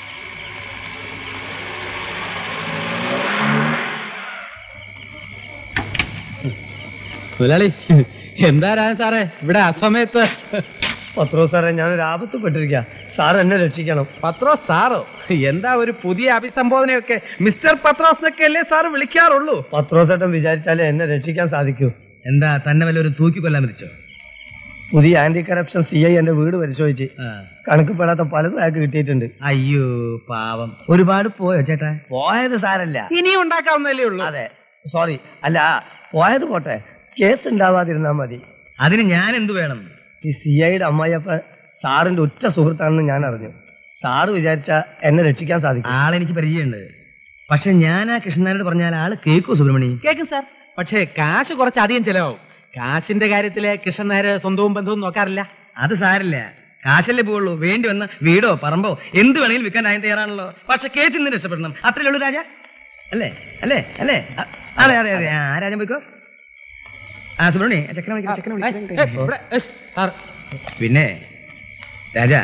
മുതലാളി എന്താ രാജൻ സാറേ ഇവിടെ അസമയത്ത് പത്രോ സാറേ ഞാനൊരു ആപത്ത് പെട്ടിരിക്കുക സാർ എന്നെ രക്ഷിക്കണം പത്രോസ് സാറോ എന്താ ഒരു പുതിയ അഭിസംബോധനയൊക്കെ മിസ്റ്റർ പത്രോസ് എന്നൊക്കെ അല്ലേ സാർ വിളിക്കാറുള്ളൂ പത്രോസേട്ടൻ വിചാരിച്ചാലേ എന്നെ രക്ഷിക്കാൻ സാധിക്കൂ എന്താ തന്നെ വല്ല ഒരു തൂക്കി കൊല്ലാൻ വിളിച്ചോ പുതിയ ആന്റി കറപ്ഷൻ സി ഐ എന്റെ വീട് പരിശോധിച്ച് കണക്കിൽപ്പെടാത്ത പലതും അയാൾക്ക് കിട്ടിയിട്ടുണ്ട് അയ്യോ പാവം ഒരുപാട് പോയോ ചേട്ടാ പോയത് സാരല്ല ഇനിയും ഉണ്ടാക്കാവുന്നതല്ലേ ഉള്ളൂ അതെ സോറി അല്ല പോയത് പോട്ടെ കേസ് ഉണ്ടാവാതിരുന്നാ മതി അതിന് ഞാൻ എന്തു വേണം ഈ സി ഐയുടെ അമ്മായിയപ്പ സാറിന്റെ ഉറ്റ സുഹൃത്താണെന്ന് ഞാൻ അറിഞ്ഞു സാറ് വിചാരിച്ച എന്നെ രക്ഷിക്കാൻ സാധിക്കും ആളെനിക്ക് പരിചയമുണ്ട് പക്ഷെ ഞാൻ ആ കൃഷ്ണനാരോട് പറഞ്ഞാൽ ആള് കേക്കോ സുബ്രഹ്മണി കേൾക്കും സാർ പക്ഷേ കാശ് കുറച്ച് അധികം ചെലവാകും കാശിന്റെ കാര്യത്തില് കൃഷ്ണൻ നായര് സ്വന്തവും ബന്ധവും നോക്കാറില്ല അത് സാരില്ല കാശല്ലേ പോവുള്ളൂ വേണ്ടി വന്ന വീടോ പറമ്പോ എന്ത് വേണമെങ്കിലും വിൽക്കാൻ ഞാൻ തയ്യാറാണല്ലോ പക്ഷെ കേസിൽ നിന്ന് രക്ഷപ്പെടണം അത്രയേ ഉള്ളൂ രാജ അല്ലേ അല്ലേ അല്ലേ അ- അതെ അതെ അതെ ആ രാജൻ പോയിക്കോ ആ സുബ്രഹ്മണി ചെക്കനെ വിളിക്ക്, ചെക്കനെ വിളിക്ക്, ചെക്കനെ ഏ, വിളിക്ക്. ഇവിടെ, ഏ, സാർ പിന്നെ രാജ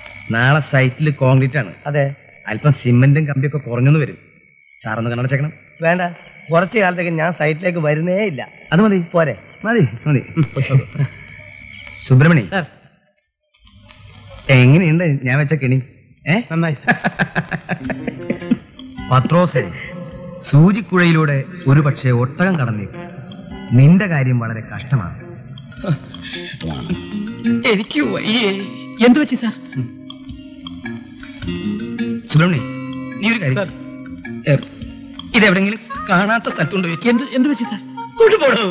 നാളെ സൈറ്റിൽ കോൺക്രീറ്റ് ആണ് അതെ അല്പം സിമെന്റും കമ്പിയൊക്കെ കുറഞ്ഞെന്ന് വരും സാറൊന്ന് കണ്ണടച്ചേക്കണം വേണ്ട കുറച്ചു കാലത്തേക്ക് ഞാൻ സൈറ്റിലേക്ക് വരുന്നേ ഇല്ല അത് മതി പോരെ മതി മതി സുബ്രഹ്മണി എങ്ങനെയുണ്ട് ഞാൻ വെച്ച കെണി ഏ നന്നായി പത്രോസെ സൂചിക്കുഴയിലൂടെ ഒരു പക്ഷേ ഒട്ടകം കടന്നേക്കും നിന്റെ കാര്യം വളരെ കഷ്ടമാണ് എനിക്ക് വയ്യേ എന്തു പറ്റി സാർ സുബ്രഹ്മണി നീ ഒരു കാര്യം ഏ, ഇതെവിടെങ്കിലും കാണാത്ത സ്ഥലത്തുകൊണ്ട് വെക്കും എന്ത് എന്ത് പറ്റി സാർ കൊണ്ടുപോടോ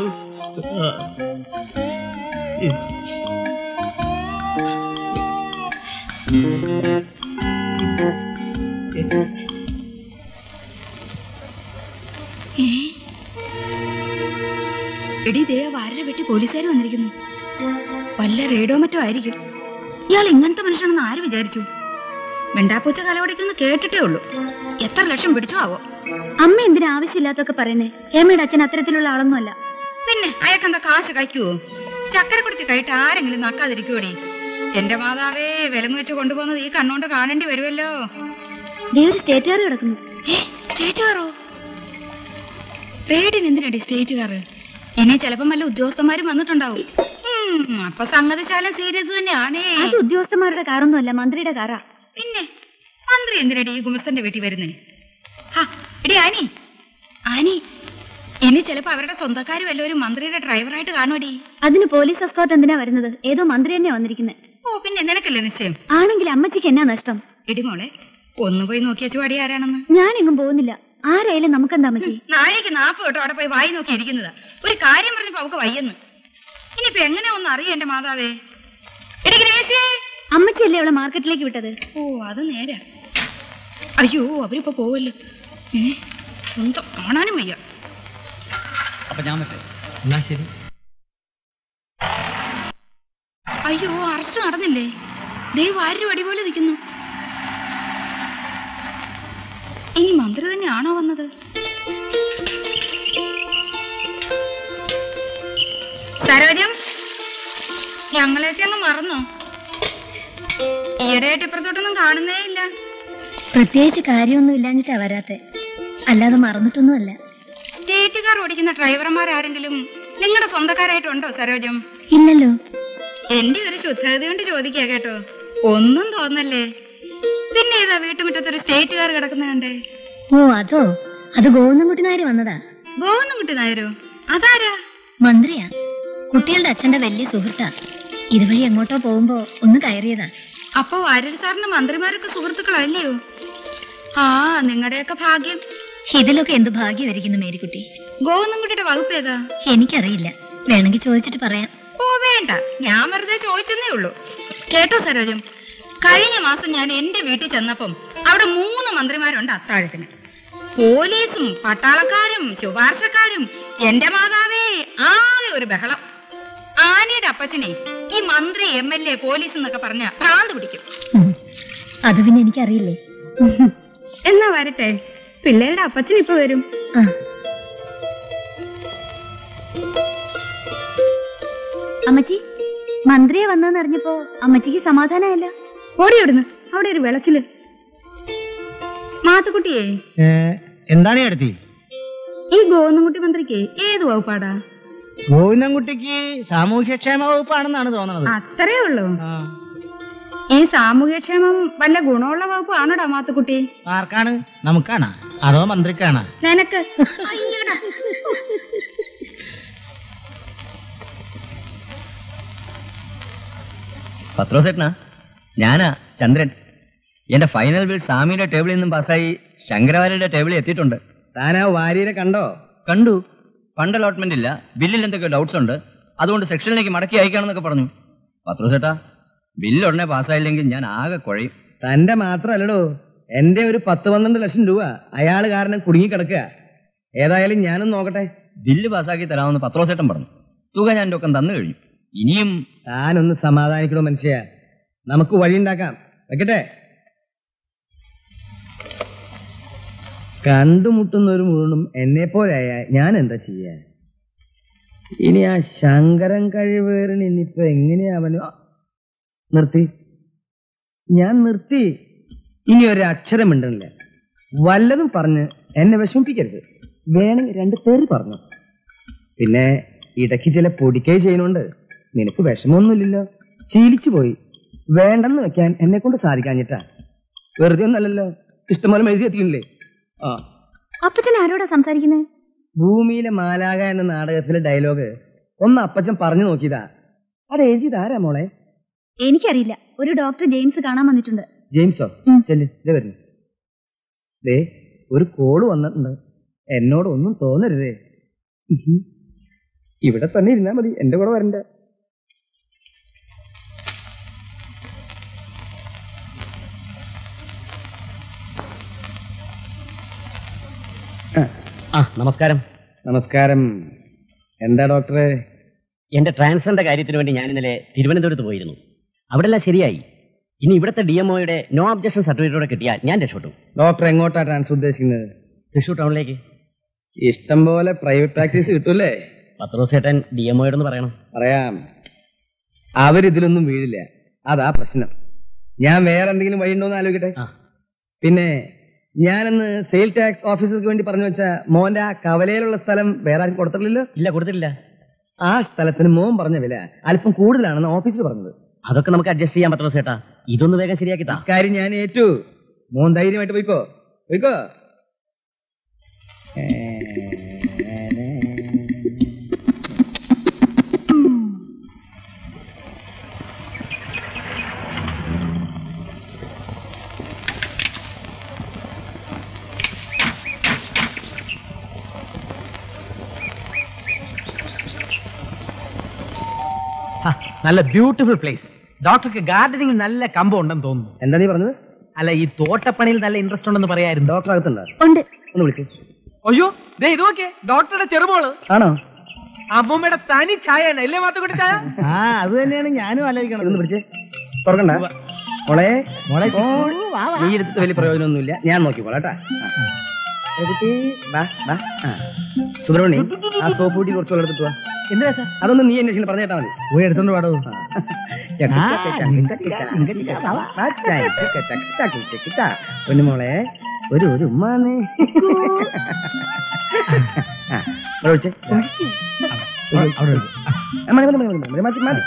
എടി ദേ ആ വാരര വെട്ടി പോലീസുകാർ വന്നിരിക്കുന്നു വല്ല റേഡോ മറ്റോ ആയിരിക്കും ഇയാൾ ഇങ്ങനത്തെ മനുഷ്യനാണെന്ന് ആര് വിചാരിച്ചു വെണ്ടാപ്പൂച്ച കലവടിക്കൊന്ന് കേട്ടിട്ടേ ഉള്ളൂ എത്ര ലക്ഷം പിടിച്ചോ ആവോ അമ്മ എന്തിനാ ആവശ്യമില്ലാത്തൊക്കെ പറയുന്നേ ഹേമയുടെ അച്ഛൻ അത്തരത്തിലുള്ള ആളൊന്നുമല്ല പിന്നെ അയാൾക്കെന്താ കാശ് കഴിക്കുവോ ചക്കര കൊടുത്തി കഴിട്ട് ആരെങ്കിലും നക്കാതിരിക്കുവോടി എന്റെ മാതാവേ വിലങ്ങ് വെച്ച് കൊണ്ടുപോകുന്നത് ഈ കണ്ണോണ്ട് കാണേണ്ടി വരുമല്ലോ ദേ ഒരു സ്റ്റേറ്റ് കാർ കിടക്കുന്നു ഏ സ്റ്റേറ്റ് കാറോ പേടിന് എന്തിനടി സ്റ്റേറ്റ് കാറ് ഇനി ചിലപ്പം വല്ല ഉദ്യോഗസ്ഥന്മാരും വന്നിട്ടുണ്ടാവും ഉം, അപ്പൊ സംഗതി ചാലം സീരിയസ് തന്നെയാണേ അത് ഉദ്യോഗസ്ഥന്മാരുടെ കാറൊന്നുമല്ല മന്ത്രിയുടെ കാറാ പിന്നെ മന്ത്രി എന്തിനടി ഈ ഗുമസ്തന്റെ വീട്ടിൽ വരുന്നേ ഹാ എടി ആനി ആനി ഇനി ചിലപ്പോ അവരുടെ സ്വന്തക്കാര് വല്ലവരും മന്ത്രിയുടെ ഡ്രൈവറായിട്ട് കാണുമടി അതിന് പോലീസ് എസ്കോർട്ട് എന്തിനാ വരുന്നത് ഏതോ മന്ത്രി തന്നെയാ വന്നിരിക്കുന്നത് ഓ പിന്നെ നിനക്കല്ലേ നിശ്ചയം ആണെങ്കിൽ അമ്മച്ചിക്ക് എന്നാ നഷ്ടം എടി മോളെ ഒന്ന് പോയി നോക്കിയച്ചു പാടി ആരാണെന്ന് ഞാനെങ്ങും പോകുന്നില്ല ആരായാലും നമുക്കെന്താ അമ്മച്ചി നാഴേക്ക് നാപ്പ് കേട്ടോ അവിടെ പോയി വായി നോക്കി ഇരിക്കുന്നതാ ഒരു കാര്യം പറഞ്ഞപ്പോ അവക്ക് വയ്യെന്ന് ഇനിയിപ്പോ എങ്ങനെ ഒന്ന് അറിയാം എന്റെ മാതാവേ എടി ഗ്രേസിയേ അമ്മച്ചിയല്ലേ അവളെ മാർക്കറ്റിലേക്ക് വിട്ടത് ഓ അത് നേരാ അയ്യോ അവരിപ്പോ പോവല്ലോ ഏ എന്തോ കാണാനും വയ്യ അപ്പൊ ഞാൻ മറ്റേ എന്നാ ശരി അയ്യോ അറസ്റ്റ് നടന്നില്ലേ ദൈവം ആരും അടി പോലെ നിൽക്കുന്നു ഇനി മന്ത്രി തന്നെയാണോ വന്നത് സരോജം ഞങ്ങളെയൊക്കെ അങ്ങ് മറന്നോ ഈയിടെയായിട്ട് ഇപ്പുറത്തോട്ടൊന്നും കാണുന്നേ ഇല്ല പ്രത്യേകിച്ച് കാര്യമൊന്നും ഇല്ലാഞ്ഞിട്ടാ വരാത്തെ അല്ലാതെ മറന്നിട്ടൊന്നുമല്ല സ്റ്റേറ്റ് കാർ ഓടിക്കുന്ന ഡ്രൈവർമാരാരെങ്കിലും നിങ്ങളുടെ സ്വന്തക്കാരായിട്ടുണ്ടോ സരോജം ഇല്ലല്ലോ എന്റെ ഒരു ശുദ്ധത കൊണ്ട് ചോദിക്കുക കേട്ടോ ഒന്നും തോന്നല്ലേ പിന്നെ ഏതാ വീട്ടുമുറ്റത്തൊരു സ്റ്റേറ്റ് കാർ കിടക്കുന്ന കണ്ടേ ഓ അതോ അത് ഗോവിന്ദൻകുട്ടി നായർ വന്നതാ ഗോവിന്ദൻകുട്ടി നായരോ അതാരാ മന്ത്രിയാ കുട്ടികളുടെ അച്ഛന്റെ വലിയ സുഹൃത്താ ഇതുവഴി എങ്ങോട്ടോ പോകുമ്പോ ഒന്ന് കയറിയതാ അപ്പൊ വാര്യർ സാറിന് മന്ത്രിമാരൊക്കെ സുഹൃത്തുക്കളല്ലയോ ആ നിങ്ങളുടെയൊക്കെ ഭാഗ്യം ഇതിലൊക്കെ എന്ത് ഭാഗ്യമായിരിക്കുന്നു മേരിക്കുട്ടി ഗോവിന്ദൻകുട്ടിയുടെ വകുപ്പ് ഏതാ എനിക്കറിയില്ല വേണമെങ്കിൽ ചോദിച്ചിട്ട് പറയാം ഓ വേണ്ട ഞാൻ വെറുതെ ചോദിച്ചെന്നേ ഉള്ളൂ കേട്ടോ സരോജം കഴിഞ്ഞ മാസം ഞാൻ എന്റെ വീട്ടിൽ ചെന്നപ്പം അവിടെ മൂന്ന് മന്ത്രിമാരുണ്ട് അത്താഴത്തിന് പോലീസും പട്ടാളക്കാരും ശുപാർശക്കാരും എന്റെ മാതാവേ ആകെ ഒരു ബഹളം ആനയുടെ അപ്പച്ചനെ ഈ മന്ത്രി എം എൽ എ പോലീസ് എന്നൊക്കെ പറഞ്ഞ ഭ്രാന്ത് പിടിക്കും ഉം. അത് പിന്നെ എനിക്കറിയില്ലേ എന്നാ വരട്ടെ പിള്ളേരുടെ അപ്പച്ചൻ ഇപ്പൊ വരും ആ അമ്മച്ചി മന്ത്രിയെ വന്നെന്ന് അറിഞ്ഞപ്പോ അമ്മച്ചിക്ക് സമാധാനമല്ല ഓടി അവിടുന്ന് അവിടെ ഒരു വിളച്ചില് മാത്തുക്കുട്ടിയെ എന്താണ് അടുത്തി ഈ ഗോവിന്ദൻകുട്ടി മന്ത്രിക്ക് ഏത് വകുപ്പാടാ ഗോവിന്ദൻകുട്ടിക്ക് സാമൂഹ്യക്ഷേമ വകുപ്പാണെന്നാണ് തോന്നുന്നത് അത്രേ ഉള്ളൂ ഈ സാമൂഹ്യക്ഷേമം വല്ല ഗുണമുള്ള വകുപ്പാണോടാ മാത്തുക്കുട്ടി ആർക്കാണ് നമുക്കാണാ അതോ മന്ത്രിക്കാണാ നിനക്ക് അയ്യടാ. പത്രോസേട്ടനാ ഞാനാ ചന്ദ്രൻ എന്റെ ഫൈനൽ ബിൽ സ്വാമിയുടെ ടേബിളിൽ നിന്നും പാസ്സായി ശങ്കരവാര്യരുടെ ടേബിളിൽ എത്തിയിട്ടുണ്ട് താനാ വാര്യരെ കണ്ടോ കണ്ടു ഫണ്ട് അലോട്ട്മെന്റ് ഇല്ല ബില്ലിൽ എന്തൊക്കെ ഡൗട്ട്സ് ഉണ്ട് അതുകൊണ്ട് സെക്ഷനിലേക്ക് മടക്കി അയക്കാണെന്നൊക്കെ പറഞ്ഞു പത്രോസേട്ടാ ബില്ല് ഉടനെ പാസ്സായില്ലെങ്കിൽ ഞാൻ ആകെ കുഴയും തന്റെ മാത്രല്ലടോ എന്റെ ഒരു പത്ത് പന്ത്രണ്ട് ലക്ഷം രൂപ അയാള് കാരണം കുടുങ്ങി കിടക്കുക ഏതായാലും ഞാനും നോക്കട്ടെ ബില്ല് പാസ്സാക്കി തരാമെന്ന് പത്രോസേട്ടൻ പറഞ്ഞു തുക ഞാൻ എൻ്റെ ഒക്കെ തന്നു കഴിഞ്ഞു ഇനിയും താനൊന്ന് സമാധാനിക്കണോ മനുഷ്യ നമുക്ക് വഴിയുണ്ടാക്കാം വെക്കട്ടെ കണ്ടുമുട്ടുന്നവർ മുഴുവനും എന്നെ പോലെയായ ഞാൻ എന്താ ചെയ്യാ ഇനി ആ ശങ്കരൻ കഴിവേറിന് ഇനിയിപ്പോ എങ്ങനെയാ അവന് ആ, നിർത്തി ഞാൻ നിർത്തി ഇനി ഒരു അക്ഷരം മിണ്ടണില്ല വല്ലതും പറഞ്ഞ് എന്നെ വിഷമിപ്പിക്കരുത് വേണമെങ്കിൽ രണ്ട് പേര് പറഞ്ഞു പിന്നെ ഇടയ്ക്ക് ചില പൊടിക്കൈ ചെയ്യുന്നുണ്ട് നിനക്ക് വിഷമമൊന്നുമില്ലല്ലോ ശീലിച്ചു പോയി വേണ്ടെന്ന് വെക്കാൻ എന്നെ കൊണ്ട് സാധിക്കാഞ്ഞിട്ടാ വെറുതെ ഒന്നല്ലല്ലോ ഇഷ്ടംപോലെ എഴുതി എത്തിയില്ലേ ആ അപ്പച്ചൻ ആരോടാ സംസാരിക്കുന്നത് ഭൂമിയിലെ മാലാക എന്ന നാടകത്തിലെ ഡയലോഗ് ഒന്ന് അപ്പച്ചൻ പറഞ്ഞു നോക്കിയതാ അത് എഴുതിയതാരാ മോളെ എനിക്കറിയില്ല ഒരു ഡോക്ടർ ജെയിംസ് കാണാൻ വന്നിട്ടുണ്ട് ജെയിംസോ ചെല്ല് ഇതേ വരുന്നു ദേ ഒരു കോള് വന്നിട്ടുണ്ട് എന്നോട് ഒന്നും തോന്നരുതേ ഉഹും. ഇവിടെ തന്നെ ഇരുന്നാ മതി എന്റെ കൂടെ വരണ്ട ആ നമസ്കാരം നമസ്കാരം എന്താ ഡോക്ടറെ എന്റെ ട്രാൻസ്ഫറിന്റെ കാര്യത്തിന് വേണ്ടി ഞാൻ ഇന്നലെ തിരുവനന്തപുരത്ത് പോയിരുന്നു അവിടെ എല്ലാം ശരിയായി ഇനി ഇവിടുത്തെ ഡി എം ഒയുടെ നോ ഒബ്ജക്ഷൻ സർട്ടിഫിക്കറ്റോടെ കിട്ടിയാൽ ഞാൻ രക്ഷപ്പെട്ടു ഡോക്ടർ എങ്ങോട്ടാ ട്രാൻസ്ഫർ ഉദ്ദേശിക്കുന്നത് തൃശൂർ ടൗണിലേക്ക് ഇഷ്ടം പോലെ പ്രൈവറ്റ് പ്രാക്ടീസ് കിട്ടൂലേ പത്ത് ദിവസമായിട്ടൻ ഡി എം ഒയോടൊന്ന് പറയണം പറയാം അവരിതിലൊന്നും വീഴില്ല അതാ പ്രശ്നം ഞാൻ വേറെ എന്തെങ്കിലും വഴിയുണ്ടോന്ന് ആലോചിക്കട്ടെ പിന്നെ ഞാനന്ന് സെയിൽ ടാക്സ് ഓഫീസർക്ക് വേണ്ടി പറഞ്ഞു വെച്ച മോന്റെ ആ കവലയിലുള്ള സ്ഥലം വേറെ ആരും കൊടുത്തിട്ടില്ലല്ലോ ഇല്ല കൊടുത്തിട്ടില്ല ആ സ്ഥലത്തിന് മോൻ പറഞ്ഞ വില അല്പം കൂടുതലാണെന്ന് ഓഫീസിൽ പറഞ്ഞത് അതൊക്കെ നമുക്ക് അഡ്ജസ്റ്റ് ചെയ്യാൻ പറ്റുമോ ചേട്ടാ ഇതൊന്ന് വേഗം ശരിയാക്കി താ കാര്യം ഞാൻ ഏറ്റു മോൻ ധൈര്യമായിട്ട് പോയിക്കോ പോയിക്കോ നല്ല ബ്യൂട്ടിഫുൾ പ്ലേസ് ഡോക്ടർക്ക് ഗാർഡനിങ് നല്ല കമ്പം ഉണ്ടെന്ന് തോന്നുന്നു എന്താ നീ പറഞ്ഞത് അല്ല ഈ തോട്ടപ്പണിയിൽ നല്ല ഇൻട്രസ്റ്റ് ഉണ്ടെന്ന് പറയായിരുന്നു ഡോക്ടർ അകത്തുണ്ടോ ഉണ്ട് ഒന്ന് വിളിച്ചു അയ്യോ ദേ ഇത് നോക്കിയേ ഡോക്ടറുടെ ചെറുമോള് ആണോ അമ്മൂമ്മയുടെ തനി ചായ അല്ലേ മാത്തുക്കുട്ടി ചായ ആ അത് തന്നെയാണ് ഞാനും ആലോചിക്കണം ഒന്ന് പിടിച്ചേ തുറക്കണ്ട മോളെ മോളെ നീ എടുത്തിട്ട് വലിയ പ്രയോജനമൊന്നുമില്ല ഞാൻ നോക്കിക്കോളാം കേട്ടാ സുബ്രഹ്മണി ആ സോപ്പ് കൂട്ടി കുറച്ച് വെള്ളം എടുത്തിട്ട് വാ എന്തിനാ സാർ അതൊന്നും നീ അന്വേഷിക്കണം പറഞ്ഞേട്ടാ മതി പോയി എടുത്തോണ്ട് പാടോ പൊന്നുമോളെ ഒരു ഒരു ഉമ്മാന്നേ ആ, ഇവിടെ ഒഴിച്ചേ. ആ, മതി, മതി, മതി, മതി, മതി, മതി.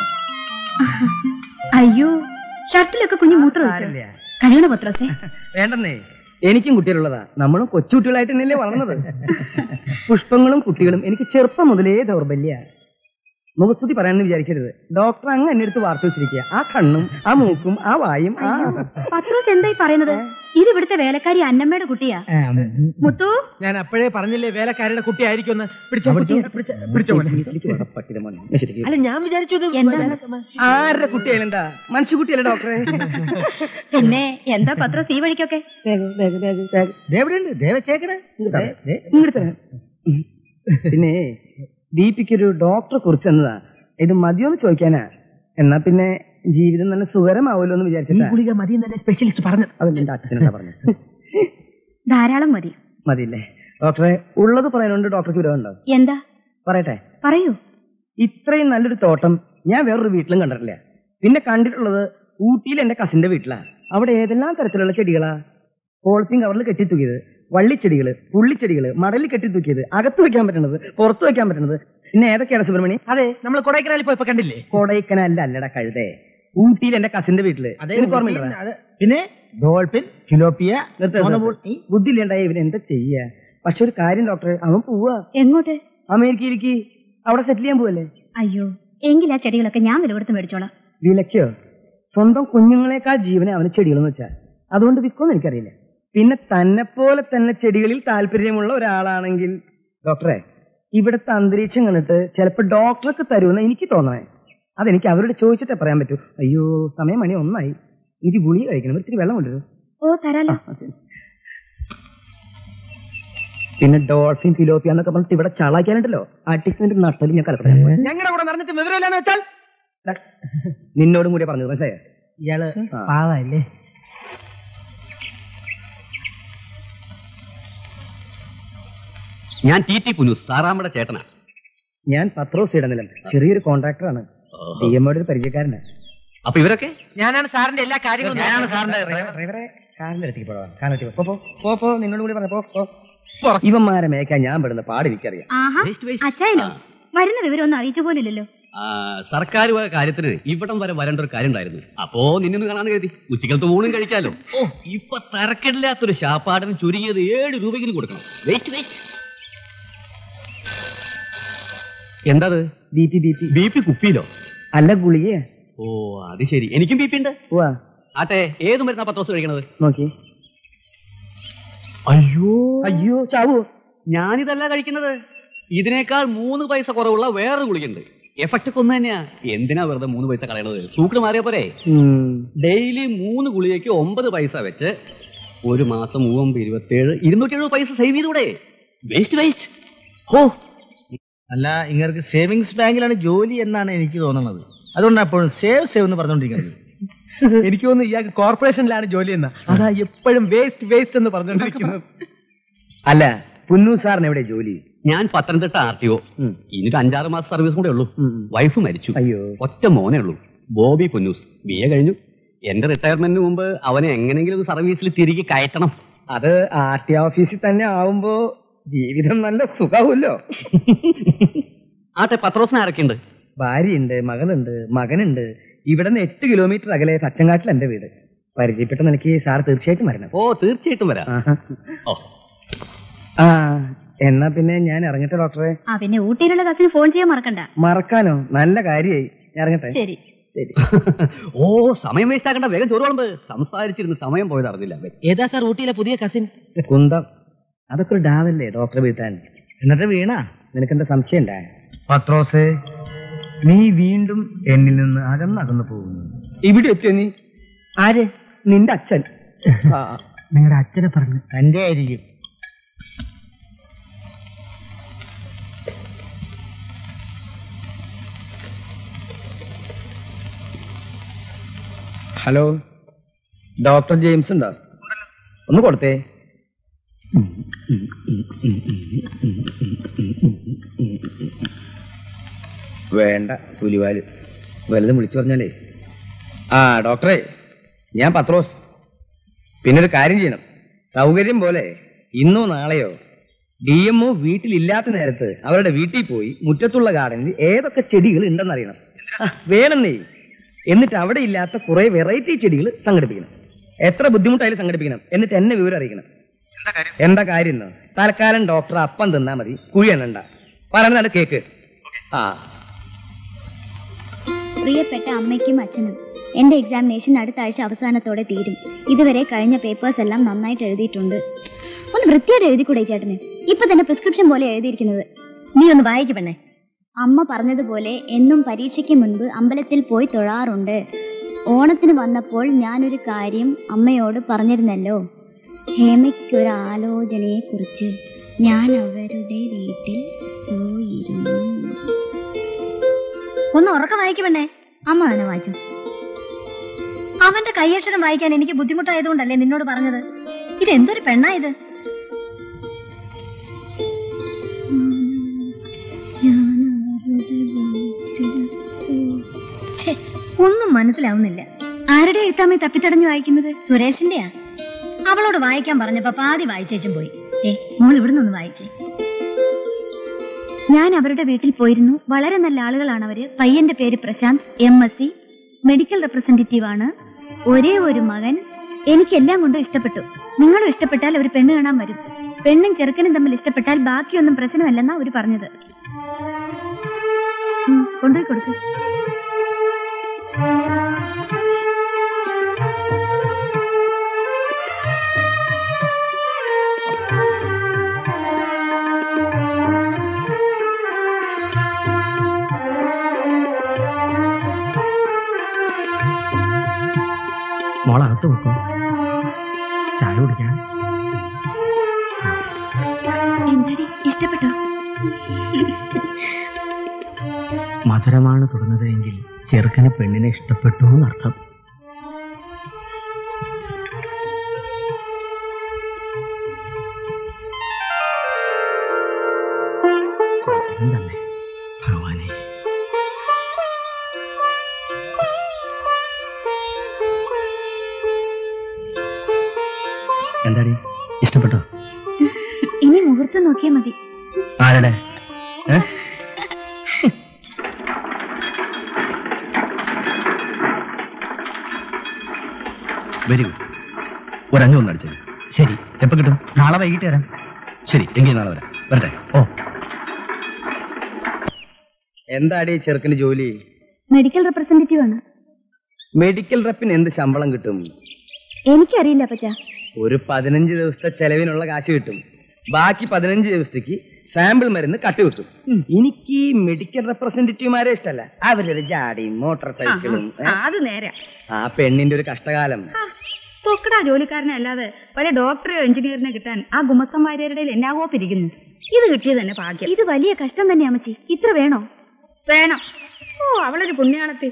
അയ്യോ ഷർട്ടിലൊക്കെ കുഞ്ഞു മൂത്രം ഒഴിച്ചോ? സാരമില്ല. കഴിയണ പത്രോസേ വേണ്ടെന്നേ എനിക്കും കുട്ടികളുള്ളതാ നമ്മളും കൊച്ചുകുട്ടികളായിട്ട് തന്നെയല്ലേ വളർന്നത് പുഷ്പങ്ങളും കുട്ടികളും എനിക്ക് ചെറുപ്പം മുതലേ ദൗർബല്യ മുഖസ്തുതി പറയാമെന്ന് വിചാരിക്കരുത് ഡോക്ടർ അങ്ങ് എന്നെ അടുത്ത് വാർത്ത വെച്ചിരിക്കുക ആ കണ്ണും ആ മൂക്കും ആ വായും ആ പത്രോസ് എന്തായി പറയുന്നത് ഇത് ഇവിടുത്തെ വേലക്കാരി അന്നമ്മയുടെ കുട്ടിയാ മുത്തു ഞാൻ അപ്പോഴേ പറഞ്ഞില്ലേ വേലക്കാരുടെ കുട്ടി ആയിരിക്കും പിടിച്ചോ പിടിച്ചോ പിടിച്ചോ മോനെ. പട്ടിയുടെ മോനെ. ഞാൻ ശരിക്കും. അല്ല ഞാൻ വിചാരിച്ചു ഇത് എന്താ ആരുടെ കുട്ടിയായാലെന്താ മനുഷ്യക്കുട്ടിയല്ലേ ഡോക്ടറെ പിന്നെ എന്താ പത്രോസ് ഈ വഴിക്കൊക്കെ എവിടെയുണ്ട് ദേ വെച്ചേക്കണേ ഇങ്ങോട്ട് തരാം. പിന്നെ ദീപിക്ക് ഒരു ഡോക്ടറെ കുറിച്ച് എന്നതാ ഇത് മതിയോന്ന് ചോദിക്കാനാ എന്നാ പിന്നെ ജീവിതം നല്ല സുഖരമാവുമല്ലോ എന്ന് ഈ വിചാരിച്ചിട്ടാ ഗുളിക മതി തന്നെ സ്പെഷ്യലിസ്റ്റ് പറഞ്ഞു അത് എന്റെ അച്ഛനെന്താ പറഞ്ഞു ധാരാളം മതി മതിയില്ലേ ഡോക്ടറെ ഉള്ളത് പറയാനുണ്ട് ഡോക്ടർക്ക് വിരോധമുണ്ടോ എന്താ പറയട്ടെ പറയൂ ഇത്രയും നല്ലൊരു തോട്ടം ഞാൻ വേറൊരു വീട്ടിലും കണ്ടിട്ടില്ല പിന്നെ കണ്ടിട്ടുള്ളത് ഊട്ടിയിൽ എന്റെ കസിന്റെ വീട്ടിലാ അവിടെ ഏതെല്ലാം തരത്തിലുള്ള ചെടികളാ പോളിത്തീൻ കവറിൽ കെട്ടിത്തൂക്കിയത് വള്ളിച്ചെടികള് പുള്ളിച്ചെടികള് മടലിൽ കെട്ടിത്തൂക്കിയത് അകത്ത് വെക്കാൻ പറ്റുന്നത് പുറത്ത് വെക്കാൻ പറ്റുന്നത് പിന്നെ ഏതൊക്കെയാണ് സുബ്രഹ്മണി അതെ നമ്മൾ കൊടൈക്കനാലിൽ പോയപ്പോ കണ്ടില്ലേ കൊടൈക്കനല്ല അല്ലടാ കഴുതേ ഊട്ടിയിൽ എന്റെ കസിന്റെ വീട്ടില് അതെ നിനക്ക് ഓർമ്മയുണ്ടോ? അത് പിന്നെ ഡോൾഫിൻ ഫിലോപ്പിയ നിർത്ത് നിർത്ത് മോണോബോൾ. നിർത്ത്. ബുദ്ധിയില്ലേണ്ടായി ഇവൻ എന്താ ചെയ്യാ പക്ഷെ ഒരു കാര്യം ഡോക്ടറെ അവൻ പോവാ എങ്ങോട്ട് അമേരിക്കയിലേക്ക് അവിടെ സെറ്റിൽ ചെയ്യാൻ പോവല്ലേ അയ്യോ എങ്കിൽ ആ ചെടികളൊക്കെ ഞാൻ വില കൊടുത്ത് മേടിച്ചോളാം വിലക്കോ സ്വന്തം കുഞ്ഞുങ്ങളെക്കാൾ ജീവനെ അവന് ചെടികളെന്ന് വെച്ചാൽ അതുകൊണ്ട് വിൽക്കുമെന്ന് എനിക്കറിയില്ല പിന്നെ തന്നെ പോലെ തന്നെ ചെടികളിൽ താല്പര്യമുള്ള ഒരാളാണെങ്കിൽ ഡോക്ടറെ ഇവിടുത്തെ അന്തരീക്ഷം കണ്ടിട്ട് ചിലപ്പോൾ ഡോക്ടർക്ക് തരുമെന്ന് എനിക്ക് തോന്നണേ അതെനിക്ക് അവരോട് ചോദിച്ചിട്ടേ പറയാൻ പറ്റൂ അയ്യോ സമയം മണി ഒന്നായി എനിക്ക് ഗുളിക കഴിക്കണം ഒരു ഇത്തിരി വെള്ളം കൊണ്ടുവരും ഓ തരാലോ പിന്നെ ഡോൾഫിൻ ഫിലോപ്പിയ എന്നൊക്കെ പറഞ്ഞിട്ട് ഇവിടെ ചളാക്കാനുണ്ടല്ലോ അടിക്കുന്നതിന്റെ നട്ടലും ഞാൻ കലപ്പട ഞങ്ങളുടെ കൂടെ നടന്നിട്ട് വിവരമില്ലാന്ന് വെച്ചാൽ നിന്നോടും കൂടി പറഞ്ഞത് മനസ്സിലായോ ഇയാള് ആ. പാവല്ലേ ഞാൻ ടി ടി പുനു സാറാമ്മയുടെ ചേട്ടനാ ഞാൻ പത്രോസ് ഇടനിലം ചെറിയൊരു കോൺട്രാക്ടറാണ് ഡി എമ്മോടെ ഒരു പരിചയക്കാരനാണ് അപ്പൊ ഇവരൊക്കെ ഞാനാണ് സാറിന്റെ എല്ലാ കാര്യങ്ങളും ഞാനാണ് സാറിന്റെ ഡ്രൈവറെ കാറിന്റെ അടുത്തേക്ക് പോകാം കാറിന്റെ പോ പോ, പോ പോ നിന്നോട് കൂടി പറഞ്ഞു പോ പോ ഇവന്മാരെ മേക്കാൻ ഞാൻ പെടുന്ന പാട് എനിക്കറിയാം ആഹാ അച്ചായനോ വരുന്ന വിവരം ഒന്നും അറിയിച്ച പോലില്ലല്ലോ ആ, സർക്കാർ വക കാര്യത്തിന് ഇവിടം വരെ വരേണ്ട ഒരു കാര്യം ഉണ്ടായിരുന്നു അപ്പോ നിന്നൊന്ന് കാണാന്ന് കരുതി ഉച്ചക്കലത്ത് ഊണും കഴിക്കാലോ ഓ ഇപ്പൊ തരക്കില്ലാത്തൊരു ശാപ്പാടിന് ചുരുങ്ങിയത് ഏഴ് രൂപയ്ക്ക് കൊടുക്കണം വെയിറ്റ് വെയിറ്റ് എന്താത് B P B P B P കുപ്പിയിലോ അല്ല ഗുളിക ഓ അത് ശരി എനിക്കും ബി പി ഉണ്ട് വാ ആട്ടെ ഏത് മരുന്നാ പത്ത് ദിവസം കഴിക്കണത് നോക്കി അയ്യോ അയ്യോ ചാവോ ഞാനിതല്ല കഴിക്കുന്നത് ഇതിനേക്കാൾ മൂന്ന് പൈസ കുറവുള്ള വേറൊരു ഗുളികയുണ്ട് എഫക്റ്റ് ഒക്കെ ഒന്ന് തന്നെയാ എന്തിനാ വെറുതെ മൂന്ന് പൈസ കളയണത് സൂക്കട് മാറിയ പോരെ ഡെയിലി മൂന്ന് ഗുളികയ്ക്ക് ഒമ്പത് പൈസ വെച്ച് ഒരു മാസം മൂവമ്പ് ഇരുപത്തിയേഴ് ഇരുന്നൂറ്റി എഴുപത് പൈസ സേവ് ചെയ്തുകൂടെ വേസ്റ്റ് വേസ്റ്റ് ഹോ അല്ല ഇങ്ങനെ സേവിങ്സ് ബാങ്കിലാണ് ജോലി എന്നാണ് എനിക്ക് തോന്നുന്നത് അതുകൊണ്ടാണ് എപ്പോഴും സേവ് സേവ് എന്ന് പറഞ്ഞുകൊണ്ടിരിക്കുന്നത് എനിക്ക് തോന്നുന്നു ഇയാൾക്ക് കോർപ്പറേഷനിലാണ് ജോലി എന്ന അതാ എപ്പോഴും വേസ്റ്റ് വേസ്റ്റ് എന്ന് പറഞ്ഞുകൊണ്ടിരിക്കുന്നത് അല്ല പുന്നു സാറിന് എവിടെ ജോലി ഞാൻ പത്തനംതിട്ട ആർ ടി ഒ ഇനി ഒരു അഞ്ചാറ് മാസം സർവീസ് കൂടെ ഉള്ളൂ വൈഫ് മരിച്ചു അയ്യോ ഒറ്റ മോനേ ഉള്ളൂ ബോബി പുന്നൂസ് ബി എ കഴിഞ്ഞു എന്റെ റിട്ടയർമെന്റിന് മുമ്പ് അവനെ എങ്ങനെങ്കിലും സർവീസിൽ തിരികെ കയറ്റണം അത് ആർ ടി ഓഫീസിൽ തന്നെ ആവുമ്പോ ജീവിതം നല്ല സുഖാവുമല്ലോ ആട്ടെ പത്രോസിന് ആരൊക്കെയുണ്ട് ഭാര്യയുണ്ട് മകളുണ്ട് മകനുണ്ട് ഇവിടെ നിന്ന് എട്ട് കിലോമീറ്റർ അകലെ തച്ചങ്കാട്ടിൽ എന്റെ വീട് പരിചയപ്പെട്ട നിലയ്ക്ക് സാർ തീർച്ചയായിട്ടും വരണം ഓ തീർച്ചയായിട്ടും വരാം ആഹാ. ഓ ആ എന്നാ പിന്നെ ഞാൻ ഇറങ്ങട്ടെ ഡോക്ടറെ ആ പിന്നെ ഊട്ടിയിലുള്ള കസിന് ഫോൺ ചെയ്യാൻ മറക്കണ്ട മറക്കാനോ നല്ല കാര്യമായി ഞാൻ ഇറങ്ങട്ടെ ശരി ശരി ഓ സമയം വേസ്റ്റ് ആക്കണ്ട വേഗം ചോറ് വിളമ്പ് സംസാരിച്ചിരുന്ന് സമയം പോയത് അറിഞ്ഞില്ല ഏതാ സാർ ഊട്ടിയിലെ പുതിയ കസിൻ കുന്തം അതൊക്കെ ഒരു ഡാവല്ലേ ഡോക്ടറെ വീഴ്ത്താൻ എന്നിട്ട് വീണ നിനക്കെന്താ സംശയം ഉണ്ടാ പത്രോസേ നീ വീണ്ടും എന്നിൽ നിന്ന് അകന്നകന്നു പോകുന്നു ഇവിടെ എത്തിയോ നീ ആര് നിന്റെ അച്ഛൻ നിങ്ങളുടെ അച്ഛനെ പറഞ്ഞു തന്റെ ആയിരിക്കും ഹലോ ഡോക്ടർ ജെയിംസ് ഉണ്ടോ ഒന്ന് കൊടുത്തേ വേണ്ട പുലിവാല് വലുതും വിളിച്ചു പറഞ്ഞാലേ ആ ഡോക്ടറെ ഞാൻ പത്രോസ് പിന്നെ ഒരു കാര്യം ചെയ്യണം സൗകര്യം പോലെ ഇന്നോ നാളെയോ ഡി എം ഒ വീട്ടിലില്ലാത്ത നേരത്ത് അവരുടെ വീട്ടിൽ പോയി മുറ്റത്തുള്ള ഗാർഡനിൽ ഏതൊക്കെ ചെടികൾ ഉണ്ടെന്നറിയണം ആ, വേണമെന്നേ എന്നിട്ട് അവിടെ ഇല്ലാത്ത കുറെ വെറൈറ്റി ചെടികൾ സംഘടിപ്പിക്കണം എത്ര ബുദ്ധിമുട്ടായാലും സംഘടിപ്പിക്കണം എന്നിട്ട് എന്നെ വിവരം അറിയിക്കണം എന്താ കാര്യം എന്ന് തൽക്കാലം ഡോക്ടർ അപ്പം തിന്നാ മതി കുഴി എണ്ണണ്ട പറയുന്നതാണ് കേക്ക് ആ പ്രിയപ്പെട്ട അമ്മയ്ക്കും അച്ഛനും എന്റെ എക്സാമിനേഷൻ അടുത്ത ആഴ്ച അവസാനത്തോടെ തീരും ഇതുവരെ കഴിഞ്ഞ പേപ്പേഴ്സ് എല്ലാം നന്നായിട്ട് എഴുതിയിട്ടുണ്ട് ഒന്ന് വൃത്തിയായിട്ട് എഴുതിക്കൂടെ ഈ ചേട്ടന് ഇപ്പൊ തന്നെ പ്രിസ്ക്രിപ്ഷൻ പോലെ എഴുതിയിരിക്കുന്നത് നീ ഒന്ന് വായിക്ക് പെണ്ണേ അമ്മ പറഞ്ഞതുപോലെ എന്നും പരീക്ഷയ്ക്ക് മുൻപ് അമ്പലത്തിൽ പോയി തൊഴാറുണ്ട് ഓണത്തിന് വന്നപ്പോൾ ഞാനൊരു കാര്യം അമ്മയോട് പറഞ്ഞിരുന്നല്ലോ ഹേമയ്ക്കൊരു ആലോചനയെ കുറിച്ച് ഞാൻ അവരുടെ വീട്ടിൽ പോയിരുന്നു ഒന്ന് ഉറക്കം വായിക്കുമെന്നേ അമ്മ തന്നെ വായിച്ചു അവന്റെ കൈയക്ഷരം വായിക്കാൻ എനിക്ക് ബുദ്ധിമുട്ടായതുകൊണ്ടല്ലേ നിന്നോട് പറഞ്ഞത് ഇത് എന്തൊരു പെണ്ണാ ഇത് ഛെ, ഒന്നും മനസ്സിലാവുന്നില്ല ആരുടെ എഴുത്താമേ തപ്പിത്തടഞ്ഞു വായിക്കുന്നത് സുരേഷിന്റെയാ അവളോട് വായിക്കാൻ പറഞ്ഞപ്പോ പാതി വായിച്ചേച്ചും പോയി ഏ മോൾ ഇവിടുന്ന് ഒന്ന് വായിച്ചേ ഞാൻ അവരുടെ വീട്ടിൽ പോയിരുന്നു വളരെ നല്ല ആളുകളാണ് അവര് പയ്യന്റെ പേര് Prashant M S C medical representative ആണ് ഒരേ ഒരു മകൻ എനിക്കെല്ലാം കൊണ്ടും ഇഷ്ടപ്പെട്ടു നിങ്ങളും ഇഷ്ടപ്പെട്ടാൽ ഒരു പെണ്ണ് കാണാൻ വരും പെണ്ണും ചെറുക്കനും തമ്മിൽ ഇഷ്ടപ്പെട്ടാൽ ബാക്കിയൊന്നും പ്രശ്നമല്ലെന്നാ അവര് പറഞ്ഞത് ഉം, കൊണ്ടുപോയി കൊടുക്ക് മോളകത്ത് വെക്കോ ചായ കുടിക്കാൻ എന്താടി ഇഷ്ടപ്പെട്ടോ മധുരമാണ് തുടർന്നത് എങ്കിൽ ചെറുക്കന് പെണ്ണിനെ ഇഷ്ടപ്പെട്ടു എന്നർത്ഥം സൗന്ദര്യം തന്നെ ഭഗവാനെ എന്താടി ഇഷ്ടപ്പെട്ടോ ഇനി മുഹൂർത്തം നോക്കിയാൽ മതി ആരുടെ ഏ? വെരി ഗുഡ് ഒരു അഞ്ഞു ഒന്ന് അടിച്ചത് ശരി എപ്പോ കിട്ടും നാളെ വൈകിട്ട് വരാം ശരി എങ്കിൽ നാളെ വരാം വരട്ടെ ഓ എന്താടി ഈ ചെറുക്കന് ജോലി മെഡിക്കൽ റെപ്രസെന്റേറ്റീവ് ആണ് മെഡിക്കൽ റെപ്പിന് എന്ത് ശമ്പളം കിട്ടും എനിക്കറിയില്ല പറ്റ ഒരു പതിനഞ്ച് ദിവസത്തെ ചെലവിനുള്ള കാശ് കിട്ടും ബാക്കി പതിനഞ്ച് ദിവസത്തേക്ക് സാമ്പിൾ മരുന്ന് കട്ട് കിട്ടും എനിക്ക് ഈ മെഡിക്കൽ റെപ്രസെന്റേറ്റീവ്മാരെ ഇഷ്ടമല്ല അവരൊരു ജാടിയും മോട്ടോർ സൈക്കിളും ആ, അത് നേരെ ആ പെണ്ണിന്റെ ഒരു കഷ്ടകാലം തൊക്കടാ ജോലിക്കാരനെ അല്ലാതെ വല്ല ഡോക്ടറെയോ എഞ്ചിനീയറിനെ കിട്ടാൻ ആ ഗുമസ്തം വാര്യരുടെ എന്നാ കോപ്പിരിക്കുന്നു ഇത് കിട്ടിയത് തന്നെ ഭാഗ്യം ഇത് വലിയ കഷ്ടം തന്നെ അമ്മച്ചി ഇത്ര വേണോ വേണം ഓ അവളൊരു പുണ്യാളത്തി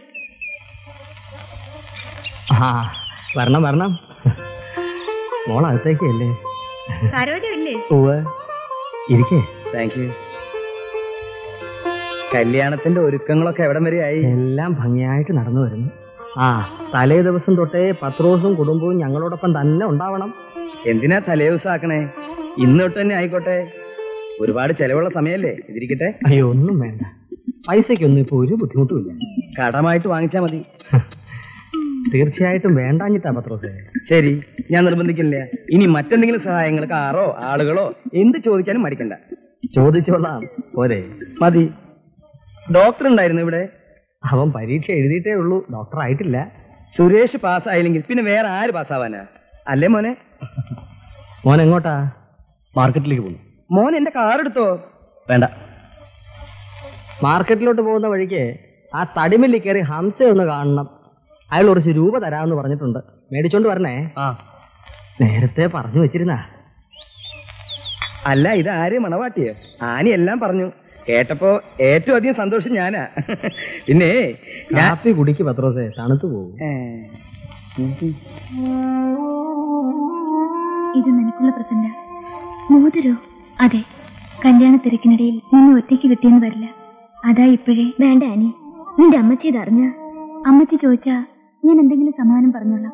ആ വരണം വരണം മോളകത്തേക്കല്ലേ സരോജമില്ലേ ഉവ്വ് ഇരിക്കേ താങ്ക് യു കല്യാണത്തിന്റെ ഒരുക്കങ്ങളൊക്കെ എവിടം വരെയായി എല്ലാം ഭംഗിയായിട്ട് നടന്നു വരുന്നു ആ തലേ ദിവസം തൊട്ടേ പത്രോസും കുടുംബവും ഞങ്ങളോടൊപ്പം തന്നെ ഉണ്ടാവണം എന്തിനാ തലേദിവസം ആക്കണേ ഇന്ന് തൊട്ട് തന്നെ ആയിക്കോട്ടെ ഒരുപാട് ചെലവുള്ള സമയല്ലേ ഇതിരിക്കട്ടെ അയ്യോ ഒന്നും വേണ്ട പൈസയ്ക്കൊന്നും ഇപ്പൊ ഒരു ബുദ്ധിമുട്ടുമില്ല കടമായിട്ട് വാങ്ങിച്ചാ മതി തീർച്ചയായിട്ടും വേണ്ടാഞ്ഞിട്ടാ പത്രോസേ ശരി ഞാൻ നിർബന്ധിക്കില്ല ഇനി മറ്റെന്തെങ്കിലും സഹായങ്ങൾ കാറോ ആളുകളോ എന്ത് ചോദിക്കാനും മടിക്കണ്ട ചോദിച്ചോളാം പോരെ മതി ഡോക്ടർ ഉണ്ടായിരുന്നു ഇവിടെ അവൻ പരീക്ഷ എഴുതിയിട്ടേ ഉള്ളൂ ഡോക്ടർ ആയിട്ടില്ല സുരേഷ് പാസ്സായില്ലെങ്കിൽ പിന്നെ വേറെ ആര് പാസ്സാവാനാ അല്ലേ മോനെ മോൻ എങ്ങോട്ടാ മാർക്കറ്റിലേക്ക് പോകുന്നു മോൻ എന്റെ കാർ എടുത്തോ വേണ്ട മാർക്കറ്റിലോട്ട് പോകുന്ന വഴിക്ക് ആ തടിമില്ലിൽ കയറി ഹംസ ഒന്ന് കാണണം അയാൾ കുറച്ച് രൂപ തരാമെന്ന് പറഞ്ഞിട്ടുണ്ട് മേടിച്ചോണ്ട് വരണേ ആ നേരത്തെ പറഞ്ഞു വെച്ചിരുന്ന അല്ല ഇത് ആര് മണവാട്ടിയോ ആനി എല്ലാം പറഞ്ഞു കേട്ടപ്പോ ഏറ്റവും അധികം സന്തോഷം ഞാനാ പിന്നെ ഞാൻ കാപ്പി കുടിക്ക് പത്രോസേ തണുത്തു പോകും ഇത് നിനക്കുള്ള പ്രസന്റ മോതിരോ അതെ കല്യാണ തിരക്കിനിടയിൽ നിന്നെ ഒറ്റയ്ക്ക് കിട്ടിയെന്ന് വരില്ല അതാ ഇപ്പോഴേ വേണ്ട ആനി നിന്റെ അമ്മച്ചി ഇതറിഞ്ഞ അമ്മച്ചി ചോദിച്ചാ ഞാൻ എന്തെങ്കിലും സമാധാനം പറഞ്ഞോളാം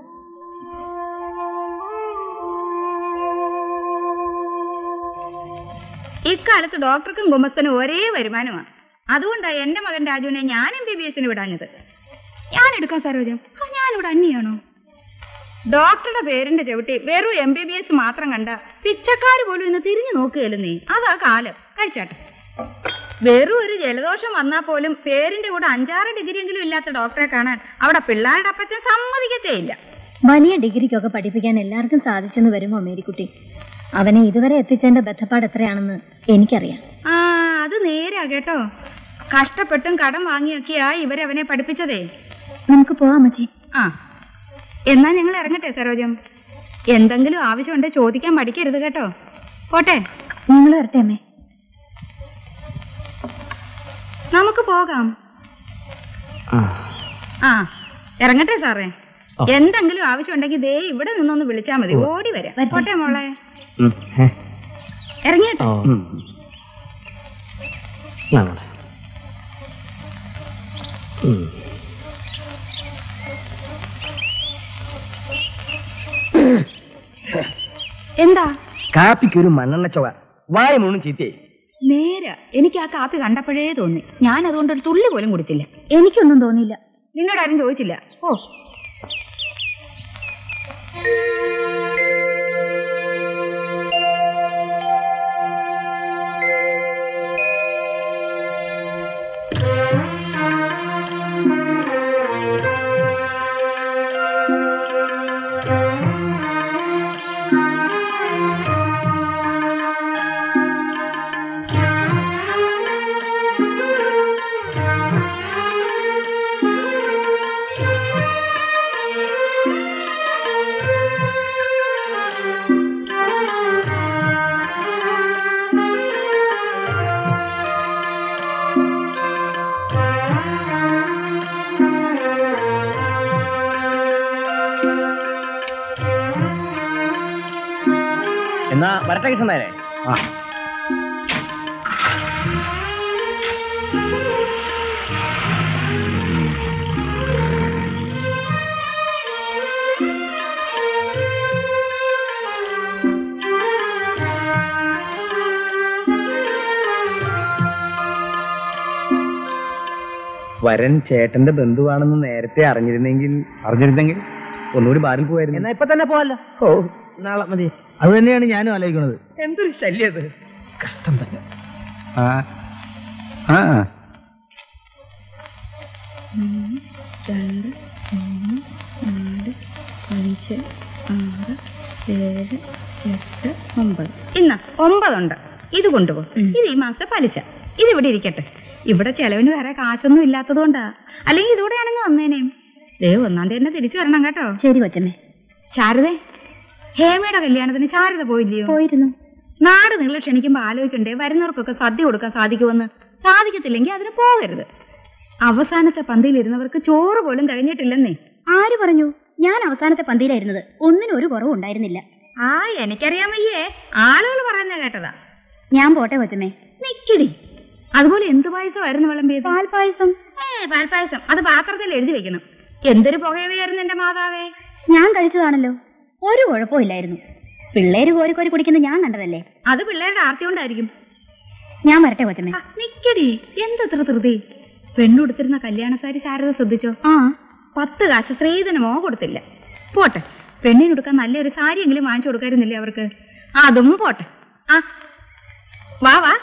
ഇക്കാലത്ത് ഡോക്ടർക്കും ഗുമസ്തനും ഒരേ വരുമാനമാണ് അതുകൊണ്ടാണ് എന്റെ മകൻ രാജുവിനെ ഞാൻ എം ബി ബി എസിന് വിടാഞ്ഞത് ഞാൻ എടുക്കാം സരോജം ആ, ഞാനിവിടെ അന്യാണോ ഡോക്ടറുടെ പേരിന്റെ ചവിട്ടി വെറും എം ബി ബി എസ് മാത്രം കണ്ട പിച്ചക്കാര് പോലും ഇന്ന് തിരിഞ്ഞു നോക്കുകയല്ലേ നീ അതാ കാലം കഴിച്ചാട്ടെ വെറും ഒരു ജലദോഷം വന്നാൽ പോലും പേരിന്റെ കൂടെ അഞ്ചാറ് ഡിഗ്രിയെങ്കിലും ഇല്ലാത്ത ഡോക്ടറെ കാണാൻ അവിടെ പിള്ളേരുടെ അപ്പച്ചൻ സമ്മതിക്കത്തേ ഇല്ല വലിയ ഡിഗ്രിക്കൊക്കെ പഠിപ്പിക്കാൻ എല്ലാവർക്കും സാധിച്ചെന്ന് വരുമോ മേരിക്കുട്ടി അവനെ ഇതുവരെ എത്തിച്ചതിന്റെ ബന്ധപ്പാട് എത്രയാണെന്ന് എനിക്കറിയാം ആ അത് നേരാ കേട്ടോ കഷ്ടപ്പെട്ടും കടം വാങ്ങിയൊക്കെയാ ഇവരവനെ പഠിപ്പിച്ചതേ നമുക്ക് പോവാം അമ്മച്ചി ആ എന്നാ ഞങ്ങൾ ഇറങ്ങട്ടെ സരോജം എന്തെങ്കിലും ആവശ്യമുണ്ടെ ചോദിക്കാൻ മടിക്കരുത് കേട്ടോ പോട്ടെ നിങ്ങൾ വരട്ടെ അമ്മേ നമുക്ക് പോകാം ആ ഇറങ്ങട്ടെ സാറേ എന്തെങ്കിലും ആവശ്യമുണ്ടെങ്കിൽ ദേ ഇവിടെ നിന്നൊന്ന് വിളിച്ചാ മതി ഓടി വരാം പോട്ടെ മോളെ ഇറങ്ങിയട്ടെ എന്താ കാപ്പിക്ക് ഒരു മണ്ണെണ്ണ ചൊവ വായ മൂന്നും ചീത്തയായി നേരാ എനിക്ക് ആ കാപ്പി കണ്ടപ്പോഴേ തോന്നി ഞാൻ അതുകൊണ്ട് ഒരു തുള്ളി പോലും കുടിച്ചില്ല എനിക്കൊന്നും തോന്നിയില്ല നിന്നോട് ആരും ചോദിച്ചില്ല ഓ എന്നാ വരട്ടെ കൃഷ്ണൻ നേരെ ആ വരൻ ചേട്ടന്റെ ബന്ധുവാണെന്ന് നേരത്തെ അറിഞ്ഞിരുന്നെങ്കിൽ അറിഞ്ഞിരുന്നെങ്കിൽ ഒന്നുകൂടി ബാറിൽ പോയായിരുന്നു എന്നാ ഇപ്പൊ തന്നെ പോവല്ലോ ഓ നാളെ മതി അത് തന്നെയാണ് ഞാനും ആലോചിക്കുന്നത് എന്തൊരു ശല്യം അത് കഷ്ടം തന്നെ ആ ആ രണ്ട് മൂന്ന് നാല് അഞ്ച് ആറ് ഏഴ് എട്ട് ഒമ്പത് ഇന്ന ഒമ്പതുണ്ട് ഇത് കൊണ്ടുപോകും ഇത് ഈ മാസത്തെ പലിശ ഇത് ഇവിടെ ഇരിക്കട്ടെ ഇവിടെ ചെലവിന് വേറെ കാശൊന്നും ഇല്ലാത്തതുകൊണ്ടാ അല്ലെങ്കിൽ ഇതൂടെ ആണെങ്കിൽ വന്നേനേം ദേ ഒന്നാം തീയതി തന്നെ തിരിച്ചു വരണം കേട്ടോ ശരി കൊച്ചമ്മേ ശാരദേ ഹേമയുടെ കല്യാണത്തിന് ശാരദ പോയില്ലയോ പോയിരുന്നു നാട് നിങ്ങൾ ക്ഷണിക്കുമ്പോ ആലോചിക്കണ്ടേ വരുന്നവർക്കൊക്കെ സദ്യ കൊടുക്കാൻ സാധിക്കുമെന്ന് സാധിക്കത്തില്ലെങ്കിൽ അതിന് പോകരുത് അവസാനത്തെ പന്തിയിൽ ഇരുന്നവർക്ക് ചോറ് പോലും കഴിഞ്ഞിട്ടില്ലെന്നേ ആര് പറഞ്ഞു ഞാൻ അവസാനത്തെ പന്തിയിലായിരുന്നത് ഒന്നിനും ഒരു കുറവും ഉണ്ടായിരുന്നില്ല ആ എനിക്കറിയാൻ വയ്യേ ആളുകൾ പറയുന്ന കേട്ടതാ ഞാൻ പോട്ടെ കൊച്ചമ്മേ നിക്കടി അതുപോലെ എന്ത് പായസമായിരുന്നു വിളമ്പിയത് പാൽപായസം ഏ പാൽപ്പായസം അത് പാത്രത്തിൽ എഴുതി വെക്കണം എന്തൊരു പുകയവയായിരുന്നു എന്റെ മാതാവേ ഞാൻ കഴിച്ചതാണല്ലോ ഒരു കുഴപ്പമില്ലായിരുന്നു പിള്ളേര് കോരി കോരി കുടിക്കുന്നത് ഞാൻ കണ്ടതല്ലേ അത് പിള്ളേരുടെ ആർത്തി കൊണ്ടായിരിക്കും ഞാൻ വരട്ടെ കൊച്ചമ്മേ ആ, നിക്കടി എന്തത്ര ധൃതി പെണ്ണുടുത്തിരുന്ന കല്യാണ സാരി ശാരദ ശ്രദ്ധിച്ചോ ആ പത്ത് കാശ് സ്ത്രീധനമോ കൊടുത്തില്ല പോട്ടെ പെണ്ണിനുടുക്കാൻ നല്ലൊരു സാരിയെങ്കിലും വാങ്ങിച്ചു കൊടുക്കായിരുന്നില്ലേ അവർക്ക് അതും പോട്ടെ ആ വാ വാ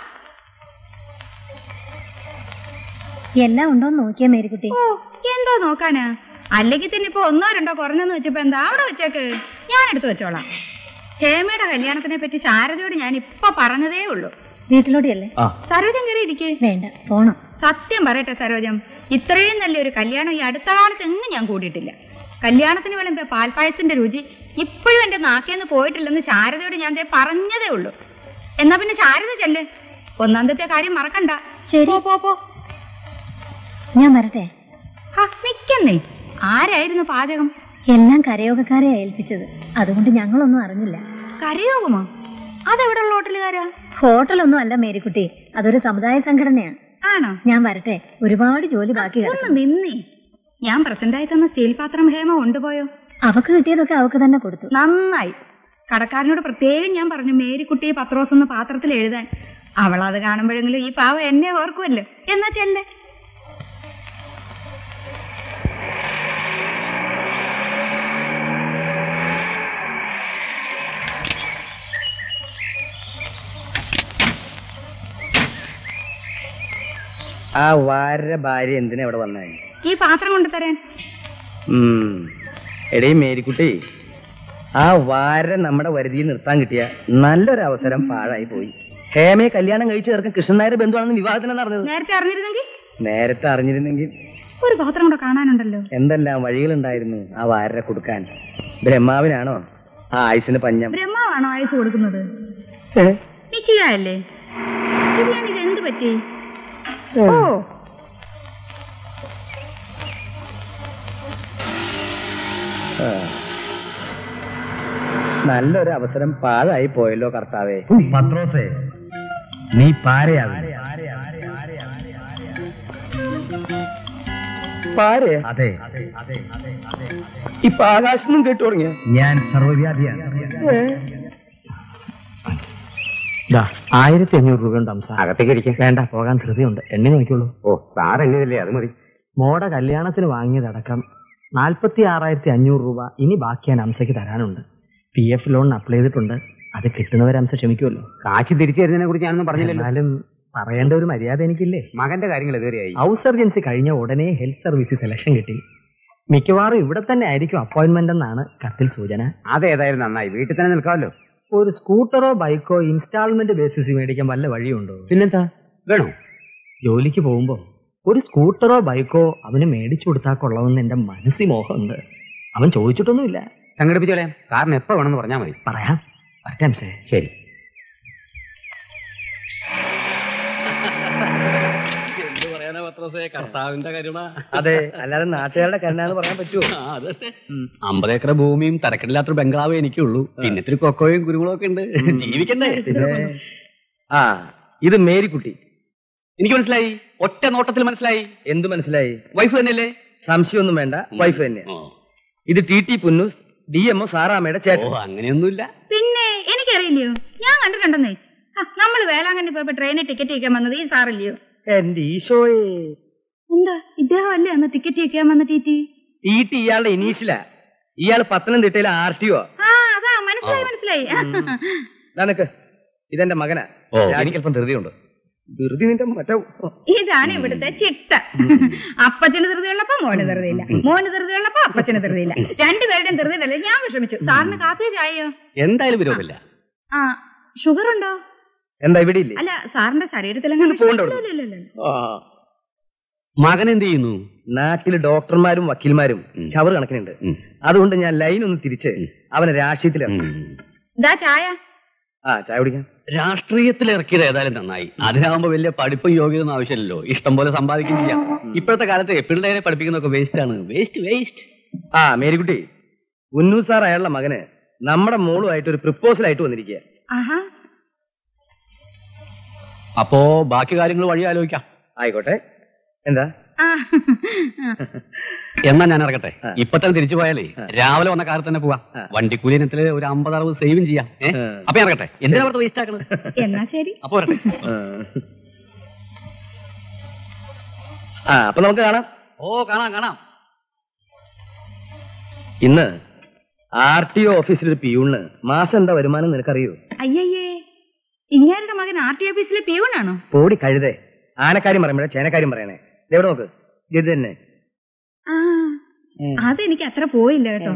എല്ലാം ഉണ്ടോന്ന് നോക്കിയാ മേരിക്കുട്ടി ഓ എന്തോ നോക്കാനാ അല്ലെങ്കിൽ തന്നെ ഇപ്പൊ ഒന്നോ രണ്ടോ കുറഞ്ഞെന്ന് വെച്ചപ്പോ എന്താ അവിടെ വെച്ചേക്ക് ഞാൻ എടുത്തു വെച്ചോളാം ഹേമയുടെ കല്യാണത്തിനെ പറ്റി ശാരദയോട് ഞാൻ ഇപ്പൊ പറഞ്ഞതേ ഉള്ളൂ വീട്ടിലോട്ടിയല്ലേ സരോജം കയറി ഇരിക്കേ വേണ്ട പോണം സത്യം പറയട്ടെ സരോജം ഇത്രയും നല്ലൊരു കല്യാണം ഈ അടുത്ത കാലത്ത് എങ്ങും ഞാൻ കൂടിയിട്ടില്ല കല്യാണത്തിന് വിളമ്പിയ പാൽപ്പായസത്തിന്റെ രുചി ഇപ്പോഴും എന്റെ നാക്കേന്ന് പോയിട്ടില്ലെന്ന് ശാരദയോട് ഞാൻ ദേ പറഞ്ഞതേ ഉള്ളൂ എന്നാ പിന്നെ ശാരദ ചെല്ല് ഒന്നാമത്തെ കാര്യം മറക്കണ്ട ശരി. പോ, പോ പോ ഞാൻ വരട്ടെ ഹാ, നിക്കുന്നേ ആരായിരുന്നു പാചകം എല്ലാം കരയോഗക്കാരെ ഏൽപ്പിച്ചത് അതുകൊണ്ട് ഞങ്ങളൊന്നും അറിഞ്ഞില്ല കരയോഗമോ അതെവിടെയുള്ള ഹോട്ടലുകാരാ ഹോട്ടലൊന്നും അല്ല മേരിക്കുട്ടി അതൊരു സമുദായ സംഘടനയാണ് ആണോ ഞാൻ വരട്ടെ ഒരുപാട് ജോലി ബാക്കി ഒന്ന് കിടക്കുന്നു നിന്നേ ഞാൻ പ്രസന്റായി തന്ന സ്റ്റീൽ പാത്രം ഹേമ കൊണ്ടുപോയോ അവക്ക് കിട്ടിയതൊക്കെ അവക്ക് തന്നെ കൊടുത്തു നന്നായി കടക്കാരനോട് പ്രത്യേകം ഞാൻ പറഞ്ഞു മേരിക്കുട്ടിയെ പത്രോസ് എന്ന പാത്രത്തിൽ എഴുതാൻ അവൾ അത് കാണുമ്പോഴെങ്കിലും ഈ പാവ എന്നെ ഓർക്കുമല്ലോ എന്നാ ചെല്ലേ ആ വാര ഭാര്യ എന്തിനാ ഇവിടെ വന്നേ ഈ പാത്രം കൊണ്ടുതരാൻ ഉം. എടീ മേരിക്കുട്ടി ആ വാര നമ്മുടെ വരുതിയിൽ നിർത്താൻ കിട്ടിയ നല്ലൊരു അവസരം പാഴായി പോയി ഹേമയെ കല്യാണം കഴിച്ചു ചേർക്കാൻ കൃഷ്ണൻ നായർ ബന്ധുവാണെന്ന് വിവാഹത്തിന് നടന്നത് നേരത്തെ അറിഞ്ഞിരുന്നെങ്കിൽ നേരത്തെ അറിഞ്ഞിരുന്നെങ്കിൽ ഒരു പാത്രം കൂടെ കാണാനുണ്ടല്ലോ എന്തെല്ലാം വഴികളുണ്ടായിരുന്നു ആ വാരരെ കൊടുക്കാൻ ബ്രഹ്മാവിനാണോ ആ ആയുസിന് പഞ്ഞം ബ്രഹ്മാവാണോ ആയുസ് കൊടുക്കുന്നത് ഏ? നിശ്ചയല്ലേ ഇത് ഞാൻ ഇത് എന്ത് പറ്റി ഓ ആ. നല്ലൊരു അവസരം പാഴായി പോയല്ലോ കർത്താവേ പത്രോസേ നീ പാരയാവില്ല പാരേ അതെ ഇപ്പൊ ആകാശം കേട്ടു തുടങ്ങിയ ഞാൻ സർവ്വവ്യാധിയാണ് ആയിരത്തി അഞ്ഞൂറ് രൂപ ഉണ്ട് അംസ അകത്തേക്ക് ഇരിക്കാം വേണ്ട പോകാൻ ധൃതിയുണ്ട് എണ്ണി നോക്കിയുള്ളൂ ഓ സാർ എങ്ങനെയല്ലേ അത് മതി മോടെ കല്യാണത്തിന് വാങ്ങിയതടക്കം നാൽപ്പത്തി ആറായിരത്തി അഞ്ഞൂറ് രൂപ ഇനി ബാക്കി ഞാൻ അംസയ്ക്ക് തരാനുണ്ട് പി എഫ് ലോണിന് അപ്ലൈ ചെയ്തിട്ടുണ്ട് അത് കിട്ടുന്നവരെ അംസ ക്ഷമിക്കുമല്ലോ കാശ് തിരിച്ചു തരുന്നതിനെ കുറിച്ച് ഞാനൊന്നും പറഞ്ഞില്ലല്ലോ എന്നാലും പറയേണ്ട ഒരു മര്യാദ എനിക്കില്ലേ മകന്റെ കാര്യങ്ങൾ ഇതുവരെയായി ഹൗസ് സർജൻസി കഴിഞ്ഞ ഉടനെ ഹെൽത്ത് സർവീസ് സെലക്ഷൻ കിട്ടി മിക്കവാറും ഇവിടെ തന്നെ ആയിരിക്കും അപ്പോയിന്റ്മെന്റ് എന്നാണ് കത്തിൽ സൂചന അതേതായാലും നന്നായി വീട്ടിൽ തന്നെ നിൽക്കാമല്ലോ ഒരു സ്കൂട്ടറോ ബൈക്കോ ഇൻസ്റ്റാൾമെന്റ് ബേസിസിൽ മേടിക്കാൻ വല്ല വഴിയുണ്ടോ പിന്നെന്താ വേണോ ജോലിക്ക് പോകുമ്പോ ഒരു സ്കൂട്ടറോ ബൈക്കോ അവന് മേടിച്ചു കൊടുത്താൽ കൊള്ളാമെന്ന് എന്റെ മനസ്സിൽ മോഹമുണ്ട് അവൻ ചോദിച്ചിട്ടൊന്നുമില്ല സംഘടിപ്പിച്ചോളെ കാറിന് എപ്പോ വേണമെന്ന് പറഞ്ഞാൽ മതി പറയാം വരട്ടെ അംസേ ശരി എന്ത് പറയാനാ പത്രോസേ കർത്താവിന്റെ കരുണ അതെ അല്ലാതെ നാട്ടുകാരുടെ കരുണാന്ന് പറയാൻ പറ്റുമോ ആ, അതന്നെ. അമ്പത് ഏക്കർ ഭൂമിയും തരക്കെട്ടില്ലാത്തൊരു ബംഗ്ലാവേ എനിക്കുള്ളൂ പിന്നെ ഇത്തിരി കൊക്കോയും കുരുമുളകും ഒക്കെ ഉണ്ട് ജീവിക്കണ്ടേ ആ ഇത് മേരിക്കുട്ടി എനിക്ക് മനസ്സിലായി ഒറ്റ നോട്ടത്തിൽ മനസ്സിലായി എന്തു മനസ്സിലായി വൈഫ് തന്നെയല്ലേ സംശയമൊന്നും വേണ്ട വൈഫ് തന്നെ ഓ. ഇത് T T Punnoose D M O സാറാമ്മയുടെ ഓ ചേട്ടൻ അങ്ങനെയൊന്നുമില്ല പിന്നെ എനിക്കറിയില്ലയോ ഞാൻ കണ്ടിട്ടുണ്ടെന്നേ നമ്മൾ വേളാങ്കണ്ണി പോയപ്പോ ട്രെയിനിൽ ടിക്കറ്റ് വയ്ക്കാൻ വന്നത് ഈ സാറില്ലയോ എന്റെ ഈശോയെ എന്താ ഇത് ഇദ്ദേഹം അല്ലേ അന്ന് ടിക്കറ്റ് വെക്കാൻ വന്ന ടി ടി ടി ടി ഇയാളുടെ ഇനീഷ്യലാ ഇയാൾ പത്തനംതിട്ടയിലെ ആർ ടി ഒ ആ അതാ മനസ്സിലായി മനസ്സിലായി നിനക്ക് ഇതെന്റെ മകനാ ഓ എനിക്കല്പം ധൃതിയുണ്ട് ധൃതി നിന്റെ മറ്റേ ഇതാണ് ഇവിടുത്തെ ചിട്ട അപ്പച്ചന് ധൃതിയുള്ളപ്പോ മോന് ധൃതിയില്ല മോന് ധൃതിയുള്ളപ്പോ അപ്പച്ചന് ധൃതിയില്ല രണ്ടുപേരുടെയും ധൃതിയിലല്ലേ ഞാൻ വിഷമിച്ചു സാറിന് കാപ്പിയോ ചായയോ എന്തായാലും വിരോധമില്ല ആ ഷുഗർ ഉണ്ടോ എന്താ ഇവിടെ ഇല്ലേ അല്ല സാറിന്റെ ശരീരത്തിൽ അങ്ങനെ പോകണ്ട അവിടുന്ന്. ഇല്ല, ഇല്ല, ഇല്ല. മകൻ എന്ത് ചെയ്യുന്നു നാട്ടില് ഡോക്ടർമാരും വക്കീൽമാരും ചവറ് കണക്കിനുണ്ട് അതുകൊണ്ട് ഞാൻ ലൈൻ ഒന്ന് തിരിച്ച് അവനെ രാഷ്ട്രീയത്തിലിറങ്ങി ദാ ചായ ആ ചായ കുടിക്കാൻ രാഷ്ട്രീയത്തിൽ ഇറക്കിയത് ഏതായാലും നന്നായി അതിനാകുമ്പോ വലിയ പഠിപ്പും യോഗ്യതൊന്നും ആവശ്യമില്ലല്ലോ ഇഷ്ടം പോലെ സമ്പാദിക്കും ചെയ്യാം ഇപ്പോഴത്തെ കാലത്ത് പിള്ളേരെ പഠിപ്പിക്കുന്നതൊക്കെ വേസ്റ്റ് ആണ് വേസ്റ്റ് വേസ്റ്റ് ആ മേരിക്കുട്ടി ഉന്നു സാർ അയാളുടെ മകന് നമ്മുടെ മോളുമായിട്ട് ഒരു പ്രപ്പോസൽ ആയിട്ട് വന്നിരിക്കുക ആഹാ അപ്പോ ബാക്കി കാര്യങ്ങൾ വഴി ആലോചിക്കാം ആയിക്കോട്ടെ എന്താ ആ എന്നാ ഞാൻ ഇറങ്ങട്ടെ ഇപ്പൊ തന്നെ തിരിച്ചു പോയാലേ രാവിലെ വന്ന കാലത്ത് തന്നെ പോവാം വണ്ടിക്കൂലി ഇനത്തില് ഒരു അമ്പത് അറുപത് സേവും ചെയ്യാം ഏ? അപ്പൊ ഞാൻ ഇറങ്ങട്ടെ എന്തിനാ വെറുതെ വേസ്റ്റ് ആക്കണത് എന്നാ ശരി അപ്പൊ വരട്ടെ ആ അപ്പൊ നമുക്ക് കാണാം ഓ കാണാം കാണാം ഇന്ന് ആർ ടി ഒ ഓഫീസിൽ ഒരു പിയൂണിന് മാസം എന്താ വരുമാനം നിനക്കറിയോ അയ്യയ്യേ ഇങ്ങാരുടെ മകൻ ആർ ടി ഓഫീസിലെ പിയൂണാണോ പോടി കഴുതേ ആനക്കാര്യം പറയുമ്പോഴേ ചേനക്കാര്യം പറയണേ എവിടെ നോക്ക് ഇത് തന്നെ ആ അതെനിക്ക് അത്ര പോയില്ല കേട്ടോ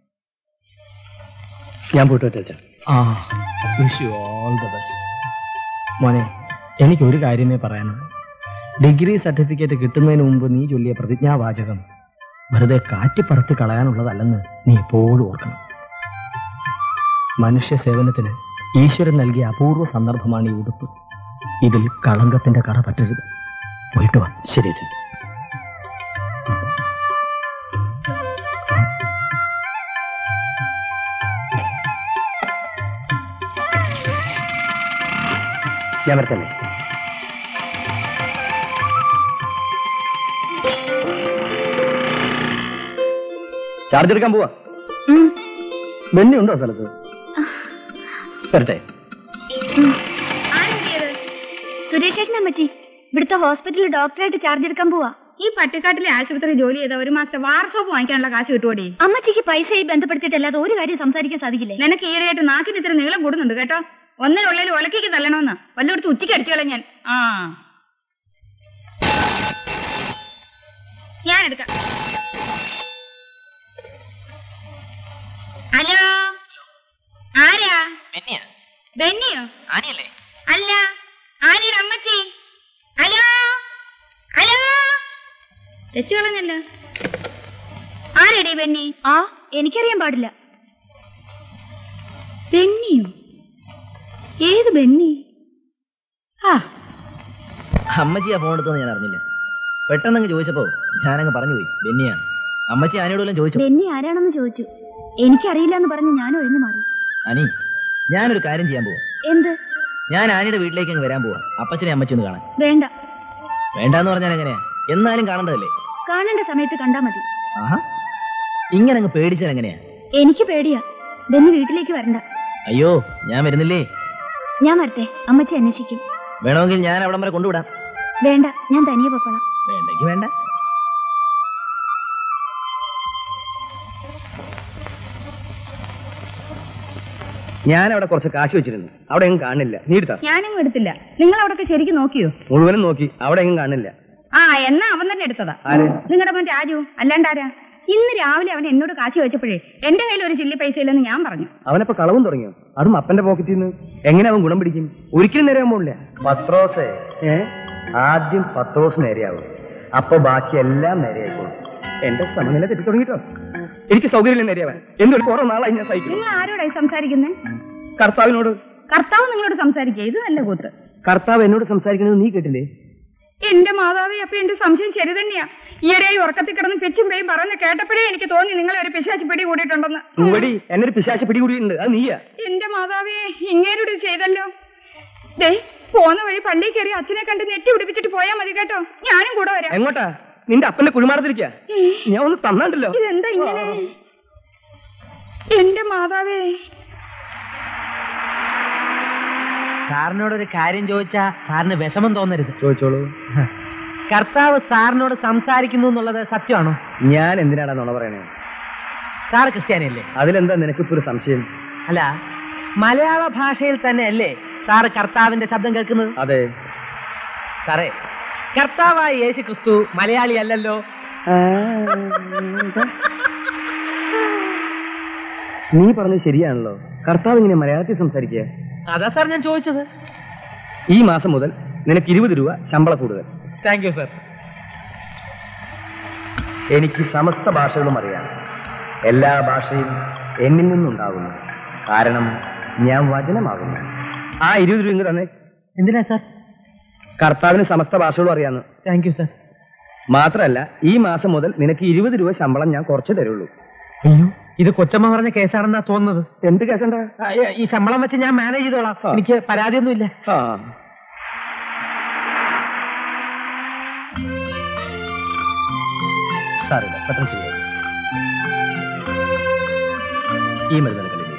ഞാൻ പോയിട്ട് വെച്ചാ ആ wish you all the best മോനെ എനിക്ക് ഒരു കാര്യമേ പറയാനുള്ളൂ ഡിഗ്രി സർട്ടിഫിക്കറ്റ് കിട്ടുന്നതിന് മുമ്പ് നീ ചൊല്ലിയ പ്രതിജ്ഞാവാചകം വെറുതെ കാറ്റി പറത്തി കളയാനുള്ളതല്ലെന്ന് നീ എപ്പോഴും ഓർക്കണം മനുഷ്യ സേവനത്തിന് ഈശ്വരൻ നൽകിയ അപൂർവ സന്ദർഭമാണ് ഈ ഉടുപ്പ് ഇതിൽ കളങ്കത്തിന്റെ കറ പറ്റരുത് പോയിട്ട് വാ ശരി അച്ഛൻ ഞാൻ വരത്തല്ലേ ചാർജ് എടുക്കാൻ പോവാ വെണ്ണി ഉണ്ടോ സ്ഥലത്ത് വരട്ടെ സുരേഷ് ചേട്ടൻ അമ്മച്ചി ഇവിടുത്തെ ഹോസ്പിറ്റലിൽ ഡോക്ടറായിട്ട് ചാർജ് എടുക്കാൻ പോവാ ഈ പട്ടിക്കാട്ടിലെ ആശുപത്രി ജോലി ചെയ്ത ഒരു മാസത്തെ വാർഷോപ്പ് വാങ്ങിക്കാനുള്ള കാശ് കിട്ടുവോടി അമ്മച്ചിക്ക് പൈസയായി ബന്ധപ്പെടുത്തിയിട്ടല്ലാതെ ഒരു കാര്യം സംസാരിക്കാൻ സാധിക്കില്ലേ നിനക്ക് ഈയിടെയായിട്ട് നാക്കിന് ഇത്ര നീളം കൂടുന്നുണ്ട് കേട്ടോ ഒന്നേ ഉള്ളിൽ ഒലക്കേക്ക് തല്ലണമെന്ന് വല്ലയിടത്ത് ഉച്ചയ്ക്ക് അടിച്ചോളാം ഞാൻ ആ ഞാൻ എടുക്കാം ഹലോ ആരാ ബെന്നിയോ അല്ല ആനയുടെ അമ്മച്ചി ഹലോ ഹലോ രച്ചു കളഞ്ഞല്ലോ ആരെടി ബെന്നി ആ എനിക്കറിയാൻ പാടില്ല ബെന്നിയോ ഏത് ബെന്നി ആ അമ്മച്ചി ആ ഫോൺ എടുത്തെന്ന് ഞാൻ അറിഞ്ഞില്ല പെട്ടെന്നങ്ങ് ചോദിച്ചപ്പോ ഞാനങ്ങ് പറഞ്ഞു പോയി ബെന്നിയാണ് അമ്മച്ചി ആനയോടെല്ലാം ചോദിച്ചു ബെന്നി ആരാണെന്ന് ചോദിച്ചു എനിക്കറിയില്ല എന്ന് പറഞ്ഞ് ഞാൻ ഒഴിഞ്ഞു മാറി അനി ഞാനൊരു കാര്യം ചെയ്യാൻ പോവാ എന്ത് ഞാൻ ആനയുടെ വീട്ടിലേക്ക് അങ്ങ് വരാൻ പോവാ അപ്പച്ചനെ അമ്മച്ചി ഒന്ന് കാണാൻ വേണ്ട വേണ്ടാന്ന് പറഞ്ഞാൽ എങ്ങനെയാ എന്നാലും കാണേണ്ടതല്ലേ കാണേണ്ട സമയത്ത് കണ്ടാ മതി ആഹാ ഇങ്ങനെ അങ്ങ് പേടിച്ചാൽ എങ്ങനെയാ എനിക്ക് പേടിയാ ബെന്നി വീട്ടിലേക്ക് വരണ്ട അയ്യോ ഞാൻ വരുന്നില്ലേ ഞാൻ വരട്ടെ അമ്മച്ചി അന്വേഷിക്കും വേണമെങ്കിൽ ഞാൻ അവിടം വരെ കൊണ്ടുവിടാം വേണ്ട ഞാൻ തനിയെ പൊക്കോളാം വേണ്ടെങ്കിൽ വേണ്ട ഞാൻ അവിടെ കുറച്ച് കാശ് വെച്ചിരുന്നു അവിടെ എങ്ങും കാണില്ല നീ എടുത്താ ഞാനും എടുത്തില്ല നിങ്ങൾ അവിടൊക്കെ ശരിക്കും നോക്കിയോ മുഴുവനും നോക്കി അവിടെ എങ്ങും കാണില്ല ആ എന്നാ അവൻ തന്നെ എടുത്തതാ ആര് നിങ്ങളുടെ മോൻ രാജു അല്ലാണ്ടാരാ ഇന്ന് രാവിലെ അവൻ എന്നോട് കാശ് വെച്ചപ്പോഴേ എന്റെ കയ്യിൽ ഒരു ചില്ലി പൈസ ഇല്ലെന്ന് ഞാൻ പറഞ്ഞു അവനപ്പോ കളവും തുടങ്ങിയോ അതും അപ്പന്റെ പോക്കറ്റിൽ നിന്ന് എങ്ങനെ അവൻ ഗുണം പിടിക്കും ഒരിക്കലും നേരെയാൻ പോണില്ല പത്രോസേ ഏ ആദ്യം പത്രോസ് നേരെയാവും അപ്പൊ ബാക്കി എല്ലാം നേരെയായിക്കോളും എന്റെ സമനില തെറ്റി തുടങ്ങിട്ടോ എനിക്ക് സൗകര്യമില്ല നേരെയാവാൻ എന്തൊരു കുറെ നാളായി ഞാൻ സഹിക്കുന്നു നിങ്ങൾ ആരോടായി സംസാരിക്കുന്നത് കർത്താവിനോട് കർത്താവ് നിങ്ങളോട് സംസാരിക്കുക ഇത് നല്ല കൂത്ത് കർത്താവ് എന്നോട് സംസാരിക്കുന്നത് നീ കേട്ടില്ലേ എന്റെ മാതാവേ അപ്പൊ എന്റെ സംശയം ശരി തന്നെയാ ഈയിടെയായി ഉറക്കത്തിൽ കിടന്ന് പെച്ചും പേയും പറഞ്ഞ് കേട്ടപ്പോഴേ എനിക്ക് തോന്നി നിങ്ങളെ ഒരു പിശാച്ച് പിടി കൂടിയിട്ടുണ്ടെന്ന് ഇവിടെ എന്നെ ഒരു പിശാശ പിടികൂടിയിട്ടുണ്ട് അത് നീയാ എന്റെ മാതാവേ ഇങ്ങേരുടെ ചെയ്തല്ലോ ദേ പോന്ന വഴി പള്ളി കയറി അച്ഛനെ കണ്ട് നെറ്റി പിടിപ്പിച്ചിട്ട് പോയാ മതി കേട്ടോ ഞാനും കൂടെ വരാം എങ്ങോട്ടാ നിന്റെ അപ്പന്റെ കുഴിമാറത്തിരിക്കാ ഞാൻ ഒന്ന് തന്നാണ്ടല്ലോ ഇതെന്താ ഇങ്ങനെ എന്റെ മാതാവേ സാറിനോട് ഒരു കാര്യം ചോദിച്ചാ സാറിന് വിഷമം തോന്നരുത് ചോദിച്ചോളൂ കർത്താവ് സാറിനോട് സംസാരിക്കുന്നു എന്നുള്ളത് സത്യമാണോ ഞാൻ എന്തിനാടാ നുണ പറയണേ സാർ ക്രിസ്ത്യാനിയല്ലേ അതിലെന്താ നിനക്കിപ്പോ ഒരു സംശയം അല്ല മലയാള ഭാഷയിൽ തന്നെ അല്ലേ സാറ് കർത്താവിന്റെ ശബ്ദം കേൾക്കുന്നത് അതെ സാറേ കർത്താവായ യേശു ക്രിസ്തു മലയാളി അല്ലല്ലോ നീ പറഞ്ഞത് ശരിയാണല്ലോ കർത്താവ് ഇങ്ങനെ മലയാളത്തിൽ സംസാരിക്കുക അതാ സാർ ഞാൻ ചോദിച്ചത് ഈ മാസം മുതൽ നിനക്ക് ഇരുപത് രൂപ ശമ്പള കൂടുതൽ താങ്ക് യു സാർ എനിക്ക് സമസ്ത ഭാഷകളും അറിയാം എല്ലാ ഭാഷയും എന്നിൽ നിന്നുണ്ടാകുന്നു കാരണം ഞാൻ വചനമാകുന്നു ആ ഇരുപത് രൂപ ഇങ്ങ് തന്നെ എന്തിനാ സാർ കർത്താവിന് സമസ്ത ഭാഷകളും അറിയാന്ന് താങ്ക് യു സാർ മാത്രമല്ല ഈ മാസം മുതൽ നിനക്ക് ഇരുപത് രൂപ ശമ്പളം ഞാൻ കുറച്ച് തരുള്ളൂ അയ്യോ ഇത് കൊച്ചമ്മ പറഞ്ഞ കേസാണെന്നാ തോന്നുന്നത് എന്ത് കേസണ്ട ആ, ഈ ശമ്പളം വെച്ച് ഞാൻ മാനേജ് ചെയ്തോളാം എനിക്ക് പരാതിയൊന്നുമില്ല ആ സാറില്ല പെട്ടെന്ന് ശരിയായി ഈ മരുന്ന് കണ്ടില്ലേ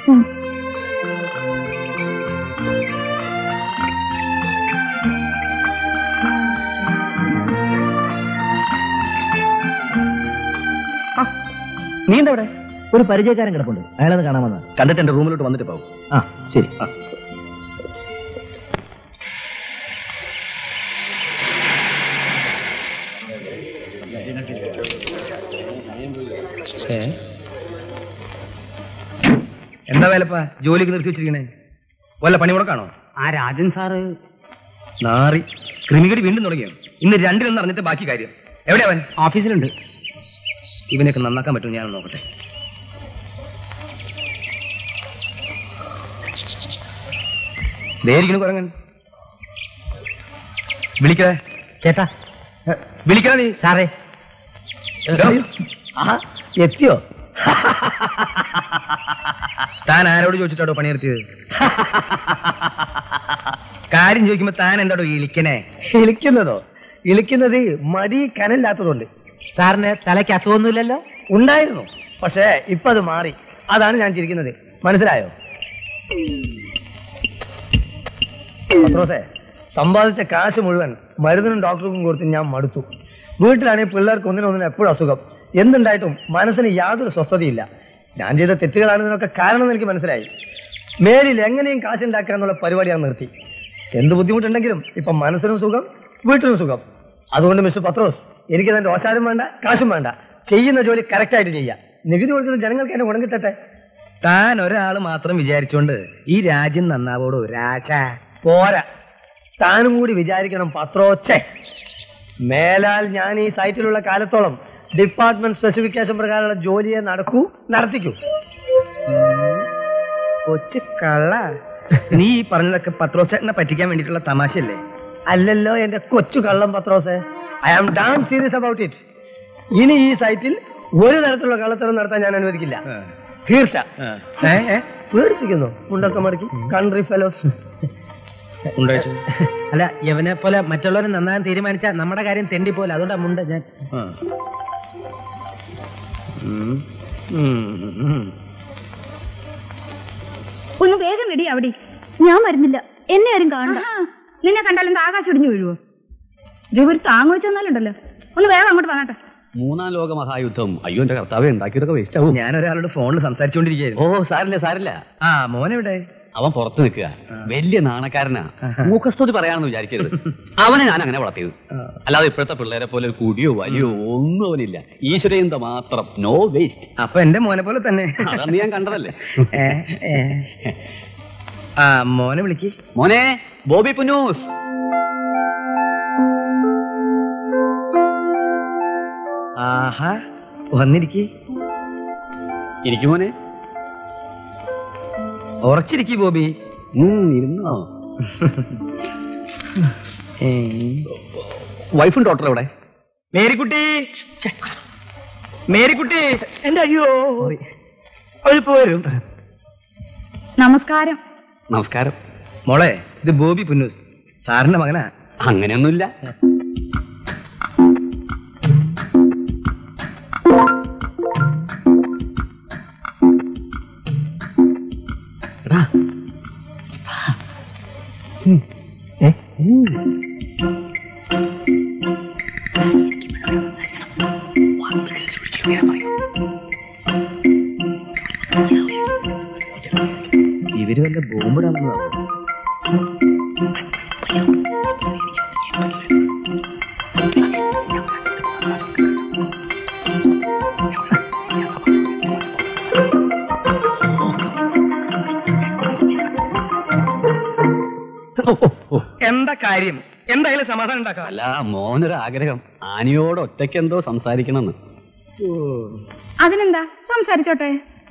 നീ എന്താ ഇവിടെ ഒരു പരിചയക്കാരൻ കിടപ്പുണ്ട് അയാളൊന്ന് കാണാൻ വന്ന കണ്ടിട്ട് എന്റെ റൂമിലോട്ട് വന്നിട്ട് പോകും ആ ശരി എന്താ വേലപ്പ ജോലിക്ക് നിർത്തി വെച്ചിരിക്കണേ വല്ല പണി മുടക്കാണോ ആ രാജൻ സാറ് നാറി ക്രിമികടി വീണ്ടും തുടങ്ങിയോ ഇന്ന് രണ്ടിലൊന്നും അറിഞ്ഞിട്ട് ബാക്കി കാര്യം എവിടെയാ അവൻ ഓഫീസിലുണ്ട് ഇവനെയൊക്കെ നന്നാക്കാൻ പറ്റും ഞാൻ നോക്കട്ടെ ദേരിക്കുന്നു കുറങ്ങൻ വിളിക്കേ ചേട്ടാ വിളിക്കണ നീ സാറേ എടോ. ആഹാ, എത്തിയോ താൻ ആരോട് ചോദിച്ചിട്ടാടോ പണിയെടുത്തിയത് കാര്യം ചോദിക്കുമ്പോ താൻ എന്താടോ ഇളിക്കണേ ഇളിക്കുന്നതോ ഇളിക്കുന്നത് മടി കനല്ലാത്തതുകൊണ്ട് സാറിന് തലയ്ക്ക് അസുഖമൊന്നുമില്ലല്ലോ ഉണ്ടായിരുന്നു പക്ഷേ ഇപ്പൊ അത് മാറി അതാണ് ഞാൻ ചിരിക്കുന്നത് മനസ്സിലായോ പത്രോസേ സമ്പാദിച്ച കാശ് മുഴുവൻ മരുന്നിനും ഡോക്ടർക്കും കൊടുത്ത് ഞാൻ മടുത്തു വീട്ടിലാണെങ്കിൽ പിള്ളേർക്ക് ഒന്നിനൊന്നിനും എപ്പോഴും അസുഖം എന്തുണ്ടായിട്ടും മനസ്സിന് യാതൊരു സ്വസ്ഥതയില്ല ഞാൻ ചെയ്ത തെറ്റുകളാണ് ഇതിനൊക്കെ കാരണമെന്ന് എനിക്ക് മനസ്സിലായി മേലിൽ എങ്ങനെയും കാശുണ്ടാക്കുക എന്നുള്ള പരിപാടി ഞാൻ നിർത്തി എന്ത് ബുദ്ധിമുട്ടുണ്ടെങ്കിലും ഇപ്പൊ മനസ്സിനും സുഖം വീട്ടിനും സുഖം അതുകൊണ്ട് മിസ്റ്റർ പത്രോസ് എനിക്ക് തന്നെ ഓശാരം വേണ്ട കാശും വേണ്ട ചെയ്യുന്ന ജോലി കറക്റ്റായിട്ട് ചെയ്യാം നികുതി കൊടുക്കുന്ന ജനങ്ങൾക്ക് എന്നെ ഗുണം കിട്ടട്ടെ താൻ ഒരാൾ മാത്രം വിചാരിച്ചോണ്ട് ഈ രാജ്യം നന്നാവോടോ രാജ പോരാ താനും കൂടി വിചാരിക്കണം പത്രോച്ചെ മേലാൽ ഞാൻ ഈ സൈറ്റിലുള്ള കാലത്തോളം ഡിപ്പാർട്ട്മെന്റ് സ്പെസിഫിക്കേഷൻ പ്രകാരമുള്ള ജോലിയെ നടക്കൂ നടത്തിക്കൂ കൊച്ചു കള്ള നീ ഈ പറഞ്ഞതൊക്കെ പത്രോസേട്ടനെ പറ്റിക്കാൻ വേണ്ടിയിട്ടുള്ള തമാശയല്ലേ അല്ലല്ലോ എന്റെ കൊച്ചു കള്ളം പത്രോസെ I am damn serious about it ഇനി ഈ സൈറ്റിൽ ഒരു തരത്തിലുള്ള കള്ളത്തരം നടത്താൻ ഞാൻ അനുവദിക്കില്ല തീർച്ച ഏ, ഏ, പേടിപ്പിക്കുന്നു മുണ്ടൊക്കെ മടക്കി കൺട്രി ഫെലോസ് അല്ല യവനെ പോലെ മറ്റുള്ളവരെ നന്നാൻ തീരുമാനിച്ചാൽ നമ്മുടെ കാര്യം തെണ്ടി പോലെ അതുകൊണ്ടാ മുണ്ട ഞാൻ ഒന്ന് വേഗം റെഡി അവിടെ ഞാൻ വരുന്നില്ല എന്നെ ആരും കാണണ്ട നിന്നെ കണ്ടാൽ എന്താ ആകാശം ഇടിഞ്ഞു വീഴുവോ ഒരു താങ്ങ് വെച്ചെന്നാലുണ്ടല്ലോ ഒന്ന് വേഗം അങ്ങോട്ട് വന്നട്ടെ മൂന്നാം ലോക മഹായുദ്ധം അയ്യോ എന്റെ കർത്താവെ ഉണ്ടാക്കിയതൊക്കെ വേസ്റ്റ് ആവും ഞാൻ ഒരാളോട് ഫോണിൽ സംസാരിച്ചുകൊണ്ടിരിക്കുകയായിരുന്നു ഓ സാരില്ല സാരില്ല ആ മോനെവിടെ അവൻ പുറത്ത് നിൽക്കുക വലിയ നാണക്കാരനാ മൂക്കസ്തുതി പറയാണെന്ന് വിചാരിക്കരുത് അവനെ ഞാൻ അങ്ങനെ വളർത്തിയത് അല്ലാതെ ഇപ്പോഴത്തെ പിള്ളേരെ പോലെ ഒരു കുടിയോ വലിയോ ഒന്നും അവനില്ല ഈശ്വരയന്ത മാത്രം നോ വേസ്റ്റ് അപ്പൊ എന്റെ മോനെ പോലെ തന്നെ അതന്ന് ഞാൻ കണ്ടതല്ലേ ഏ, ഏ. ആ മോനെ വിളിക്ക് മോനെ ബോബി പുന്നൂസ് ആഹാ വന്നിരിക്ക് ഇരിക്കും മോനെ ഉറച്ചിരിക്കി ബോബി ഉം, ഇരുന്നോ വൈഫും ഡോക്ടർ എവിടെ മേരിക്കുട്ടി മേരിക്കുട്ടി എന്റെ അയ്യോ ഇപ്പൊ വരും നമസ്കാരം നമസ്കാരം മോളെ ഇത് ബോബി പുന്നൂസ് സാറിന്റെ മകനാ അങ്ങനെയൊന്നുമില്ല എടാ, ഇവര് വല്ല ബോംബിടാണെന്നതാണ് എന്താ കാര്യം എന്തായാലും സമാധാനം ഉണ്ടാക്കാം അല്ല മോനൊരു ആഗ്രഹം ആനയോട് ഒറ്റയ്ക്ക് എന്തോ സംസാരിക്കണമെന്ന് അതിനെന്താ സംസാരിച്ചോട്ടെ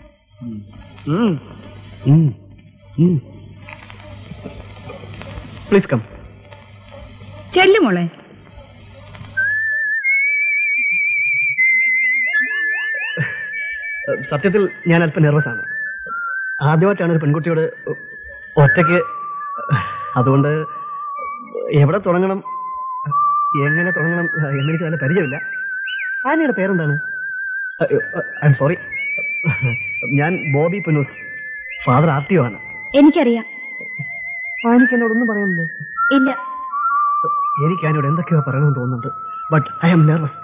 പ്ലീസ് കം ചെല്ലു മോളെ സത്യത്തിൽ ഞാൻ അല്പം നെർവസ് ആണ് ആദ്യമായിട്ടാണ് ഒരു പെൺകുട്ടിയോട് ഒറ്റയ്ക്ക് അതുകൊണ്ട് എവിടെ തുടങ്ങണം എങ്ങനെ തുടങ്ങണം എന്നെനിക്ക് നല്ല പരിചയമില്ല ആനയുടെ പേരെന്താണ് ഐ എം സോറി ഞാൻ Bobby Punnoose father R T O ആണ് എനിക്കറിയാം ആനയ്ക്ക് എന്നോടൊന്നും പറയാനില്ലേ ഇല്ല എനിക്ക് ആനയോട് എന്തൊക്കെയോ പറയണമെന്ന് തോന്നുന്നുണ്ട് ബട്ട് ഐ ആം നെർവസ്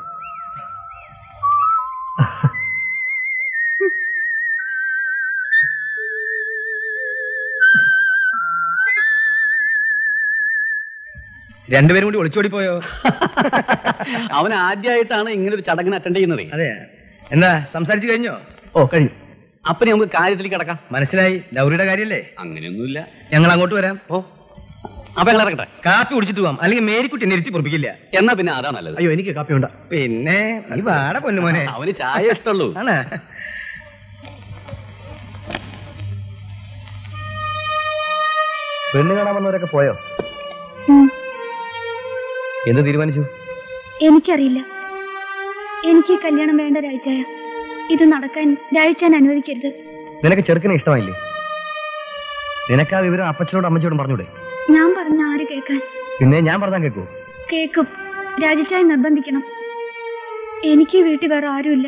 രണ്ടുപേരും കൂടി ഒളിച്ചോടി പോയോ അവൻ ആദ്യമായിട്ടാണ് ഇങ്ങനെ ഒരു ചടങ്ങിന് അറ്റൻഡ് ചെയ്യുന്നത് അതെ എന്താ സംസാരിച്ചു കഴിഞ്ഞോ ഓ കഴിഞ്ഞു അപ്പൊ ഇനി നമുക്ക് കാര്യത്തിലേക്ക് കിടക്കാം മനസ്സിലായി ലൗറിയുടെ കാര്യല്ലേ അങ്ങനെയൊന്നുമില്ല ഞങ്ങൾ അങ്ങോട്ട് വരാം ഓ അപ്പൊ ഞങ്ങൾ ഇറങ്ങട്ടെ കാപ്പി കുടിച്ചിട്ട് പോവാം അല്ലെങ്കിൽ മേരിക്കുട്ടി എന്നെ ഇരുത്തി പൊറപ്പിക്കില്ല എന്നാ പിന്നെ അതാ നല്ലത് അയ്യോ എനിക്ക് കാപ്പി ഉണ്ട പിന്നെ നീ വാട പൊന്നുമോനെ അവന് ചായ ഇഷ്ടമുള്ളൂ ആണ് പെണ്ണ് കാണാൻ വന്നവരൊക്കെ പോയോ ഉം, എന്ത് തീരുമാനിച്ചു എനിക്കറിയില്ല എനിക്ക് ഈ കല്യാണം വേണ്ട രാഴ്ചയ ഇത് നടക്കാൻ രാഴ്ചാൻ അനുവദിക്കരുത് നിനക്ക് ചെറുക്കനെ ഇഷ്ടമായില്ലേ നിനക്ക് ആ വിവരം അപ്പച്ചനോടും അമ്മച്ചോടും പറഞ്ഞൂടെ ഞാൻ പറഞ്ഞ ആര് കേൾക്കാൻ പിന്നെ ഞാൻ പറഞ്ഞാൽ കേൾക്കൂ കേക്കും രാജിച്ചായി നിർബന്ധിക്കണം എനിക്ക് ഈ വീട്ടിൽ വേറെ ആരുമില്ല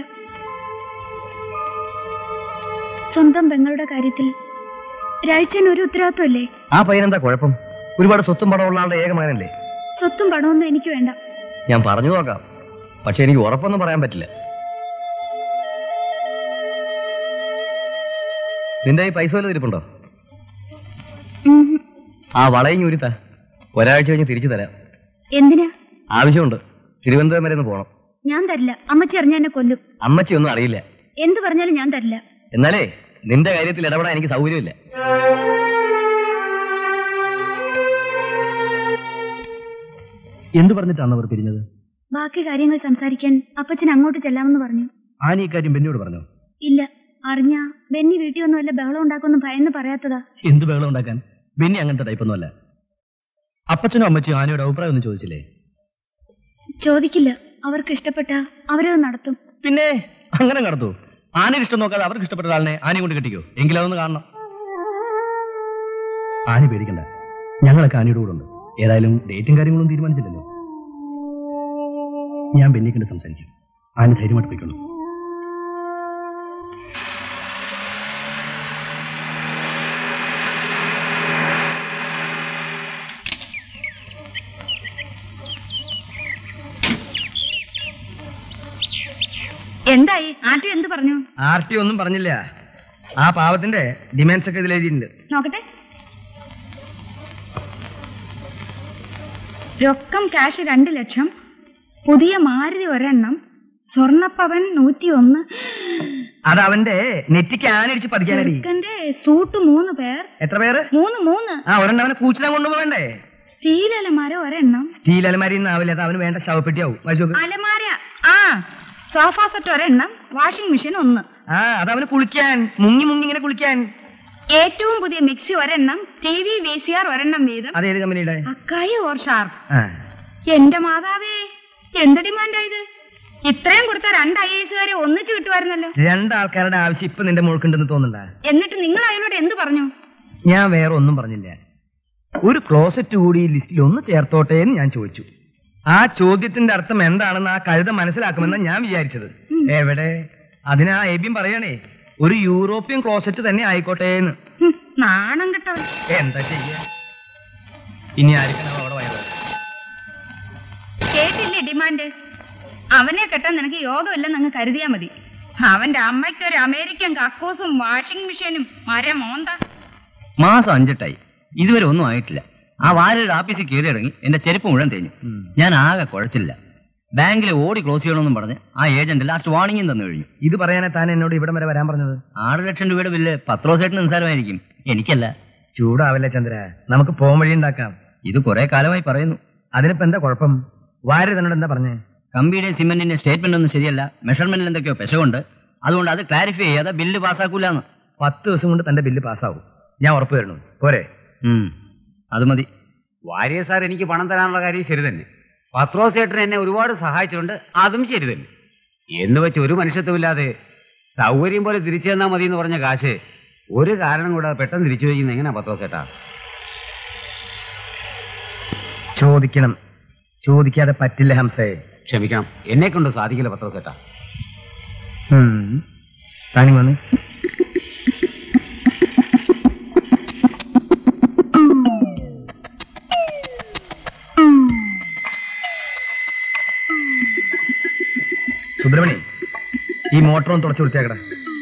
സ്വന്തം പെങ്ങളുടെ കാര്യത്തിൽ രാഴ്ചൻ ഒരു ഉത്തരവാദിത്വമല്ലേ ആ പയ്യനെന്താ കുഴപ്പം ഒരുപാട് സ്വത്തും പണമുള്ള ആളുടെ ഏക മകനല്ലേ സ്വത്തും പണമൊന്നും എനിക്ക് വേണ്ട ഞാൻ പറഞ്ഞു നോക്കാം പക്ഷെ എനിക്ക് ഉറപ്പൊന്നും പറയാൻ പറ്റില്ല നിന്റെ ഈ പൈസ വല്ലതും ഇരിപ്പുണ്ടോ ഉം, ആ വളയും ഉരുത്ത ഒരാഴ്ച കഴിഞ്ഞ് തിരിച്ചു തരാം എന്തിനാ ആവശ്യമുണ്ട് തിരുവനന്തപുരം വരെ ഒന്ന് പോകണം ഞാൻ തരില്ല അമ്മച്ചി അറിഞ്ഞ എന്നെ കൊല്ലും അമ്മച്ചി ഒന്നും അറിയില്ല എന്ത് പറഞ്ഞാലും ഞാൻ തരില്ല എന്നാലേ നിന്റെ കാര്യത്തിൽ ഇടപെടാൻ എനിക്ക് സൗകര്യമില്ല എന്ത് പറഞ്ഞിട്ടാണ് അവർ പിരിഞ്ഞത് ബാക്കി കാര്യങ്ങൾ സംസാരിക്കാൻ അപ്പച്ചൻ അങ്ങോട്ട് ചെല്ലാമെന്ന് പറഞ്ഞു ആന ഈ കാര്യം ബെന്നിയോട് പറഞ്ഞോ ഇല്ല അറിഞ്ഞ ബെന്നി വീട്ടിൽ ഒന്നും വല്ല ബഹളം ഉണ്ടാക്കുമെന്ന് ഭയന്ന് പറയാത്തതാ എന്ത് ബഹളം ഉണ്ടാക്കാൻ ബെന്നി അങ്ങനത്തെ ടൈപ്പൊന്നുമല്ല അപ്പച്ചനും അമ്മച്ചിയും ആനയുടെ അഭിപ്രായം ഒന്നും ചോദിച്ചില്ലേ ചോദിക്കില്ല അവർക്ക് ഇഷ്ടപ്പെട്ട അവരത് നടത്തും പിന്നെ അങ്ങനെ നടത്തൂ ആനയുടെ ഇഷ്ടം നോക്കാതെ അവർക്ക് ഇഷ്ടപ്പെട്ട ആളിനെ ആനയെ കൊണ്ട് കെട്ടിക്കോ എങ്കിലതൊന്ന് കാണണം ആന പേടിക്കണ്ട ഞങ്ങളൊക്കെ ആനയുടെ കൂടെ ഉണ്ട് ഏതായാലും ഡേറ്റും കാര്യങ്ങളും തീരുമാനിച്ചില്ലല്ലോ ഞാൻ ബെന്നി കണ്ട് സംസാരിക്കും ആന ധൈര്യമായിട്ട് പോയിക്കോളൂ എന്തായി ആട്ടി എന്ത് പറഞ്ഞു ആർ ടി ഒന്നും പറഞ്ഞില്ല ആ പാവത്തിന്റെ ഡിമാൻഡ്സ് ഒക്കെ ഇതിൽ എഴുതിയിട്ടുണ്ട് നോക്കട്ടെ രൊക്കം ക്യാഷ് രണ്ട് ലക്ഷം പുതിയ മാരുതി ഒരെണ്ണം സ്വർണപ്പവൻ നൂറ്റി ഒന്ന് അത് അവന്റെ നെറ്റിക്ക് ആനടിച്ച് പതിക്കാനടി ചെറുക്കന്റെ സൂട്ട് മൂന്ന് പേർ എത്ര പേര് മൂന്ന് മൂന്ന് ആ ഒരെണ്ണം അവനെ കൂച്ചിലാൻ കൊണ്ടുപോകണ്ടേ സ്റ്റീൽ അലമാര ഒരെണ്ണം സ്റ്റീൽ അലമാരി ആവില്ല അത് അവന് വേണ്ട ശവപ്പെട്ടിയാവും വായിച്ചു നോക്ക് അലമാര ആ സോഫ സെറ്റ് ഒരെണ്ണം വാഷിംഗ് മെഷീൻ ഒന്ന് ആ അത് അവന് കുളിക്കാൻ മുങ്ങി മുങ്ങി ഇങ്ങനെ കുളിക്കാൻ ഏറ്റവും പുതിയ മിക്സി ഒരെണ്ണം T V V C R ഒരെണ്ണം വീതം അതേത് കമ്പനിയുടെ അക്കായി ഓർ ഷാർപ്പ് ആ എന്റെ മാതാവേ എന്ത് ഡിമാൻഡാ ഇത് ഇത്രയും കൊടുത്ത രണ്ട് ഐ എസുകാരെ ഒന്നിച്ചു കിട്ടുമായിരുന്നല്ലോ രണ്ടാൾക്കാരുടെ ആവശ്യം ഇപ്പൊ നിന്റെ മുഴുക്കുണ്ടെന്ന് തോന്നുന്നുണ്ടാ എന്നിട്ട് നിങ്ങൾ അയാളോട് എന്ത് പറഞ്ഞു ഞാൻ വേറെ ഒന്നും പറഞ്ഞില്ല ഒരു ക്ലോസറ്റ് കൂടി ഈ ലിസ്റ്റിൽ ഒന്ന് ചേർത്തോട്ടെ എന്ന് ഞാൻ ചോദിച്ചു ആ ചോദ്യത്തിന്റെ അർത്ഥം എന്താണെന്ന് ആ കഴുത മനസ്സിലാക്കുമെന്ന് ഞാൻ വിചാരിച്ചത് എവിടെ അതിനാ എബിയും പറയണേ ഒരു യൂറോപ്യൻ ക്ലോസറ്റ് തന്നെ ആയിക്കോട്ടെ എന്ന് ഹും, നാണം കെട്ടവൻ എന്താ ചെയ്യാ ഇനി ആർക്കാണോ അവിടെ വയത് കേട്ടില്ലേ ഡിമാൻഡ് അവനെ കെട്ടാൻ നിനക്ക് യോഗമില്ലെന്ന് അങ്ങ് കരുതിയാ മതി അവന്റെ അമ്മയ്ക്ക് ഒരു അമേരിക്കൻ കക്കൂസും വാഷിംഗ് മെഷീനും മരം മോന്ത മാസം അഞ്ചെട്ടായി ഇതുവരെ ഒന്നും ആയിട്ടില്ല ആ വാരയുടെ ആഫീസിൽ കയറി ഇറങ്ങി എന്റെ ചെരുപ്പ് മുഴുവൻ തേഞ്ഞു ഞാൻ ആകെ കുഴച്ചില്ല ബാങ്കിൽ ഓടി ക്ലോസ് ചെയ്യണമെന്നും പറഞ്ഞ് ആ ഏജന്റ് ലാസ്റ്റ് വാർണിംഗും തന്നു കഴിഞ്ഞു ഇത് പറയാനാ താൻ എന്നോട് ഇവിടം വരെ വരാൻ പറഞ്ഞത് ആറ് ലക്ഷം രൂപയുടെ ബില്ല് പത്ത് ദിവസമായിട്ട് നിസ്സാരമായിരിക്കും എനിക്കല്ല ചൂടാവില്ല ചന്ദ്ര നമുക്ക് പോകാൻ വഴി ഉണ്ടാക്കാം ഇത് കുറെ കാലമായി പറയുന്നു അതിനിപ്പോ എന്താ കുഴപ്പം വാര്യ തന്നോട് എന്താ പറഞ്ഞേ കമ്പിയുടെ സിമെന്റിന്റെ സ്റ്റേറ്റ്മെന്റ് ഒന്നും ശരിയല്ല മെഷർമെന്റിൽ എന്തൊക്കെയോ പെശകുണ്ട് അതുകൊണ്ട് അത് ക്ലാരിഫൈ ചെയ്യാതെ ബില്ല് പാസ്സാക്കൂലെന്ന് പത്ത് ദിവസം കൊണ്ട് തന്റെ ബില്ല് പാസ്സാവും ഞാൻ ഉറപ്പ് തരുന്നു പോരെ അത് മതി വാര്യ സാർ എനിക്ക് പണം തരാനുള്ള കാര്യം ശരി തന്നെ പത്രോസേട്ടൻ എന്നെ ഒരുപാട് സഹായിച്ചിട്ടുണ്ട് അതും ശരി തന്നെ എന്ന് വെച്ച് ഒരു മനുഷ്യത്വമില്ലാതെ സൗകര്യം പോലെ തിരിച്ചു തന്നാൽ മതി എന്ന് പറഞ്ഞ കാശ് ഒരു കാരണം കൂടാതെ പെട്ടെന്ന് തിരിച്ചു വയ്ക്കുന്നത് എങ്ങനെയാ പത്രോസേട്ടാ ചോദിക്കണം ചോദിക്കാതെ പറ്റില്ല ഹംസയെ ക്ഷമിക്കണം എന്നെ കൊണ്ട് സാധിക്കില്ല പത്രോസേട്ടാ താനി വന്ന് സുബ്രഹ്മണി ഈ മോട്ടർ ഒന്ന് തുടച്ചു വൃത്തിയാക്കട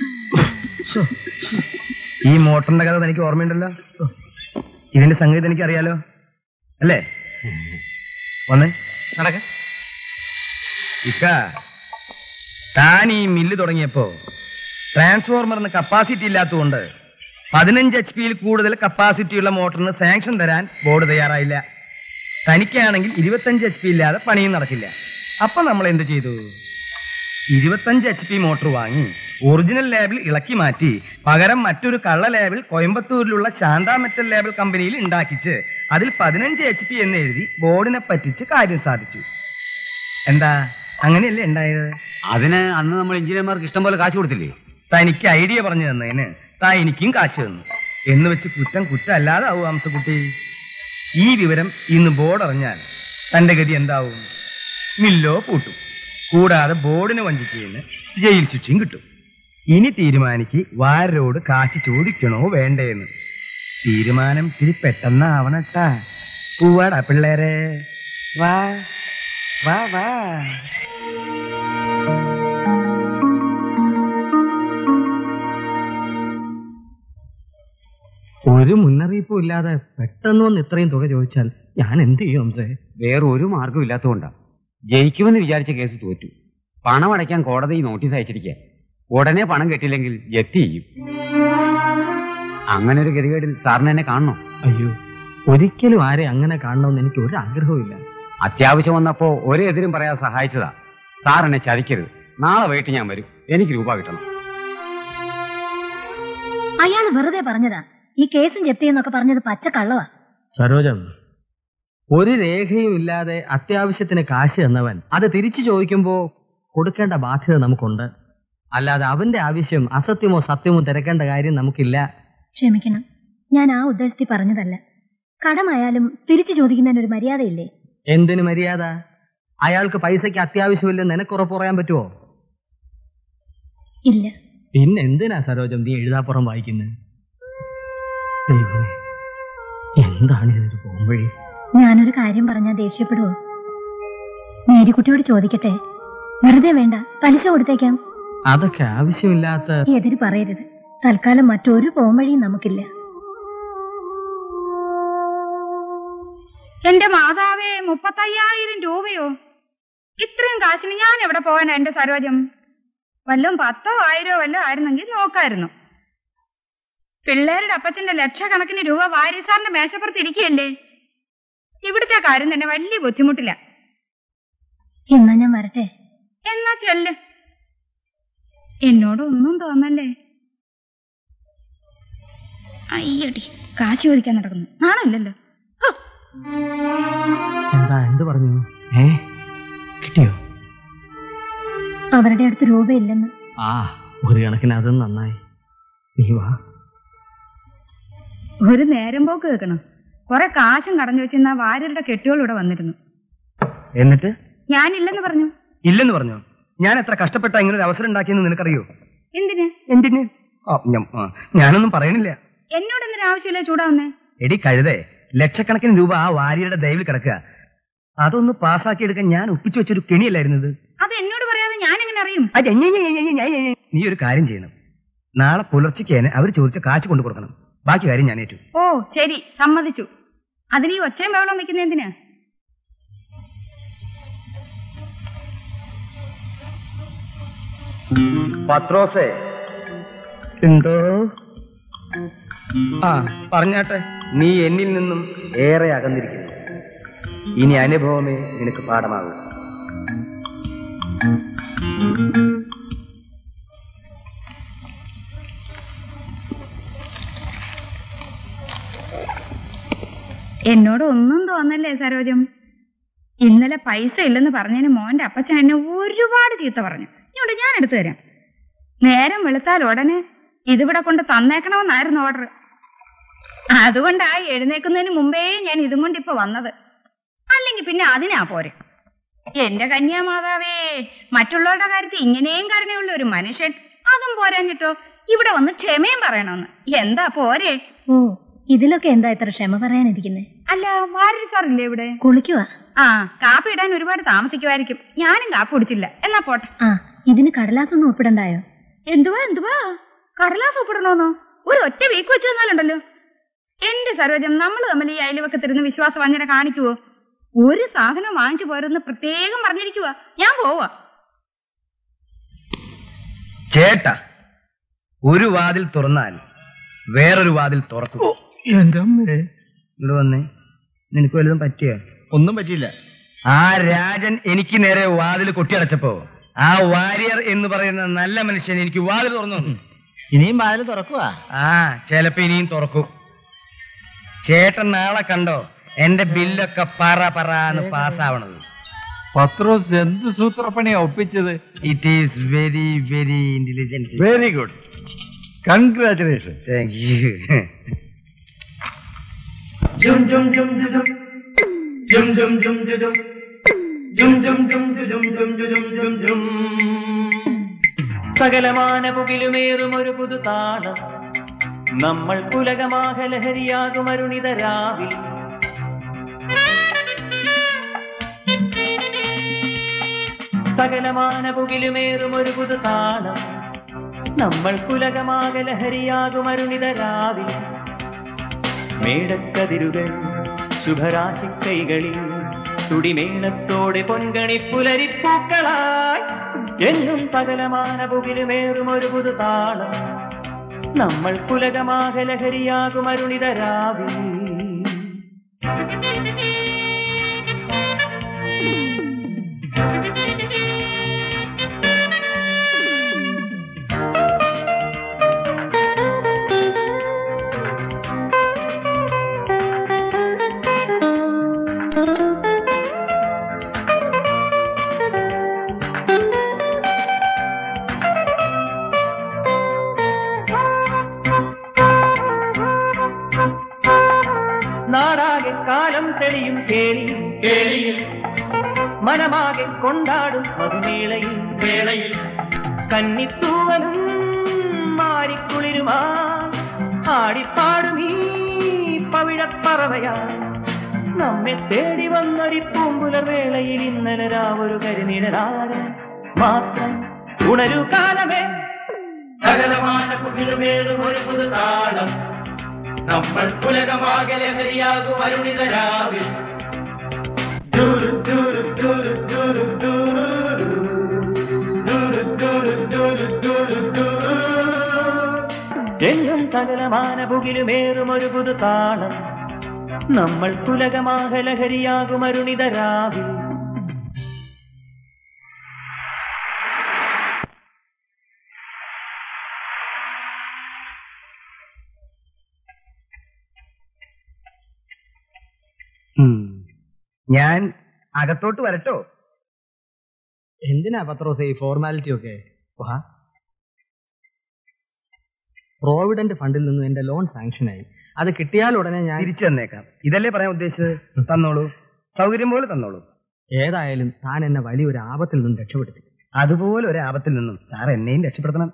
ഈ മോട്ടറിന്റെ കഥ തനിക്ക് ഓർമ്മയുണ്ടല്ലോ ഇതിന്റെ സംഗീതം എനിക്ക് അറിയാലോ അല്ലേ വന്നേ നടക്ക ഇക്ക താൻ ഈ മില്ല് തുടങ്ങിയപ്പോ ട്രാൻസ്ഫോർമറിന് കപ്പാസിറ്റി ഇല്ലാത്തതുകൊണ്ട് പതിനഞ്ച് എച്ച് പിയിൽ കൂടുതൽ കപ്പാസിറ്റിയുള്ള മോട്ടറിന് സാങ്ഷൻ തരാൻ ബോർഡ് തയ്യാറായില്ല തനിക്കാണെങ്കിൽ ഇരുപത്തഞ്ച് എച്ച് പി ഇല്ലാതെ പണിയും നടക്കില്ല അപ്പൊ നമ്മൾ എന്ത് ചെയ്തു ഇരുപത്തഞ്ച് എച്ച് പി മോട്ടോർ വാങ്ങി ഒറിജിനൽ ലേബിൾ ഇളക്കി മാറ്റി പകരം മറ്റൊരു കള്ള ലേബിൾ കോയമ്പത്തൂരിലുള്ള ശാന്ത മെറ്റൽ ലേബിൾ കമ്പനിയിൽ ഉണ്ടാക്കിച്ച് അതിൽ പതിനഞ്ച് എച്ച് പി എന്ന് എഴുതി ബോർഡിനെ പറ്റിച്ച് കാര്യം സാധിച്ചു എന്താ അങ്ങനെയല്ലേ ഉണ്ടായത് അതിന് അന്ന് നമ്മൾ എഞ്ചിനീയർമാർക്ക് ഇഷ്ടം പോലെ കാശ് കൊടുത്തില്ലേ തനിക്ക് ഐഡിയ പറഞ്ഞു തന്നതിന് താ എനിക്കും കാശ് തന്നു എന്ന് വെച്ച് കുറ്റം കുറ്റമല്ലാതെ ആവും ഹംസക്കുട്ടി ഈ വിവരം ഇന്ന് ബോർഡ് അറിഞ്ഞാൽ തന്റെ ഗതി എന്താവും മില്ലോ പൂട്ടും കൂടാതെ ബോർഡിന് വഞ്ചിച്ചതിന് ജയിൽ ശിക്ഷയും കിട്ടും ഇനി തീരുമാനിക്ക് വാരോട് കാശ് ചോദിക്കണോ വേണ്ടേന്ന് തീരുമാനം ഇത്തിരി പെട്ടെന്നാവണട്ടാ പൂവാടാ പിള്ളേരെ വാ വാ വാ ഒരു മുന്നറിയിപ്പും ഇല്ലാതെ പെട്ടെന്ന് വന്ന് ഇത്രയും തുക ചോദിച്ചാൽ ഞാൻ എന്ത് ചെയ്യും ഹംസേ വേറെ ഒരു മാർഗം ഇല്ലാത്തതുകൊണ്ടാ ജയിക്കുമെന്ന് വിചാരിച്ച കേസ് തോറ്റു പണം അടയ്ക്കാൻ കോടതി നോട്ടീസ് അയച്ചിരിക്കുക ഉടനെ പണം കെട്ടില്ലെങ്കിൽ ജപ്തി ചെയ്യും അങ്ങനെ ഒരു ഗതികേടിൽ സാറിന് എന്നെ കാണണോ അയ്യോ ഒരിക്കലും ആരെ അങ്ങനെ കാണണമെന്ന് എനിക്ക് ഒരു ആഗ്രഹവും ഇല്ല അത്യാവശ്യം വന്നപ്പോ ഒരു എതിരും പറയാൻ സഹായിച്ചതാ സാർ എന്നെ ചതിക്കരുത് നാളെ വൈകിട്ട് ഞാൻ വരും എനിക്ക് രൂപ കിട്ടണം അയാൾ വെറുതെ പറഞ്ഞതാ ഈ കേസും ജപ്തിയെന്നൊക്കെ പറഞ്ഞത് പച്ച കള്ളവാ സരോജം ഒരു രേഖയും ഇല്ലാതെ അത്യാവശ്യത്തിന് കാശ് തന്നവൻ അത് തിരിച്ചു ചോദിക്കുമ്പോ കൊടുക്കേണ്ട ബാധ്യത നമുക്കുണ്ട് അല്ലാതെ അവന്റെ ആവശ്യം അസത്യമോ സത്യമോ തിരക്കേണ്ട കാര്യം നമുക്കില്ല ക്ഷമിക്കണം ഞാൻ ആ ഉദ്ദേശത്തിൽ പറഞ്ഞതല്ല കടമായാലും തിരിച്ചു ചോദിക്കുന്നതിന് ഒരു മര്യാദയില്ലേ എന്തിന് മര്യാദ അയാൾക്ക് പൈസയ്ക്ക് അത്യാവശ്യമില്ലെന്ന് നിനക്കുറപ്പ് പറയാൻ പറ്റുമോ ഇല്ല പിന്നെ എന്തിനാ സരോജം നീ എഴുതാപ്പുറം വായിക്കുന്നത് ദൈവമേ എന്താണ് ഇതൊരു പോംവഴി ഞാനൊരു കാര്യം പറഞ്ഞാൽ ദേഷ്യപ്പെടുവോ മേരിക്കുട്ടിയോട് ചോദിക്കട്ടെ വെറുതെ വേണ്ട പലിശ കൊടുത്തേക്കാം അതൊക്കെ ആവശ്യമില്ലാത്ത എതിര് പറയരുത് തൽക്കാലം മറ്റൊരു പോംവഴിയും നമുക്കില്ല എന്റെ മാതാവേ മുപ്പത്തയ്യായിരം രൂപയോ ഇത്രയും കാശിന് ഞാൻ എവിടെ പോകാനാ എന്റെ സരോജം വല്ലതും പത്തോ ആയിരോ വല്ലോ ആയിരുന്നെങ്കിൽ നോക്കായിരുന്നു പിള്ളേരുടെ അപ്പച്ചന്റെ ലക്ഷക്കണക്കിന് രൂപ വാര്യസാറിന്റെ മേശപ്പുറത്ത് ഇരിക്കുകയല്ലേ ഇവിടുത്തെ കാര്യം തന്നെ വലിയ ബുദ്ധിമുട്ടില്ല എന്നാ ഞാൻ വരട്ടെ എന്നാ ചെല്ല് എന്നോട് ഒന്നും തോന്നല്ലേ അയ്യടി കാശ് ചോദിക്കാൻ നടക്കുന്നു നാണല്ലോ എന്താ എന്ത് പറഞ്ഞു ഏ കിട്ടിയോ അവരുടെ അടുത്ത് രൂപയില്ലെന്ന് ആ ഒരു കണക്കിന് അതും നന്നായി നീ വാ ഒരു നേരം പോക്ക് വെക്കണം കുറെ കാശും കടഞ്ഞു വെച്ചിരുന്ന വാര്യരുടെ കെട്ടുകൾ ഇവിടെ വന്നിരുന്നു എന്നിട്ട് ഞാനില്ലെന്ന് പറഞ്ഞു ഇല്ലെന്ന് പറഞ്ഞു ഞാൻ എത്ര കഷ്ടപ്പെട്ട ഇങ്ങനെ ഒരു അവസരം ഉണ്ടാക്കിയെന്ന് നിനക്കറിയോ എന്തിന് എന്തിന് ആ, ഞാൻ- ആ, ഞാനൊന്നും പറയണില്ല എന്നോട് എന്തിനു ആവശ്യമില്ല ചൂടാവുന്നേ എടി കഴുതേ ലക്ഷക്കണക്കിന് രൂപ ആ വാര്യയുടെ ദയവിൽ കിടക്കുക അതൊന്ന് പാസ്സാക്കി എടുക്കാൻ ഞാൻ ഒപ്പിച്ചു വെച്ചൊരു കെണിയല്ലായിരുന്നത് അത് എന്നോട് പറയാതെ ഞാൻ എങ്ങനെ അറിയും അത് ഞെ- ഞെ- ഞെ- ഞെ- ഞെ- ഞെ- നീ ഒരു കാര്യം ചെയ്യണം നാളെ പുലർച്ചയ്ക്കേന് അവർ ചോദിച്ച കാശ് കൊണ്ടു കൊടുക്കണം ബാക്കി കാര്യം ഞാൻ ഏറ്റു ഓ ശരി സമ്മതിച്ചു അതിന് ഈ ഒച്ചയും ബഹളം വെക്കുന്ന എന്തിനാ പത്രോസേ എന്തോ ആ പറഞ്ഞാട്ടെ നീ എന്നിൽ നിന്നും ഏറെ അകന്നിരിക്കുന്നു ഇനി അനുഭവമേ നിനക്ക് പാഠമാകൂ എന്നോട് ഒന്നും തോന്നല്ലേ സരോജം ഇന്നലെ പൈസ ഇല്ലെന്ന് പറഞ്ഞതിന് മോന്റെ അപ്പച്ചൻ എന്നെ ഒരുപാട് ചീത്ത പറഞ്ഞു ഇങ്ങോട്ട് ഞാൻ എടുത്തു തരാം നേരം വെളുത്താൽ ഉടനെ ഇതിവിടെ കൊണ്ട് തന്നേക്കണമെന്നായിരുന്നു ഓർഡർ അതുകൊണ്ടാ എഴുന്നേക്കുന്നതിന് മുമ്പേ ഞാൻ ഇതും കൊണ്ട് ഇപ്പൊ വന്നത് അല്ലെങ്കിൽ പിന്നെ അതിനാ പോരെ എന്റെ കന്യാമാതാവേ മറ്റുള്ളവരുടെ കാര്യത്തിൽ ഇങ്ങനെയും കരുണയുള്ള ഒരു മനുഷ്യൻ അതും പോരാഞ്ഞിട്ടോ ഇവിടെ വന്ന് ക്ഷമയും പറയണമെന്ന് എന്താ പോരെ ഓ ഇതിലൊക്കെ എന്താ ഇത്ര ക്ഷമ പറയാനിരിക്കുന്നത് അല്ല വാരി സാറില്ലേ ഇവിടെ കുളിക്കുവാ ആ കാപ്പി ഇടാൻ ഒരുപാട് താമസിക്കുമായിരിക്കും ഞാനും കാപ്പി കുടിച്ചില്ല എന്നാ പോട്ടെ ആ ഇതിന് കടലാസൊന്നും ഒപ്പിടണ്ടായോ എന്തുവാ എന്തുവാ കടലാസ് ഒപ്പിടണോന്നോ ഒരു ഒറ്റ വീക്ക് വെച്ച് തന്നാലുണ്ടല്ലോ എന്റെ സരോജം നമ്മൾ തമ്മിൽ ഈ അയൽവക്കത്തിരുന്ന് വിശ്വാസം അങ്ങനെ കാണിക്കുവോ ഒരു സാധനം വാങ്ങിച്ചു പോരെന്ന് പ്രത്യേകം പറഞ്ഞിരിക്കുവാ ഞാൻ പോവാ ചേട്ടാ ഒരു വാതിൽ തുറന്നാൽ വേറൊരു വാതിൽ തുറക്കും എന്റെ അമ്മേ ഇവിടെ വന്നേ നിനക്ക് വല്ലതും പറ്റിയ ഒന്നും പറ്റിയില്ല ആ രാജൻ എനിക്ക് നേരെ വാതിൽ കൊട്ടിയടച്ചപ്പോ ആ വാരിയർ എന്ന് പറയുന്ന നല്ല മനുഷ്യൻ എനിക്ക് വാതിൽ തുറന്നു തന്നു. ഇനിയും വാതിൽ തുറക്കുക ആ ചിലപ്പോ ഇനിയും തുറക്കും ചേട്ടൻ നാളെ കണ്ടോ എന്റെ ബില്ലൊക്കെ പറ പറന്ന് പാസ്സാവണത് പത്രോസ് എന്ത് സൂത്രപ്പണിയാ ഒപ്പിച്ചത് it is very very intelligent very good congratulation thank you സകലമാന പുകിലുമേറും ഒരു പുതുതാളം നമ്മൾ പുലകമാക ലഹരിയാകും അരുണിത രാവിൽ സകലമാന പുകിലുമേറും ഒരു പുതുതാളം നമ്മൾ പുലകമാക ലഹരിയാകും അരുണിത രാവിൽ മേടക്കതിരുകൾ ശുഭരാശിക്കൈകളിൽ തുടിമേളത്തോടെ പൊൻകണി പുലരിപ്പൂക്കളായി എന്നും സകലമാന പുകിലുമേറും ഒരു പുതുതാളം നമ്മൾ പുലകമാക ലഹരിയാകും അരുണിത രാവിൽ നാടാകെ കാലം തെളിയും കേളിയിൽ കേളിയിൽ മനമാകെ കൊണ്ടാടും മധുമേളയിൽ വേളയിൽ കന്നിത്തൂവലും മാരിക്കുളിരുമാ ആടിപ്പാടും ഈ പവിഴപ്പറവയാ നമ്മെ തേടി വന്നൊരി പൂമ്പുലർ വേളയിൽ ഇന്നലെ രാവൊരു കരിനിഴലാര മാത്രം ഉണരു കാലമേ സകലமான പുകിലുമേറും ഒരു പുതുതാളം നമ്മൾ പുലകമാകെ ലഹരിയാകും അരുണിത രാവിൽ ദൂരു ദൂരു ദൂരു ദൂരു ദൂരു ദൂരു ദൂരു ദൂരു ദൂരു ദൂരു എങ്ങും സകലമാന പുകിലുമേറും ഒരു പുതുതാളം നമ്മൾ പുലകമാക ലഹരിയാകും അരുണിത രാവിൽ ഞാൻ അകത്തോട്ട് വരട്ടോ എന്തിനാ പത്രോസ് ഈ ഫോർമാലിറ്റി ഒക്കെ വാ പ്രോവിഡന്റ് ഫണ്ടിൽ നിന്ന് എന്റെ ലോൺ സാങ്ഷനായി അത് കിട്ടിയാൽ ഉടനെ ഞാൻ തിരിച്ചു തന്നേക്കാം ഇതല്ലേ പറയാൻ ഉദ്ദേശിച്ചത് തന്നോളൂ സൗകര്യം പോലെ തന്നോളൂ ഏതായാലും താൻ എന്നെ വലിയൊരു ആപത്തിൽ നിന്ന് രക്ഷപ്പെടുത്തി അതുപോലെ ഒരു ആപത്തിൽ നിന്നും സാർ എന്നെയും രക്ഷപ്പെടുത്തണം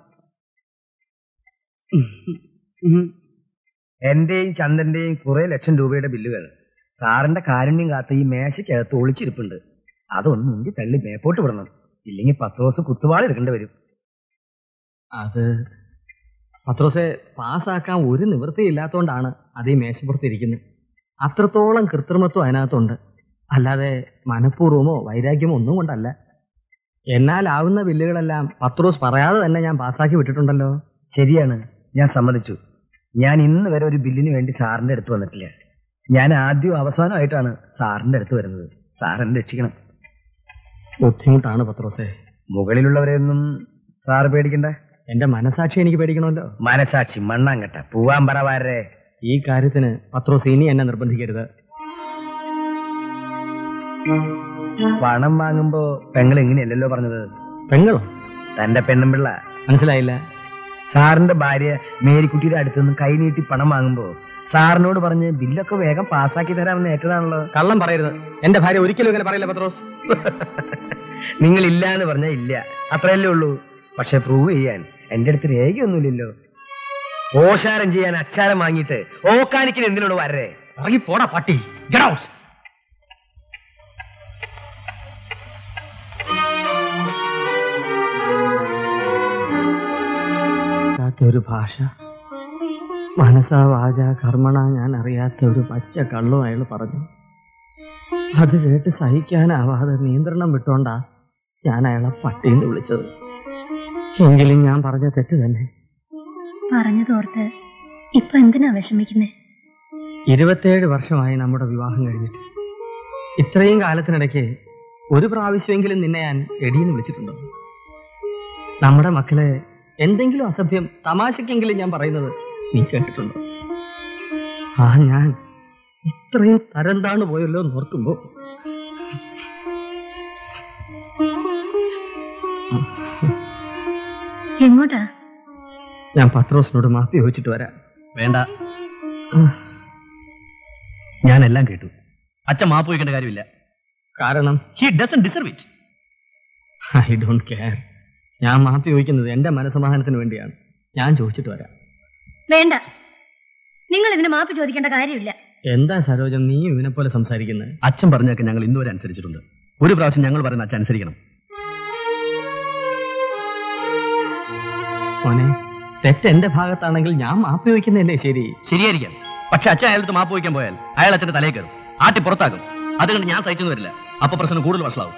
ഉം. എന്റെയും ചന്ദ്രന്റെയും കുറെ ലക്ഷം രൂപയുടെ ബില്ലുകൾ സാറിന്റെ കാരുണ്യം കാത്ത ഈ മേശയ്ക്കകത്ത് ഒളിച്ചിരിപ്പുണ്ട് അതൊന്നും മുമ്പ് തള്ളി മേപ്പോട്ട് വിടണം ഇല്ലെങ്കിൽ പത്ത് ദിവസം കുത്തുവാള എടുക്കേണ്ടി വരും അത് പത്രോസെ പാസ്സാക്കാൻ ഒരു നിവൃത്തിയില്ലാത്തതുകൊണ്ടാണ് അത് ഈ മേശപ്പുറത്ത് ഇരിക്കുന്നത് അത്രത്തോളം കൃത്രിമത്വം അതിനകത്തുണ്ട് അല്ലാതെ മനഃപൂർവ്വമോ വൈരാഗ്യമോ ഒന്നും കൊണ്ടല്ല എന്നാലാവുന്ന ബില്ലുകളെല്ലാം പത്രോസ് പറയാതെ തന്നെ ഞാൻ പാസ്സാക്കി വിട്ടിട്ടുണ്ടല്ലോ ശരിയാണ് ഞാൻ സമ്മതിച്ചു ഞാൻ ഇന്ന് വരെ ഒരു ബില്ലിന് വേണ്ടി സാറിന്റെ അടുത്ത് വന്നിട്ടില്ല ഞാൻ ആദ്യവും അവസാനമായിട്ടാണ് സാറിന്റെ അടുത്ത് വരുന്നത് സാർ എന്നെ രക്ഷിക്കണം ബുദ്ധിമുട്ടാണ് പത്രോസെ മുകളിലുള്ളവരെയൊന്നും സാറ് പേടിക്കണ്ട എന്റെ മനസാക്ഷി എനിക്ക് പേടിക്കണമല്ലോ മനസാക്ഷി മണ്ണാങ്കട്ട പൂവാൻ പറവാരെ ഈ കാര്യത്തിന് പത്രോസ് ഇനി എന്നെ നിർബന്ധിക്കരുത് പണം വാങ്ങുമ്പോ പെങ്ങൾ എങ്ങനെയല്ലല്ലോ പറഞ്ഞത് പെങ്ങളോ തന്റെ പെണ്ണുമ്പിള്ള മനസ്സിലായില്ല സാറിന്റെ ഭാര്യ മേരിക്കുട്ടിയുടെ അടുത്ത് നിന്ന് കൈ നീട്ടി പണം വാങ്ങുമ്പോ സാറിനോട് പറഞ്ഞ് ബില്ലൊക്കെ വേഗം പാസ്സാക്കി തരാമെന്ന് ഏറ്റതാണല്ലോ കള്ളം പറയരുത് എന്റെ ഭാര്യ ഒരിക്കലും ഇങ്ങനെ പറയില്ല പത്രോസ് നിങ്ങൾ ഇല്ല എന്ന് പറഞ്ഞാൽ ഇല്ല അത്രയല്ലേ ഉള്ളൂ പക്ഷെ പ്രൂവ് ചെയ്യാൻ എന്റെ അടുത്ത് രേഖയൊന്നുമില്ലല്ലോ ഓശാരം ചെയ്യാൻ അച്ചാരം വാങ്ങിയിട്ട് ഓക്കാനിക്കിന് എന്തിനോട് വരേ ഇറങ്ങി പോടാ പട്ടി Get out. ഒരു ഭാഷ മനസ്സാ വാച കർമ്മണ ഞാൻ അറിയാത്ത ഒരു പച്ച കള്ളും അയാൾ പറഞ്ഞു അത് കേട്ട് സഹിക്കാനാവാതെ നിയന്ത്രണം വിട്ടോണ്ടാ ഞാൻ അയാളെ പട്ടിന്ന് വിളിച്ചത് എങ്കിലും ഞാൻ പറഞ്ഞ തെറ്റ് തന്നെ പറഞ്ഞതോർത്ത് ഇപ്പൊ എന്തിനാ വിഷമിക്കുന്നേ ഇരുപത്തേഴ് വർഷമായി നമ്മുടെ വിവാഹം കഴിഞ്ഞിട്ട് ഇത്രയും കാലത്തിനിടയ്ക്ക് ഒരു പ്രാവശ്യമെങ്കിലും നിന്നെ ഞാൻ എടീന്ന് വിളിച്ചിട്ടുണ്ടോ നമ്മുടെ മക്കളെ എന്തെങ്കിലും അസഭ്യം തമാശക്കെങ്കിലും ഞാൻ പറയുന്നത് നീ കേട്ടിട്ടുണ്ടോ ആ ഞാൻ ഇത്രയും തരം താണു പോയല്ലോ എന്ന് ഓർക്കുമ്പോ എങ്ങോട്ടാ ഞാൻ പത്രോസിനോട് മാപ്പി ചോദിച്ചിട്ട് വരാം വേണ്ട ഞാനെല്ലാം കേട്ടു അച്ഛൻ മാപ്പ് വയ്ക്കേണ്ട കാര്യമില്ല കാരണം he doesn't deserve it I don't care ഞാൻ മാപ്പി ചോദിക്കുന്നത് എന്റെ മനസമാധാനത്തിന് വേണ്ടിയാണ് ഞാൻ ചോദിച്ചിട്ട് വരാം വേണ്ട നിങ്ങൾ ഇതിന് മാപ്പ് ചോദിക്കേണ്ട കാര്യമില്ല എന്താ സരോജം നീ ഇവനെ പോലെ സംസാരിക്കുന്നത് അച്ഛൻ പറഞ്ഞൊക്കെ ഞങ്ങൾ ഇന്നുവരെ അനുസരിച്ചിട്ടുണ്ട് ഒരു പ്രാവശ്യം ഞങ്ങൾ പറയുന്ന അച്ഛൻ അനുസരിക്കണം മോനെ തെറ്റ് എന്റെ ഭാഗത്താണെങ്കിൽ ഞാൻ മാപ്പി ചോദിക്കുന്നതല്ലേ ശരി ശരിയായിരിക്കാം പക്ഷെ അച്ഛൻ അയാളത്ത് മാപ്പ് വയ്ക്കാൻ പോയാൽ അയാൾ അച്ഛന്റെ തലയിൽ കയറും ആട്ടി പുറത്താക്കും അതുകൊണ്ട് ഞാൻ സഹിച്ചെന്ന് വരില്ല അപ്പൊ പ്രശ്നം കൂടുതൽ വഷളാവും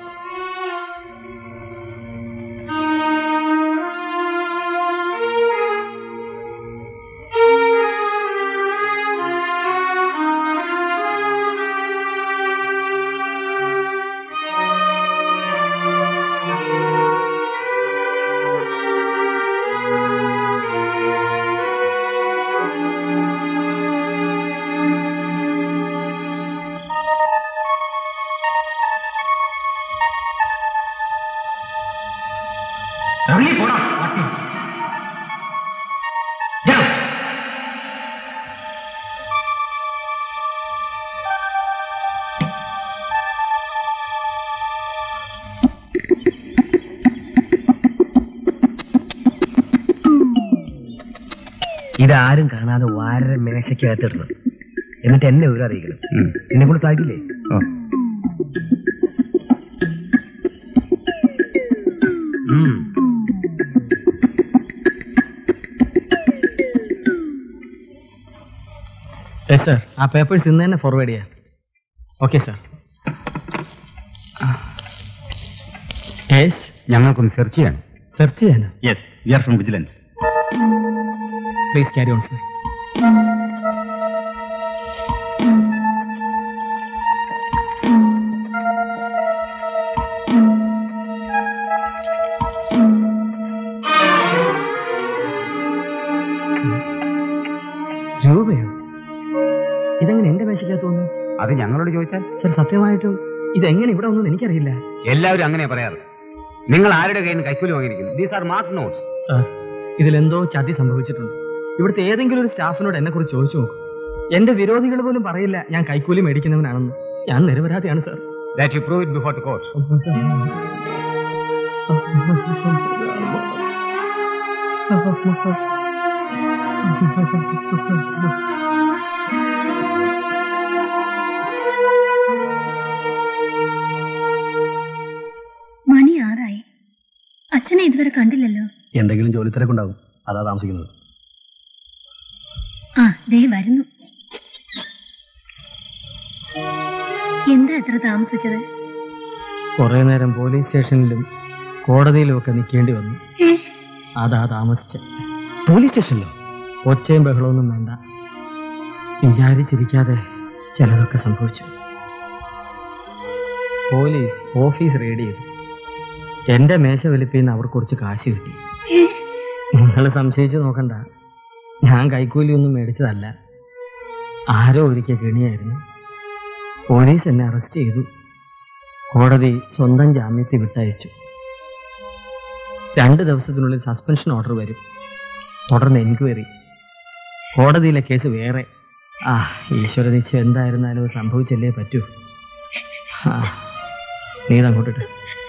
ഇറങ്ങി പോടാ പട്ടി Get out. ഇതാരും കാണാതെ വാര മേശയ്ക്കകത്തിടണം എന്നിട്ട് എന്നെ വിവരം അറിയിക്കണം എന്നെ കൊണ്ട് സാധിക്കില്ലേ യെസ് സർ ആ പേപ്പേഴ്സ് ഇന്ന് തന്നെ ഫോർവേഡ് ചെയ്യാം ഓക്കെ സർ യെസ് ഞങ്ങൾക്കൊന്ന് സെർച്ച് ചെയ്യണം സെർച്ച് ചെയ്യാനോ yes we are from vigilance please carry on sir രൂപയോ ഇതെങ്ങനെ എന്റെ മേശയ്ക്കകത്ത് തോന്നുന്നു അത് ഞങ്ങളോട് ചോദിച്ചാൽ സർ സത്യമായിട്ടും ഇതെങ്ങനെ ഇവിടെ ഒന്നും എനിക്കറിയില്ല എല്ലാവരും അങ്ങനെ പറയാറ് നിങ്ങൾ ആരുടെ കയ്യിൽ നിന്ന് കൈക്കൂലി വാങ്ങിയിരിക്കുന്നു these are mark notes sir ഇതിലെന്തോ ചതി സംഭവിച്ചിട്ടുണ്ട് ഇവിടുത്തെ ഏതെങ്കിലും ഒരു സ്റ്റാഫിനോട് എന്നെ കുറിച്ച് ചോദിച്ചു നോക്കും എന്റെ വിരോധികൾ പോലും പറയില്ല ഞാൻ കൈക്കൂലി മേടിക്കുന്നവനാണെന്ന് ഞാൻ നിരപരാധിയാണ് sir that you prove it before the court മണി ആറായി അച്ഛനെ ഇതുവരെ കണ്ടില്ലല്ലോ എന്തെങ്കിലും ജോലി തിരക്കുണ്ടാവും അതാ താമസിക്കുന്നത് ആ ദേ വരുന്നു എന്താ എത്ര താമസിച്ചത് കുറെ നേരം പോലീസ് സ്റ്റേഷനിലും കോടതിയിലും ഒക്കെ നിൽക്കേണ്ടി വന്നു ഏ? അതാ താമസിച്ച പോലീസ് സ്റ്റേഷനിലോ ഒച്ചയും ബഹളമൊന്നും വേണ്ട വിചാരിച്ചിരിക്കാതെ ചിലതൊക്കെ സംഭവിച്ചു പോലീസ് ഓഫീസ് റെയ്ഡ് ചെയ്തു എന്റെ മേശ വലിപ്പിന്ന് അവർ കുറച്ച് കാശ് കിട്ടി നിങ്ങൾ സംശയിച്ചു നോക്കണ്ട ഞാൻ കൈക്കൂലിയൊന്നും മേടിച്ചതല്ല ആരോ ഒരിക്കൽ കെണിയായിരുന്നു പോലീസ് എന്നെ അറസ്റ്റ് ചെയ്തു കോടതി സ്വന്തം ജാമ്യത്തിൽ വിട്ടയച്ചു രണ്ട് ദിവസത്തിനുള്ളിൽ സസ്പെൻഷൻ ഓർഡർ വരും തുടർന്ന് എൻക്വയറി കോടതിയിലെ കേസ് വേറെ ആ ഈശ്വര നിശ്ചയം എന്തായിരുന്നാലും അത് സംഭവിച്ചല്ലേ പറ്റൂ ആ നീ ഇതങ്ങോട്ടിട്ട്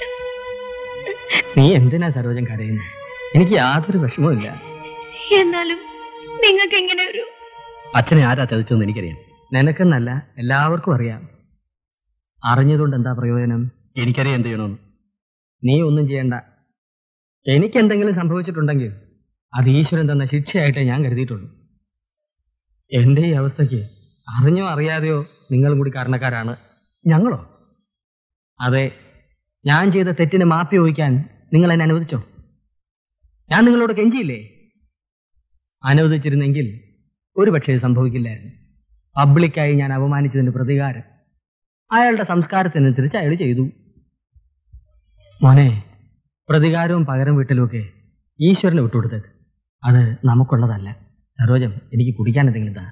നീ എന്തിനാ സരോജം കരയുന്നത് എനിക്ക് യാതൊരു വിഷമവും എന്നാലും നിങ്ങൾക്ക് എങ്ങനെ ഒരു അച്ഛനെ ആരാ ചതിച്ചതെന്ന് എനിക്കറിയാം നിനക്കെന്നല്ല എല്ലാവർക്കും അറിയാം അറിഞ്ഞതുകൊണ്ട് എന്താ പ്രയോജനം എനിക്കറിയാം എന്ത് ചെയ്യണമെന്ന് നീ ഒന്നും ചെയ്യണ്ട എനിക്ക് എന്തെങ്കിലും സംഭവിച്ചിട്ടുണ്ടെങ്കിൽ അത് ഈശ്വരൻ തന്ന ശിക്ഷയായിട്ടേ ഞാൻ കരുതിയിട്ടുള്ളൂ എന്റെ ഈ അവസ്ഥയ്ക്ക് അറിഞ്ഞോ അറിയാതെയോ നിങ്ങളും കൂടി കാരണക്കാരാണ് ഞങ്ങളോ അതെ ഞാൻ ചെയ്ത തെറ്റിന് മാപ്പി ചോദിക്കാൻ നിങ്ങൾ എന്നെ അനുവദിച്ചോ ഞാൻ നിങ്ങളോട് കെഞ്ചിയില്ലേ അനുവദിച്ചിരുന്നെങ്കിൽ ഒരു പക്ഷേ ഇത് സംഭവിക്കില്ലായിരുന്നു പബ്ലിക്കായി ഞാൻ അപമാനിച്ചതിന്റെ പ്രതികാരം അയാളുടെ സംസ്കാരത്തിനനുസരിച്ച് അയാൾ ചെയ്തു മോനെ പ്രതികാരവും പകരം വീട്ടലുമൊക്കെ ഈശ്വരന് വിട്ടുകൊടുത്തേക്ക് അത് നമുക്കുള്ളതല്ല സരോജം എനിക്ക് കുടിക്കാൻ എന്തെങ്കിലും താ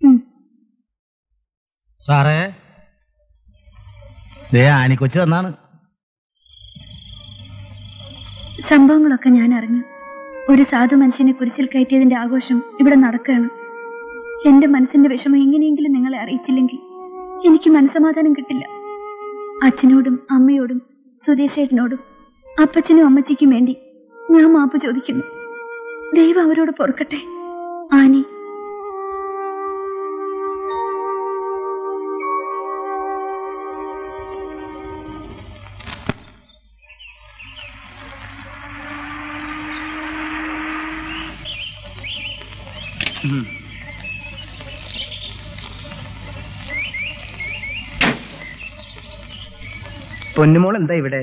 സാറേ ദേ ആനിക്കൊച്ചു തന്നാണ് സംഭവങ്ങളൊക്കെ ഞാൻ അറിഞ്ഞു ഒരു സാധു മനുഷ്യനെ കുരിശിൽ കയറ്റിയതിന്റെ ആഘോഷം ഇവിടെ നടക്കുകയാണ് എന്റെ മനസ്സിന്റെ വിഷമം എങ്ങനെയെങ്കിലും നിങ്ങളെ അറിയിച്ചില്ലെങ്കിൽ എനിക്ക് മനസമാധാനം കിട്ടില്ല അച്ഛനോടും അമ്മയോടും സുധീഷേട്ടനോടും അപ്പച്ചനും അമ്മച്ചിക്കും വേണ്ടി ഞാൻ മാപ്പ് ചോദിക്കുന്നു ദൈവം അവരോട് പൊറുക്കട്ടെ ആനി പൊന്നുമോൾ എന്താ ഇവിടെ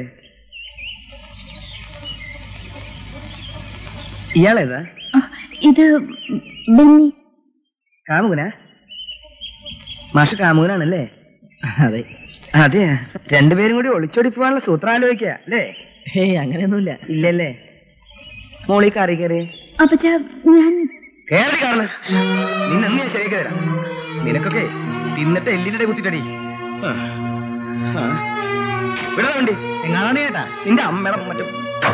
ഇയാളേതാ ഇത് ബെന്നി കാമുകനാ മാഷ് കാമുകനാണല്ലേ അതെ അതെ രണ്ടുപേരും കൂടി ഒളിച്ചോടി പോകാനുള്ള സൂത്രം ആലോചിക്കുക അല്ലേ ഹേയ് അങ്ങനെയൊന്നുമില്ല ഇല്ലല്ലേ മോളി കറി കയറി അപ്പച്ച ഞാൻ കേറി കാണുന്നു നിന്നെ ഞാൻ ശരിയാക്കി തരാം നിനക്കൊക്കെ തിന്നിട്ട് എല്ലിനിടെ കുത്തിട്ടടി ആ. ആ. വിടാ വണ്ടി എങ്ങാണ് ചേട്ടാ നിന്റെ അമ്മയുടെ മറ്റും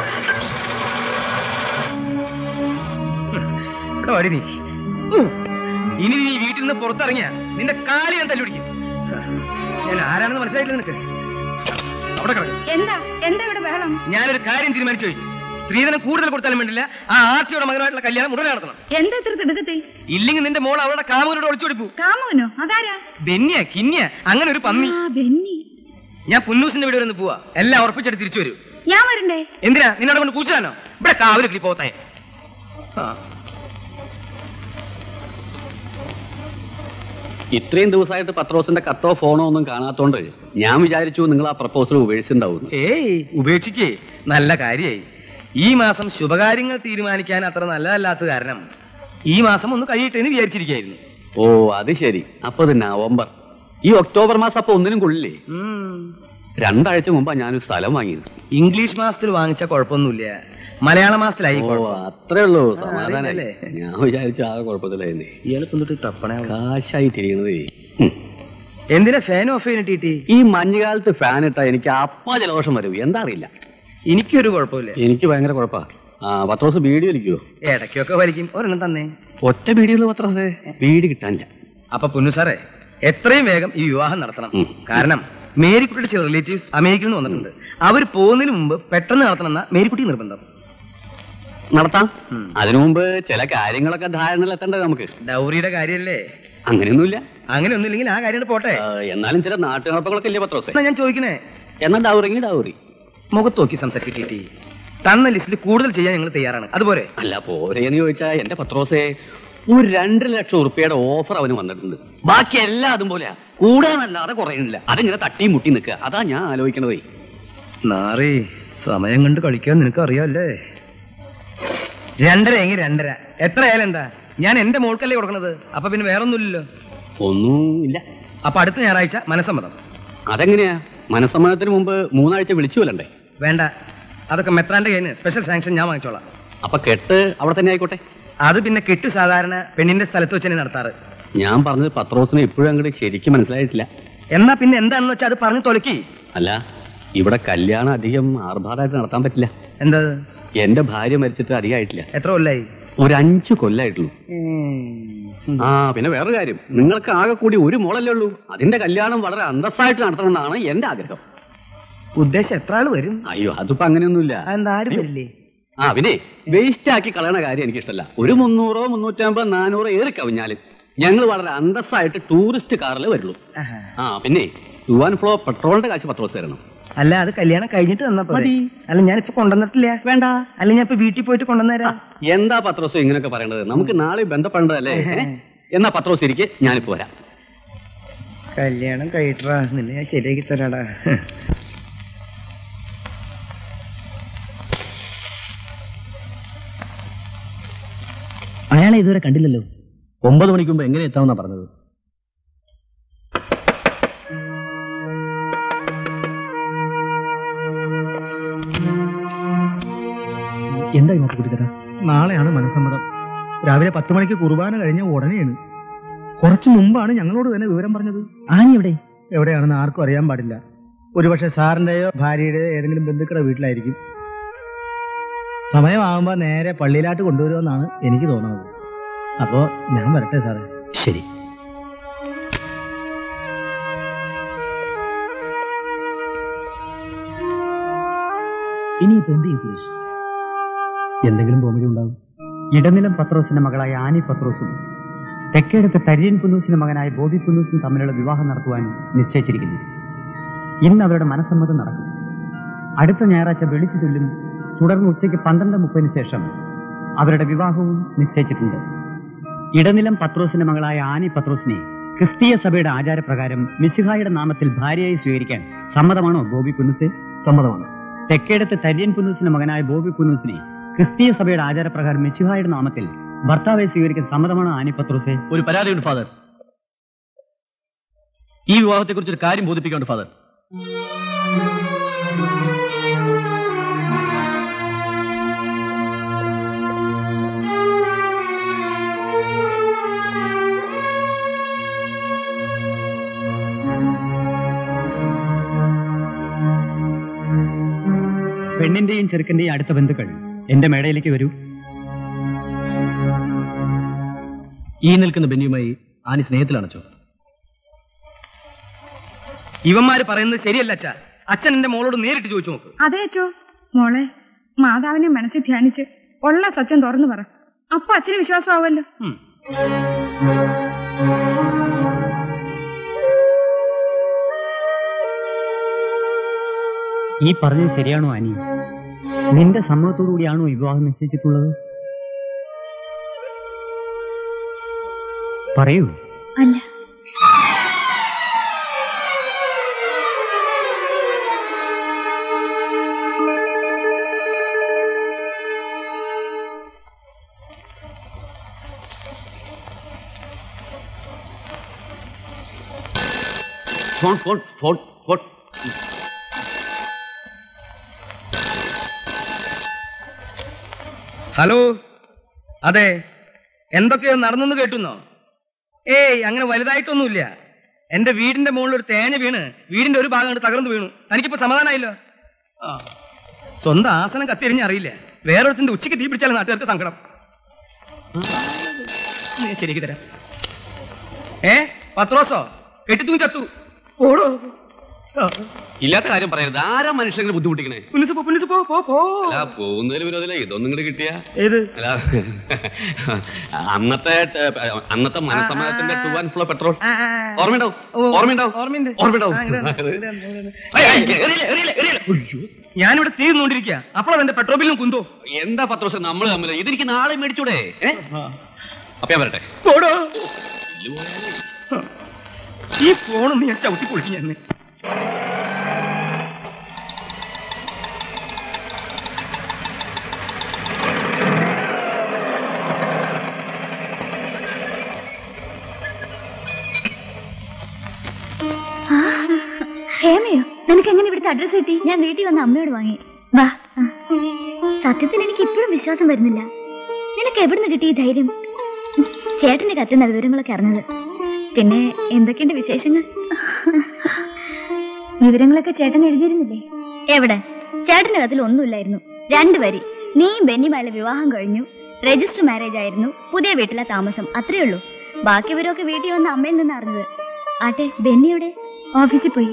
ഇവിടെ വാടി നീ ഉം. ഇനി നീ വീട്ടിൽ നിന്ന് പുറത്തിറങ്ങിയ നിന്റെ കാലി ഞാൻ തല്ലുപിടിക്കും ഞാൻ ആരാണെന്ന് മനസ്സിലായില്ല നിനക്ക് അവിടെ കിടക്കും എന്താ എന്താ ഇവിടെ ബഹളം ഞാനൊരു കാര്യം തീരുമാനിച്ചു കഴിഞ്ഞു സ്ത്രീധനം കൂടുതൽ കൊടുത്താലും വേണ്ടില്ല ആ ആർത്തിയുടെ മകനുമായിട്ടുള്ള കല്യാണം ഉടനെ നടത്തണം എന്താ ഇത്ര തിടുക്കത്തി ഇല്ലെങ്കിൽ നിന്റെ മോൾ അവളുടെ കാമുകനോട് ഒളിച്ചോടിപ്പോ കാമുകനോ അതാരാ ബെന്നിയ കിന്നിയ അങ്ങനെ ഒരു പന്നി ആ ബെന്നി ഞാൻ പുന്നൂസിന്റെ വീട് വരെ പോവാ എല്ലാം ഉറപ്പിച്ചിട്ട് തിരിച്ചു വരൂ ഞാൻ വരണ്ടേ എന്തിനാ നിന്നോട് കൊണ്ട് കൂച്ചാനോ ഇവിടെ കാവല് കിളി പോത്തേ ഇത്രയും ദിവസമായിട്ട് പത്രോസിന്റെ കത്തോ ഫോണോ ഒന്നും കാണാത്തോണ്ട് ഞാൻ വിചാരിച്ചു നിങ്ങൾ ആ പ്രപ്പോസൽ ഉപേക്ഷിച്ചിട്ടുണ്ടാവും ഏയ് ഉപേക്ഷിക്കേ നല്ല കാര്യായി ഈ മാസം ശുഭകാര്യങ്ങൾ തീരുമാനിക്കാൻ അത്ര നല്ലതല്ലാത്ത കാരണം ഈ മാസം ഒന്ന് കഴിയട്ടെ എന്ന് വിചാരിച്ചിരിക്കായിരുന്നു ഓ അത് ശരി അപ്പൊ ഇത് നവംബർ ഈ ഒക്ടോബർ മാസം അപ്പൊ ഒന്നിനും കൊള്ളില്ലേ രണ്ടാഴ്ച മുമ്പാ ഞാനൊരു സ്ഥലം വാങ്ങിയത് ഇംഗ്ലീഷ് മാസത്തിൽ വാങ്ങിച്ച കുഴപ്പമൊന്നുമില്ല മലയാള മാസത്തിലായി ഓ കുഴപ്പം. അത്രേ ഉള്ളൂ ആ, സമാധാനല്ലേ അറിയില്ലല്ലേ? ഞാൻ വിചാരിച്ചു ആ കുഴപ്പത്തിലായിരുന്നേ ഇയാളെ കൊണ്ടിട്ട് തപ്പണ കാശായി തിരിയണതേ എന്തിനാ ഫാൻ ഓഫ് ചെയ്യാൻ ടീറ്റി ഈ മഞ്ഞുകാലത്ത് ഫാൻ ഇട്ടാ എനിക്ക് അപ്പാ ജലദോഷം വരും എന്താ അറിയില്ല എനിക്കൊരു കുഴപ്പമില്ല എനിക്ക് ഭയങ്കര കുഴപ്പാ ആ പത്രോസ് ബീഡി വലിക്കുവോ ഇടയ്ക്കൊക്കെ വലിക്കും ഒരെണ്ണം തന്നെ ഒറ്റ ബീഡിയുള്ള പത്രോസേ ബീഡി കിട്ടാനില്ല അപ്പൊ പുന്നു സാറേ എത്രയും വേഗം ഈ വിവാഹം നടത്തണം കാരണം മേരിക്കുട്ടിയുടെ ചില റിലേറ്റീവ്സ് അമേരിക്കയിൽ നിന്ന് വന്നിട്ടുണ്ട് അവർ പോകുന്നതിന് മുമ്പ് പെട്ടെന്ന് നടത്തണമെന്ന മേരിക്കുട്ടി നിർബന്ധം നടത്താം അതിനു മുമ്പ് ചില കാര്യങ്ങളൊക്കെ ധാരണയിലെത്തേണ്ടത് നമുക്ക് ഡൗറിയുടെ കാര്യല്ലേ അങ്ങനെയൊന്നുമില്ല അങ്ങനെ ഒന്നുമില്ലെങ്കിൽ ആ കാര്യം പോട്ടെ ആ, എന്നാലും ചില നാട്ടുനടപ്പുകളൊക്കെ ഇല്ലേ പത്രോസേ എന്നാ ഞാൻ ചോദിക്കണേ എന്നാ ഡൗറിങ്ങി ഡൗറി മുഖത്ത് നോക്കി സംസാരിക്കട്ടെ തന്ന ലിസ്റ്റിൽ കൂടുതൽ ചെയ്യാൻ ഞങ്ങൾ തയ്യാറാണ് അതുപോലെ അല്ല പോരേന്ന് ചോദിച്ചാ എന്റെ പത്രോസേ ഒരു രണ്ട് ലക്ഷം ഉറുപ്പിയുടെ ഓഫർ അവന് വന്നിട്ടുണ്ട് ബാക്കി എല്ലാം അതുപോലെയാ കൂടാനല്ലാതെ കുറയുന്നില്ല അതിങ്ങനെ തട്ടി മുട്ടി നിൽക്കുക അതാ ഞാൻ ആലോചിക്കണതേ നാറി സമയം കണ്ട് കളിക്കാൻ നിനക്ക് അറിയാല്ലേ രണ്ടര എങ്കിൽ രണ്ടര എത്ര ആയാലും എന്താ ഞാൻ എന്റെ മോൾക്കല്ലേ കൊടുക്കണത് അപ്പൊ പിന്നെ വേറൊന്നുമില്ലല്ലോ ഒന്നും ഇല്ല അപ്പൊ അടുത്ത ഞായറാഴ്ച മനസ്സമ്മതം അതെങ്ങനെയാ മനസ്സമ്മതത്തിന് മുമ്പ് മൂന്നാഴ്ച വിളിച്ചു കൊല്ലണ്ടേ വേണ്ട അതൊക്കെ മെത്രാന്റെ കയ്യിൽ സ്പെഷ്യൽ സാങ്ഷൻ ഞാൻ വാങ്ങിച്ചോളാം അപ്പൊ കെട്ട് അവിടെ തന്നെ ആയിക്കോട്ടെ അത് പിന്നെ കെട്ട് സാധാരണ പെണ്ണിന്റെ സ്ഥലത്ത് വെച്ച് തന്നെ നടത്താറ് ഞാൻ പറഞ്ഞത് പത്രോസിനെ ഇപ്പോഴും അങ്ങോട്ട് ശരിക്കും മനസ്സിലായിട്ടില്ല എന്നാ പിന്നെ എന്താണെന്ന് വെച്ചാൽ അത് പറഞ്ഞു തൊലക്കി അല്ല ഇവിടെ കല്യാണം അധികം ആർഭാടമായിട്ട് നടത്താൻ പറ്റില്ല എന്താ എന്റെ ഭാര്യ മരിച്ചിട്ട് അധികമായിട്ടില്ല എത്ര കൊല്ലായി ഒരു അഞ്ചു കൊല്ലായിട്ടുള്ളൂ ആ പിന്നെ വേറൊരു കാര്യം നിങ്ങൾക്ക് ആകെ കൂടി ഒരു മോളല്ലേ ഉള്ളൂ അതിന്റെ കല്യാണം വളരെ അന്തസ്സായിട്ട് നടത്തണമെന്നാണ് എന്റെ ആഗ്രഹം ഉദ്ദേശം എത്ര ആള് വരും അയ്യോ അതിപ്പോ അങ്ങനെയൊന്നുമില്ല അതെന്താ ആരും വരില്ലേ ആ പിന്നെ വേസ്റ്റ് ആക്കി കളയണ കാര്യം എനിക്ക് ഇഷ്ടമല്ല ഒരു മുന്നൂറോ മുന്നൂറ്റമ്പത് നാനൂറോ ഏറി കവിഞ്ഞാലും ഞങ്ങൾ വളരെ അന്തസ്സായിട്ട് ടൂറിസ്റ്റ് കാറിൽ വരുള്ളൂ ആ പിന്നെ യുവാൻ ഫ്ലോ പെട്രോളിന്റെ കാശ് പത്ത് ദിവസം തരണം അല്ല അത് കല്യാണം കഴിഞ്ഞിട്ട് തന്നാ പോലെ മതി. അല്ല ഞാനിപ്പോ കൊണ്ടുവന്നിട്ടില്ല വേണ്ട അല്ല ഞാൻ ഇപ്പൊ വീട്ടിൽ പോയിട്ട് കൊണ്ടുവന്നേരാ എന്താ പത്രോസം ഇങ്ങനെയൊക്കെ പറയേണ്ടത് നമുക്ക് നാളെ ബന്ധപ്പെടേണ്ടതല്ലേ ഏ? എന്നാ പത്രോസ് ഇരിക്കെ ഞാനിപ്പോ വരാം കല്യാണം കഴിട്ടാ നിന്നെ ഞാൻ ശരിയാക്കി തരാടാ അയാളെ ഇതുവരെ കണ്ടില്ലല്ലോ ഒമ്പത് മണിക്ക് മുമ്പ് എങ്ങനെ എത്താമെന്നാ പറഞ്ഞത് എന്താ ഇതിനകത്ത് കുടിത്തരാ നാളെയാണ് മനസ്സമ്മതം രാവിലെ പത്ത് മണിക്ക് കുർബാന കഴിഞ്ഞ ഉടനെയാണ് കുറച്ചു മുമ്പാണ് ഞങ്ങളോട് തന്നെ വിവരം പറഞ്ഞത് ആനി എവിടെ എവിടെയാണെന്ന് ആർക്കും അറിയാൻ പാടില്ല ഒരുപക്ഷെ സാറിന്റെയോ ഭാര്യയുടെയോ ഏതെങ്കിലും ബന്ധുക്കളുടെ വീട്ടിലായിരിക്കും സമയമാകുമ്പോൾ നേരെ പള്ളിയിലാട്ട് കൊണ്ടുവരുമെന്നാണ് എനിക്ക് തോന്നുന്നത് അപ്പോ ഞാൻ വരട്ടെ സാറേ ശരി ഇനിയിപ്പോ എന്ത് ചെയ്യും സുരേഷ് എന്തെങ്കിലും ഭൂമിക ഉണ്ടാവും ഇടനിലം പത്രോസിന്റെ മകളായ ആനി പത്രോസും തെക്കേടത്ത് തര്യൻ പുന്നൂസിന്റെ മകനായ ബോബി പുന്നൂസും തമ്മിലുള്ള വിവാഹം നടത്തുവാൻ നിശ്ചയിച്ചിരിക്കുന്നു ഇന്ന് അവരുടെ മനസ്സമ്മതം നടക്കും അടുത്ത ഞായറാഴ്ച വിളിച്ചു ചൊല്ലും തുടർന്ന് ഉച്ചയ്ക്ക് പന്ത്രണ്ട് മുപ്പതിന് ശേഷം അവരുടെ വിവാഹവും നിശ്ചയിച്ചിട്ടുണ്ട് ഇടനിലം പത്രോസിന്റെ മകളായ ആനി പത്രോസിനെ ക്രിസ്തീയ സഭയുടെ ആചാരപ്രകാരം മിശിഹായുടെ നാമത്തിൽ ഭാര്യയായി സ്വീകരിക്കാൻ സമ്മതമാണോ ബോബി പുന്നൂസ് സമ്മതമാണ് തെക്കേടത്ത് തര്യൻ പുന്നൂസിന്റെ മകനായ ബോബി പുന്നൂസിനെ ക്രിസ്തീയ സഭയുടെ ആചാരപ്രകാരം മിശിഹായുടെ നാമത്തിൽ ഭർത്താവെ സ്വീകരിക്കാൻ സമ്മതമാണോ ആനി പത്രോസെ ഒരു പരാതിയുണ്ട് ഫാദർ ഈ വിവാഹത്തെ കുറിച്ച് ഒരു കാര്യം ബോധിപ്പിക്കാനുണ്ട് ഫാദർ പെണ്ണിന്റെയും ചെറുക്കന്റെയും അടുത്ത ബന്ധുക്കൾ എന്റെ മേടയിലേക്ക് വരൂ ഈ നിൽക്കുന്ന ബെന്നിയുമായി ആനി സ്നേഹത്തിലാണച്ചോ ഇവന്മാര് പറയുന്നത് ശരിയല്ല അച്ഛാ അച്ഛൻ എന്റെ മോളോട് നേരിട്ട് ചോദിച്ചു നോക്ക് അതെ അച്ചോ മോളെ മാതാവിനെ മനസ്സിൽ ധ്യാനിച്ച് ഉള്ള സത്യം തുറന്നു പറ അപ്പൊ അച്ഛന് വിശ്വാസമാവുമല്ലോ ഈ പറഞ്ഞത് ശരിയാണോ ആനി നിന്റെ സമ്മതത്തോടു കൂടിയാണോ ഈ വിവാഹം നിശ്ചയിച്ചിട്ടുള്ളത് പറയൂ അല്ല phone phone phone phone hello അതെ എന്തൊക്കെയോ നടന്നെന്ന് കേട്ടുന്നോ ഏയ് അങ്ങനെ വലുതായിട്ടൊന്നുമില്ല എന്റെ വീടിന്റെ മുകളിൽ ഒരു തേങ്ങ വീണ് വീടിന്റെ ഒരു ഭാഗം അങ്ങട് തകർന്നു വീണു തനിക്കിപ്പോ സമാധാനമായില്ലോ ആ സ്വന്തം ആസനം കത്തിരിഞ്ഞ അറിയില്ല വേറൊരുത്തിന്റെ ഉച്ചയ്ക്ക് തീ പിടിച്ചാലും നാട്ടുകാർക്ക് സങ്കടം ഞാൻ ശരിയാക്കി തരാം ഏ പത്രോസോ കെട്ടിത്തൂങ്ങി ചത്തു ഓടോ ഇല്ലാത്ത കാര്യം പറയരുത് ആരാ മനുഷ്യനെ ബുദ്ധിമുട്ടിക്കണേ പുല്ലിസ് പോ പുല്ലിസ് പോ പോ പോ അല്ല പോകുന്നതിന് വിരോധമില്ല ഇതൊന്നും ഇങ്ങോട്ട് കിട്ടിയ ഏത് അല്ല അന്നത്തെ ഏ, അന്നത്തെ മനസ്സമ്മതത്തിന്റെ ടു ആൻഡ് ഫ്ലോ പെട്രോൾ ഓർമ്മയുണ്ടാവും ഓർമ്മയുണ്ടാവും ഓർമ്മയുണ്ട് ഓർമ്മയുണ്ടാവും ആ, ഇങ്ങട് വന്ന്. ഞാനിവിടെ തീർന്നുകൊണ്ടിരിക്കുക അപ്പോഴാ എന്റെ പെട്രോൾ ബില്ലും കുന്തോ എന്താ പത്ത് വർഷം നമ്മൾ തമ്മിൽ ഇതെനിക്ക് നാളെ മേടിച്ചൂടെ ഏ? അപ്പൊ ഞാൻ വരട്ടെ പോടോ ഈ ഫോണൊന്ന് ഞാൻ ചവിട്ടി പൊളിക്കും ഞാൻ ഹേമയോ നിനക്ക് എങ്ങനെ ഇവിടുത്തെ അഡ്രസ് കിട്ടി ഞാൻ വീട്ടിൽ വന്ന് അമ്മയോട് വാങ്ങി വാ ആ. സത്യത്തിൽ എനിക്ക് ഇപ്പോഴും വിശ്വാസം വരുന്നില്ല നിനക്ക് എവിടുന്ന് കിട്ടി ഈ ധൈര്യം ചേട്ടന്റെ കത്തുന്ന വിവരങ്ങളൊക്കെ അറിഞ്ഞത് പിന്നെ എന്തൊക്കെയുണ്ട് വിശേഷങ്ങൾ വിവരങ്ങളൊക്കെ ചേട്ടൻ എഴുതിയിരുന്നില്ലേ എവിടെ ചേട്ടന്റെ കത്തിൽ ഒന്നുമില്ലായിരുന്നു രണ്ടു വരി നീയും ബെന്നിയുമായുള്ള വിവാഹം കഴിഞ്ഞു രജിസ്റ്റർ മാരേജ് ആയിരുന്നു പുതിയ വീട്ടിലെ താമസം അത്രേ ഉള്ളൂ ബാക്കി ഇവരൊക്കെ വീട്ടിൽ വന്ന് അമ്മയിൽ നിന്ന് അറിഞ്ഞത് ആട്ടെ ബെന്നിയുടെ ഓഫീസിൽ പോയി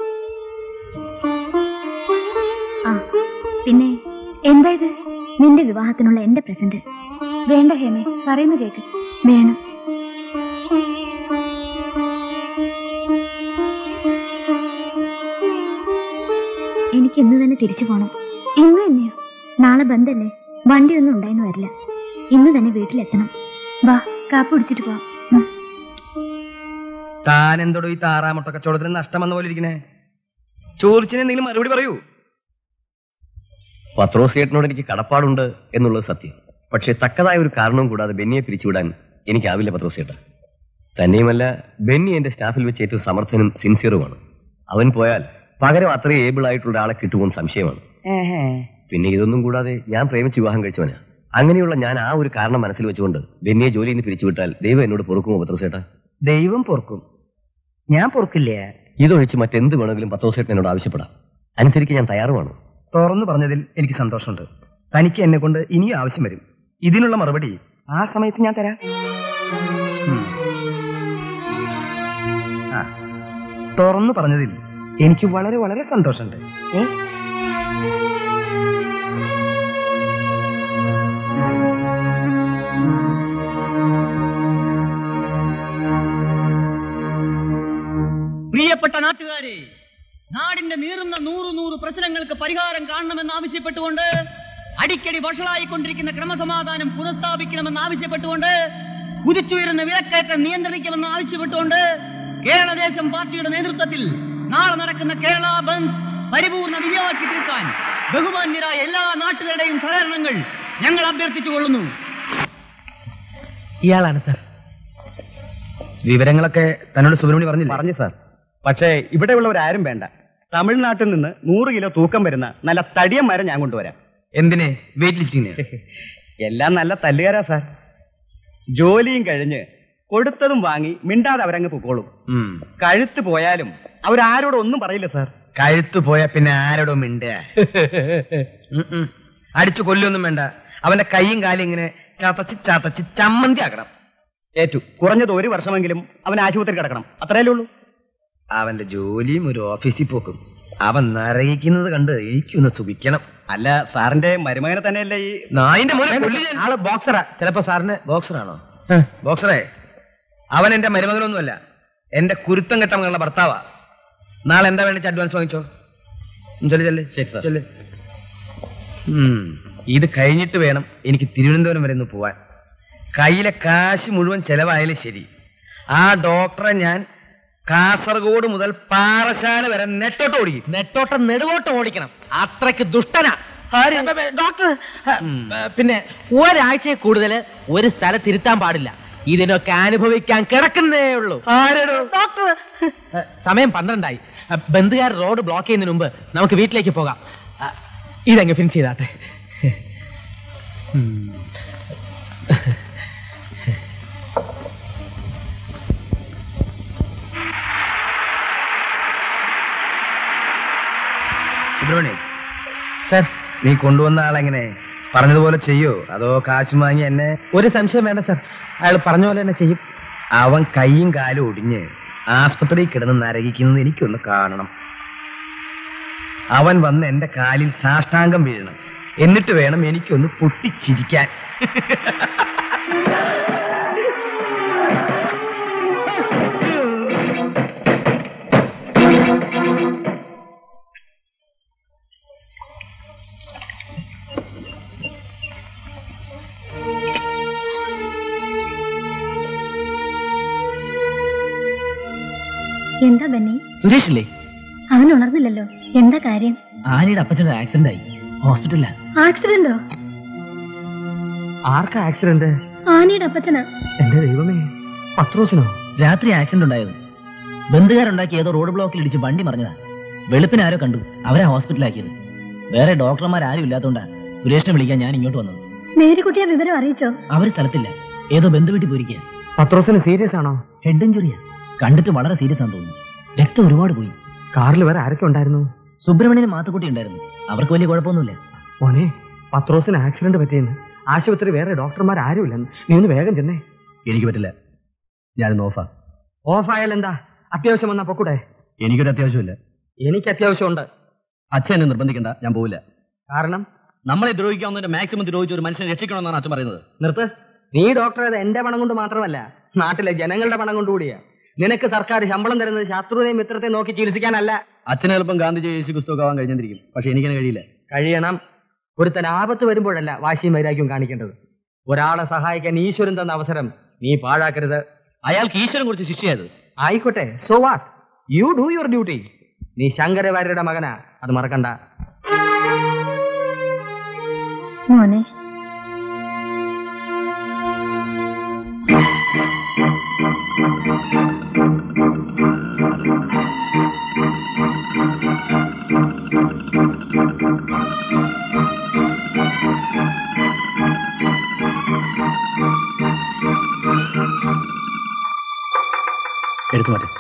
ആ പിന്നെ എന്താ ഇത് നിന്റെ വിവാഹത്തിനുള്ള എന്റെ പ്രസന്റ് വേണ്ട ഹേമേ പറയുന്ന കേക്ക് വേണം എനിക്ക് ഇന്ന് തന്നെ തിരിച്ചു പോണം ഇന്ന് തന്നെയോ നാളെ ബന്ധല്ലേ വണ്ടിയൊന്നും ഉണ്ടായിരുന്നു വരില്ല ഇന്ന് തന്നെ വീട്ടിലെത്തണം വാ കാപ്പ് കുടിച്ചിട്ട് പോവാം ഉം. താൻ എന്തോടോ ഈ താറാമുട്ട കച്ചവടത്തിന് നഷ്ടം വന്ന പോലെ ഇരിക്കണേ ചോദിച്ചതിന് എന്തെങ്കിലും മറുപടി പറയൂ പത്രോസിയേട്ടനോട് എനിക്ക് കടപ്പാടുണ്ട് എന്നുള്ളത് സത്യം പക്ഷേ തക്കതായ ഒരു കാരണവും കൂടാതെ ബെന്നിയെ പിരിച്ചുവിടാൻ എനിക്കാവില്ല പത്രോസിയേട്ട തന്നെയുമല്ല ബെന്നി എന്റെ സ്റ്റാഫിൽ വെച്ച് ഏറ്റവും സമർത്ഥനും സിൻസിയറുമാണ് അവൻ പോയാൽ പകരം അത്രയും ഏബിൾ ആയിട്ടുള്ള ഒരാളെ കിട്ടുമെന്ന് സംശയമാണ് പിന്നെ ഇതൊന്നും കൂടാതെ ഞാൻ പ്രേമിച്ച് വിവാഹം കഴിച്ചവനാ അങ്ങനെയുള്ള ഞാൻ ആ ഒരു കാരണം മനസ്സിൽ വെച്ചുകൊണ്ട് ബെന്നിയെ ജോലിയിൽ നിന്ന് പിരിച്ചുവിട്ടാൽ ദൈവം എന്നോട് പൊറുക്കുമോ പത്രോസേട്ട ദൈവം പൊറുക്കും ഞാൻ പൊറുക്കില്ലേ ഇതൊഴിച്ച് മറ്റെന്ത് വേണമെങ്കിലും പത്രോസേട്ടൻ എന്നോട് ആവശ്യപ്പെടാം അനുസരിച്ച് ഞാൻ തയ്യാറുമാണ് തുറന്നു പറഞ്ഞതിൽ എനിക്ക് സന്തോഷമുണ്ട് തനിക്ക് എന്നെ കൊണ്ട് ഇനിയും ആവശ്യം വരും ഇതിനുള്ള മറുപടി ആ സമയത്ത് ഞാൻ തരാം ഉം. ആ തുറന്നു പറഞ്ഞതിൽ എനിക്ക് വളരെ വളരെ സന്തോഷമുണ്ട് ഏ? പ്രിയപ്പെട്ട നാട്ടുകാരെ നാടിന്റെ നീറുന്ന നൂറ് നൂറ് പ്രശ്നങ്ങൾക്ക് പരിഹാരം കാണണമെന്ന് ആവശ്യപ്പെട്ടുകൊണ്ട് അടിക്കടി വഷളായിക്കൊണ്ടിരിക്കുന്ന ക്രമസമാധാനം പുനഃസ്ഥാപിക്കണമെന്ന് ആവശ്യപ്പെട്ടുകൊണ്ട് കുതിച്ചുയരുന്ന വിലക്കയറ്റം നിയന്ത്രിക്കണമെന്ന് ആവശ്യപ്പെട്ടുകൊണ്ട് കേരളദേശം പാർട്ടിയുടെ നേതൃത്വത്തിൽ നാളെ നടക്കുന്ന കേരള ബന്ദ് പരിപൂർണ വിജയമാക്കി തീർക്കാൻ ബഹുമാന്യരായ എല്ലാ നാട്ടുകാരുടെയും സഹകരണങ്ങൾ ഞങ്ങൾ അഭ്യർത്ഥിച്ചുകൊള്ളുന്നു ഇയാളാണ് സാർ വിവരങ്ങളൊക്കെ തന്നോട് സുബ്രഹ്മണി പറഞ്ഞില്ല പറഞ്ഞു സാർ പക്ഷേ ഇവിടെയുള്ളവരാരും വേണ്ട തമിഴ്നാട്ടിൽ നിന്ന് നൂറ് കിലോ തൂക്കം വരുന്ന നല്ല തടിയം മരം ഞാൻ കൊണ്ടുവരാം എന്തിനെ വെയിറ്റ് ലിഫ്റ്റിന് എല്ലാം നല്ല തല്ലുകാരാ സാർ ജോലിയും കഴിഞ്ഞ് കൊടുത്തതും വാങ്ങി മിണ്ടാതെ അവരങ്ങ് പൊക്കോളും കഴുത്ത് പോയാലും അവരാരോടും ഒന്നും പറയില്ല സാർ കഴുത്തു പോയാ പിന്നെ ആരോടോ മിണ്ട അടിച്ചു കൊല്ലൊന്നും വേണ്ട അവന്റെ കൈയും കാലും ഇങ്ങനെ ചതച്ച് ചതച്ച് ചമ്മന്തി ആക്കണം ഏറ്റു കുറഞ്ഞത് ഒരു വർഷമെങ്കിലും അവൻ ആശുപത്രി കിടക്കണം അത്രയല്ലേ ഉള്ളൂ അവന്റെ ജോലിയും ഒരു ഓഫീസിൽ പോക്കും അവൻ നരകിക്കുന്നത് കണ്ട് എനിക്കൊന്ന് സുഖിക്കണം അല്ല സാറിന്റെ മരുമകനെ തന്നെയല്ലേ ഈ നായിന്റെ മോനെ കൊല്ലി ഞാൻ. ആള് ബോക്സറാ ചിലപ്പോ സാറിന് ബോക്സറാണോ ബോക്സറേ അവൻ എന്റെ മരുമകനൊന്നുമല്ല എന്റെ കുരുത്തം കെട്ട മകളുടെ ഭർത്താവാ നാളെ എന്താ വേണ്ടി അഡ്വാൻസ് വാങ്ങിച്ചോ ഉം, ചെല്ല് ചെല്ല് ശരി, ചെല്ല് ഉം, ഇത് കഴിഞ്ഞിട്ട് വേണം എനിക്ക് തിരുവനന്തപുരം വരെ ഒന്ന് പോവാൻ കയ്യിലെ കാശ് മുഴുവൻ ചെലവായാലും ശരി ആ ഡോക്ടറെ ഞാൻ കാസർഗോഡ് മുതൽ പാറശാല വരെ നെട്ടോട്ട് ഓടിക്കും നെട്ടോട്ടം നെടുവോട്ടം ഓടിക്കണം അത്രയ്ക്ക് ദുഷ്ടനാ ഡോക്ടർ പിന്നെ ഒരാഴ്ചയെ കൂടുതൽ ഒരു സ്ഥലത്ത് ഇരുത്താൻ പാടില്ല ഇതിനൊക്കെ അനുഭവിക്കാൻ കിടക്കുന്നേ ഉള്ളൂ ഡോക്ടർ ഏ, സമയം പന്ത്രണ്ടായി ഏ, ബന്ധുകാർ റോഡ് ബ്ലോക്ക് ചെയ്യുന്നതിന് മുമ്പ് നമുക്ക് വീട്ടിലേക്ക് പോകാം ആ, ഇതങ്ങ് ഫിനിഷ് ചെയ്താട്ടെ സുബ്രഹ്മണ്യം സർ നീ കൊണ്ടുവന്ന ആളെങ്ങനെ പറഞ്ഞതുപോലെ ചെയ്യോ അതോ കാശ് വാങ്ങി എന്നെ ഒരു സംശയം വേണ്ട സർ അയാൾ പറഞ്ഞ പോലെ തന്നെ ചെയ്യും അവൻ കൈയും കാലും ഒടിഞ്ഞ് ആസ്പത്രിയിൽ കിടന്ന് നരകിക്കുന്നത് എനിക്കൊന്ന് കാണണം അവൻ വന്ന് എന്റെ കാലിൽ സാഷ്ടാംഗം വീഴണം എന്നിട്ട് വേണം എനിക്കൊന്ന് പൊട്ടിച്ചിരിക്കാൻ എന്താ ബെന്നി സുരേഷില്ലേ അവൻ ഉണർന്നില്ലല്ലോ എന്താ കാര്യം ആനിയുടെ അപ്പച്ചൻ്റെ ആക്സിഡന്റ് ആയി ഹോസ്പിറ്റലിലാ ആക്സിഡന്റോ ആർക്കാ ആക്സിഡന്റ് ആനയുടെ അപ്പച്ചനാ എന്റെ ദൈവമേ പത്രോസിനോ രാത്രി ആക്സിഡന്റ് ഉണ്ടായത് ബന്ധുകാരുണ്ടാക്കി ഏതോ റോഡ് ബ്ലോക്കിൽ ഇടിച്ച് വണ്ടി മറിഞ്ഞതാ വെളുപ്പിന് ആരോ കണ്ടു അവരെ ഹോസ്പിറ്റലാക്കിയത് വേറെ ഡോക്ടർമാർ ആരും ഇല്ലാത്തതുകൊണ്ടാ സുരേഷിനെ വിളിക്കാൻ ഞാൻ ഇങ്ങോട്ട് വന്നത് മേരിക്കുട്ടിയെ വിവരം അറിയിച്ചോ അവര് സ്ഥലത്തില്ല ഏതോ ബന്ധു വീട്ടിൽ പോയിരിക്കുക പത്രോസിന് സീരിയസ് ആണോ ഹെഡ് ഇഞ്ചുറിയാ കണ്ടിട്ട് വളരെ സീരിയസ് ആണെന്ന് തോന്നുന്നു രക്തം ഒരുപാട് പോയി കാറിൽ വേറെ ആരൊക്കെ ഉണ്ടായിരുന്നു സുബ്രഹ്മണ്യന് മാത്തുക്കുട്ടി ഉണ്ടായിരുന്നു അവർക്ക് വലിയ കുഴപ്പമൊന്നുമില്ല മോനെ പത്രോസിന് ആക്സിഡന്റ് പറ്റിയെന്ന് ആശുപത്രി വേറെ ഡോക്ടർമാർ ആരുമില്ലെന്ന് നീ ഒന്ന് വേഗം ചെന്നേ എനിക്ക് പറ്റില്ല ഞാനിന്ന് ഓഫാ ഓഫായാൽ എന്താ അത്യാവശ്യം വന്നാ പൊക്കൂടെ എനിക്കൊരു അത്യാവശ്യമില്ല എനിക്ക് അത്യാവശ്യമുണ്ട് അച്ഛൻ എന്നെ നിർബന്ധിക്കണ്ട ഞാൻ പോവില്ല കാരണം നമ്മളെ ദ്രോഹിക്കാവുന്നതിന്റെ മാക്സിമം ദ്രോഹിച്ച് ഒരു മനുഷ്യനെ രക്ഷിക്കണമെന്നാണ് അച്ഛൻ പറയുന്നത് നിർത്ത് നീ ഡോക്ടർ അത് എന്റെ പണം കൊണ്ട് മാത്രമല്ല നാട്ടിലെ ജനങ്ങളുടെ പണം കൊണ്ടുകൂടിയാ നിനക്ക് സർക്കാർ ശമ്പളം തരുന്നത് ശത്രുവിനെയും മിത്രത്തെ നോക്കി ചികിത്സിക്കാനല്ല അച്ഛന് എളുപ്പം ഗാന്ധിജി യേശു ക്രിസ്തുവൊക്കെ ആവാൻ കഴിഞ്ഞിരിക്കും പക്ഷെ എനിക്കതിന് കഴിയില്ല കഴിയണം ഒരുത്തൻ ആപത്ത് വരുമ്പോഴല്ല വാശിയും വൈരാഗ്യവും കാണിക്കേണ്ടത് ഒരാളെ സഹായിക്കാൻ ഈശ്വരൻ തന്ന അവസരം നീ പാഴാക്കരുത് അയാൾക്ക് ഈശ്വരൻ കുറിച്ച് ശിക്ഷയായത് ആയിക്കോട്ടെ so what you do your duty നീ ശങ്കരവാര്യരുടെ മകനാ അത് മറക്കണ്ട മോനെ എടുത്തു മാറ്റി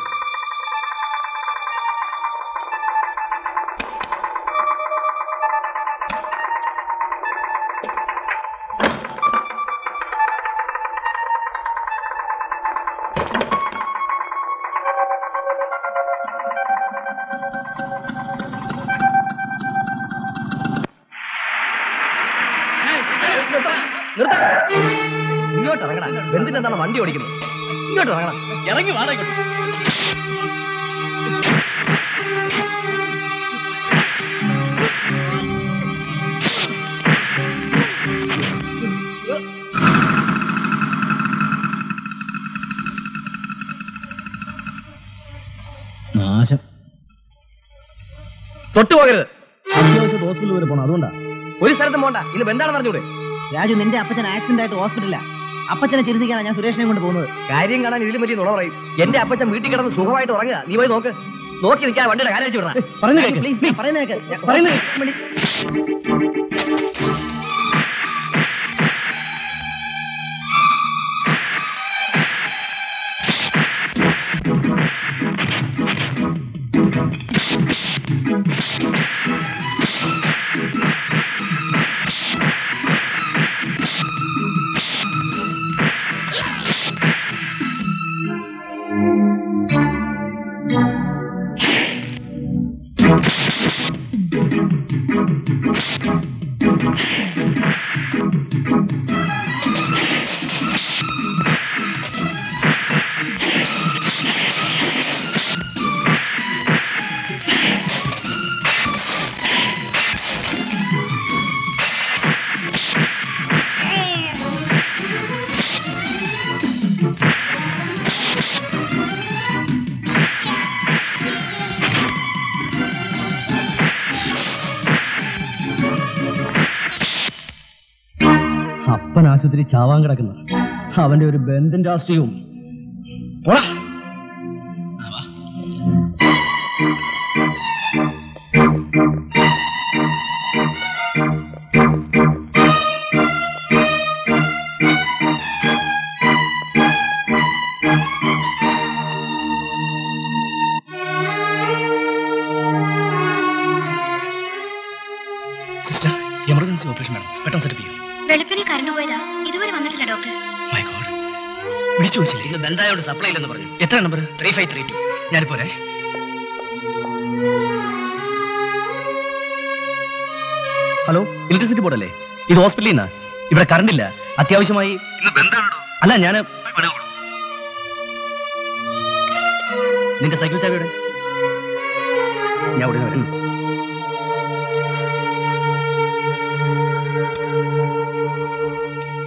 ഇങ്ങോട്ട് ഇറങ്ങണം ബന്ധുവിന് എന്താണ് വണ്ടി ഓടിക്കുന്നത് ഇങ്ങോട്ട് ഇറങ്ങണം ഇറങ്ങി വാടക നാശം തൊട്ടുപോകരുത് അത്യാവശ്യം ഹോസ്പിറ്റലിൽ വരെ പോണം അതുകൊണ്ടാ ഒരു സ്ഥലത്തും പോണ്ട ഇന്ന് ബന്ധാണെന്ന് അറിഞ്ഞൂടെ രാജു നിന്റെ അപ്പച്ചൻ ആക്സിഡന്റ് ആയിട്ട് ഹോസ്പിറ്റലിലാ അപ്പച്ചനെ ചികിത്സിക്കാനാണ് ഞാൻ സുരേഷിനെ കൊണ്ട് പോകുന്നത് കാര്യം കാണാൻ ഇതിലും വലിയ നുണ പറയും എന്റെ അപ്പച്ചൻ വീട്ടിൽ കിടന്ന് സുഖമായിട്ട് ഉറങ്ങുക നീ പോയി നോക്ക് നോക്കി നിൽക്കാൻ വണ്ടിയുടെ കാര്യം വെച്ച് വിടണം പറഞ്ഞു കേൾക്ക് പ്ലീസ് പറയുന്ന കേൾക്ക് പറയുന്ന കേൾക്ക്. അപ്പൻ ആശുപത്രി ചാവാൻ കിടക്കുന്നു അവന്റെ ഒരു ബന്ധൻ രാഷ്ട്രീയവും പോടാ. സിസ്റ്റർ എമർജൻസി ഓപ്പറേഷൻ വേണം പെട്ടെന്ന് സെറ്റപ്പ് ചെയ്യും വെളുപ്പിന് കറണ്ട് പോയതാ ഇതുവരെ വന്നിട്ടില്ല ഡോക്ടർ മൈ ഗോഡ് വിളിച്ചു വിളിച്ചില്ലേ ഇന്ന് ബന്ധായോട് സപ്ലൈ ഇല്ലെന്ന് പറഞ്ഞു എത്ര number three five three two ഞാനിപ്പോരെ ഹലോ ഇലക്ട്രിസിറ്റി ബോർഡ് അല്ലേ ഇത് ഹോസ്പിറ്റലിൽ നിന്നാ ഇവിടെ കറണ്ട് ഇല്ല അത്യാവശ്യമായി അല്ല ഞാൻ നിന്റെ സൈക്കിൾ ചാവിയുടെ ഞാൻ ഉടനെ വരാം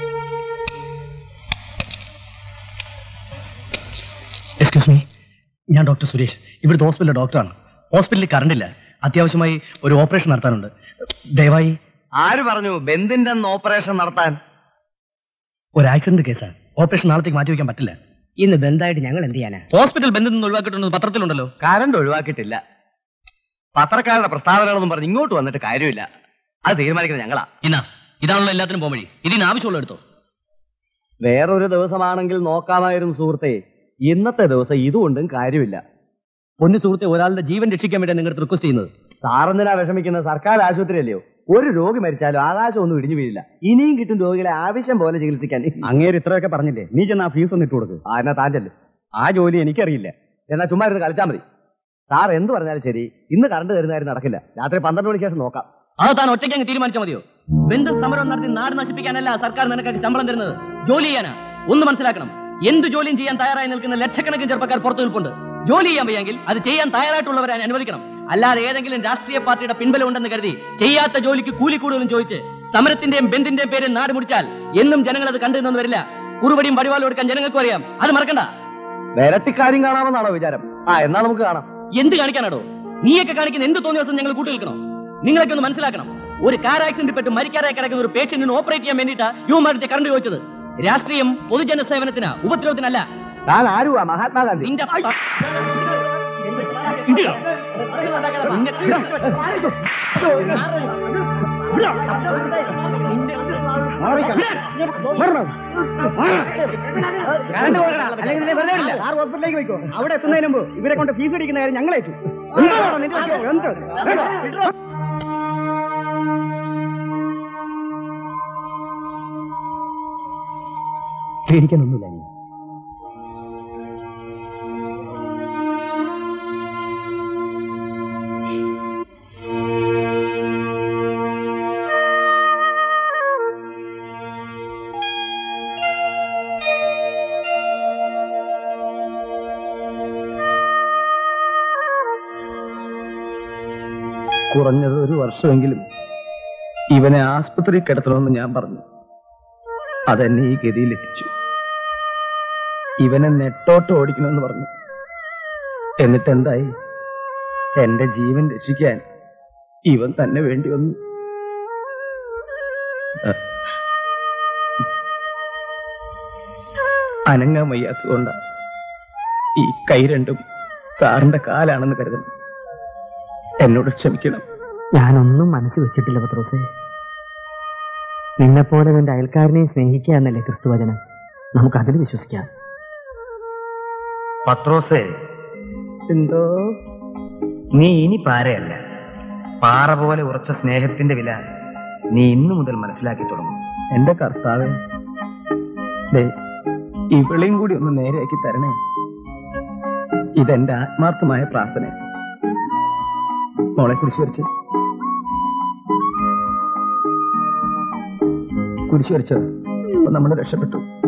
എക്സ്ക്യൂസ് മീ ഞാൻ ഡോക്ടർ സുരേഷ് ഇവിടുത്തെ ഹോസ്പിറ്റലിലെ ഡോക്ടറാണ് ഹോസ്പിറ്റലിൽ കറണ്ട് ഇല്ല അത്യാവശ്യമായി ഒരു ഓപ്പറേഷൻ നടത്താനുണ്ട് ദയവായി ആര് പറഞ്ഞു ബന്ധിന്റെ അന്ന് ഓപ്പറേഷൻ നടത്താൻ ഒരു ആക്സിഡന്റ് കേസാണ് ഓപ്പറേഷൻ നാളത്തേക്ക് മാറ്റി വയ്ക്കാൻ പറ്റില്ല ഇന്ന് ബന്ധായിട്ട് ഞങ്ങൾ എന്ത് ചെയ്യാനാ ഹോസ്പിറ്റൽ ബന്ധത്തിൽ നിന്ന് ഒഴിവാക്കിയിട്ടുണ്ട് പത്രത്തിലുണ്ടല്ലോ കറണ്ട് ഒഴിവാക്കിയിട്ടില്ല പത്രക്കാരുടെ പ്രസ്താവനകളൊന്നും പറഞ്ഞ് ഇങ്ങോട്ട് വന്നിട്ട് കാര്യമില്ല അത് തീരുമാനിക്കുന്നത് ഞങ്ങളാ ഇന്നാ ഇതാണല്ലോ എല്ലാത്തിനും പോംവഴി ഇതിന് ആവശ്യമുള്ള എടുത്തോ വേറൊരു ദിവസമാണെങ്കിൽ നോക്കാമായിരുന്നു സുഹൃത്തെ ഇന്നത്തെ ദിവസം ഇതുകൊണ്ടും കാര്യമില്ല പൊന്നു സുഹൃത്തെ ഒരാളുടെ ജീവൻ രക്ഷിക്കാൻ വേണ്ടി നിങ്ങൾക്ക് റിക്വസ്റ്റ് ചെയ്യുന്നത് സാറെന്തിനാ വിഷമിക്കുന്ന സർക്കാർ ആശുപത്രിയല്ലയോ ഒരു രോഗി മരിച്ചാലും ആകാശം ഒന്നും ഇടിഞ്ഞു വീഴില്ല ഇനിയും കിട്ടും രോഗികളെ ആവശ്യം പോലെ ചികിത്സിക്കാൻ അങ്ങേര് ഇത്രയൊക്കെ പറഞ്ഞില്ലേ നീ ചെന്ന് ആ ഫീസ് ഒന്ന് ഇട്ട് കൊടുക്ക് ആ എന്നാ താൻ ചെല്ല് ആ ജോലി എനിക്കറിയില്ല എന്നാ ചുമ്മാ ഇരുന്ന് കളിച്ചാൽ മതി സാർ എന്ത് പറഞ്ഞാലും ശരി ഇന്ന് കറണ്ട് തരുന്ന കാര്യം നടക്കില്ല രാത്രി പന്ത്രണ്ട് മണിക്ക് ശേഷം നോക്കാം അത് താൻ ഒറ്റയ്ക്ക് അങ്ങ് തീരുമാനിച്ചാൽ മതിയോ ബന്ധു സമരം നടത്തി നാട് നശിപ്പിക്കാനല്ല സർക്കാർ നിനക്കൊക്കെ ശമ്പളം തരുന്നത് ജോലി ചെയ്യാനാ ഒന്ന് മനസ്സിലാക്കണം എന്ത് ജോലിയും ചെയ്യാൻ തയ്യാറായി നിൽക്കുന്ന ലക്ഷക്കണക്കിന് ചെറുപ്പക്കാർ പുറത്തു നിൽപ്പുണ്ട് ജോലി ചെയ്യാൻ വയ്യെങ്കിൽ അത് ചെയ്യാൻ തയ്യാറായിട്ടുള്ളവരെ അനുവദിക്കണം അല്ലാതെ ഏതെങ്കിലും രാഷ്ട്രീയ പാർട്ടിയുടെ പിൻബലം ഉണ്ടെന്ന് കരുതി ചെയ്യാത്ത ജോലിക്ക് കൂലി കൂടുതലും ചോദിച്ച് സമരത്തിന്റെയും ബന്ധിന്റെയും പേര് നാട് മുടിച്ചാൽ എന്നും ജനങ്ങൾ അത് കണ്ടു നിന്നു വരില്ല കുറുപടിയും പടിവാളും എടുക്കാൻ ജനങ്ങൾക്കും അറിയാം അത് മറക്കണ്ട വേരത്തിക്കാര്യം കാണാമെന്നാണോ വിചാരം ആ എന്നാ നമുക്ക് കാണാം എന്ത് കാണിക്കാനാടോ നീയൊക്കെ കാണിക്കുന്ന എന്ത് തോന്നിയ ദിവസം ഞങ്ങൾ കൂട്ടി നിൽക്കണോ നിങ്ങളൊക്കെ ഒന്ന് മനസ്സിലാക്കണം ഒരു കാർ ആക്സിഡന്റ് പെട്ട് മരിക്കാറായി കിടക്കുന്ന ഒരു പേഷ്യന്റിന് ഓപ്പറേറ്റ് ചെയ്യാൻ വേണ്ടിയിട്ടാ യുവമാരുടെ കറണ്ട് ചോദിച്ചത് രാഷ്ട്രീയം പൊതുജന സേവനത്തിന് ഉപദ്രവത്തിനല്ല താൻ ആരുവാ മഹാത്മാഗാന്ധി നിന്റെ അല്ലെങ്കിൽ ഇതിനെ വെറുതെ വിടില്ല. സാർ ഹോസ്പിറ്റലിലേക്ക് പോയിക്കോ അവിടെ എത്തുന്നതിന് മുമ്പ് ഇവരെ കൊണ്ട് ഫീസ് അടിക്കുന്ന കാര്യം ഞങ്ങളേറ്റു എന്താണോ നിന്റെ വിഷയം? എന്ത്? പേടിക്കാനൊന്നുമില്ല നീ കുറഞ്ഞത് ഒരു വർഷമെങ്കിലും ഇവനെ ആസ്പത്രി കിടത്തണമെന്ന് ഞാൻ പറഞ്ഞു അതെന്നെ ഈ ഗതിയിലെത്തിച്ചു ഇവനെ നെട്ടോട്ട് ഓടിക്കണമെന്ന് പറഞ്ഞു എന്നിട്ട് എന്തായി എന്റെ ജീവൻ രക്ഷിക്കാൻ ഇവൻ തന്നെ വേണ്ടി വന്നു അനങ്ങാൻ വയ്യാത്തതുകൊണ്ടാ ഈ കൈ രണ്ടും സാറിന്റെ കാലാണെന്ന് കരുതുന്നു എന്നോട് ക്ഷമിക്കണം ഞാനൊന്നും മനസ്സ് വെച്ചിട്ടില്ല പത്രോസേ നിന്നെപ്പോലെ നിന്റെ അയൽക്കാരനെയും സ്നേഹിക്കുക എന്നല്ലേ ക്രിസ്തുവചനം നമുക്ക് അതിൽ വിശ്വസിക്കാം പത്രോസേ എന്തോ നീ ഇനി പാരയല്ല പാറ പോലെ ഉറച്ച സ്നേഹത്തിന്റെ വില നീ ഇന്നു മുതൽ മനസ്സിലാക്കി തുടങ്ങും എന്റെ കർത്താവേ ദേ ഇവളെയും കൂടി ഒന്ന് നേരെയാക്കി തരണേ ഇതെന്റെ ആത്മാർത്ഥമായ പ്രാർത്ഥന മോളെ കുരിശ് വരച്ച് കുരിശ് വരച്ചോ അപ്പൊ നമ്മൾ രക്ഷപ്പെട്ടു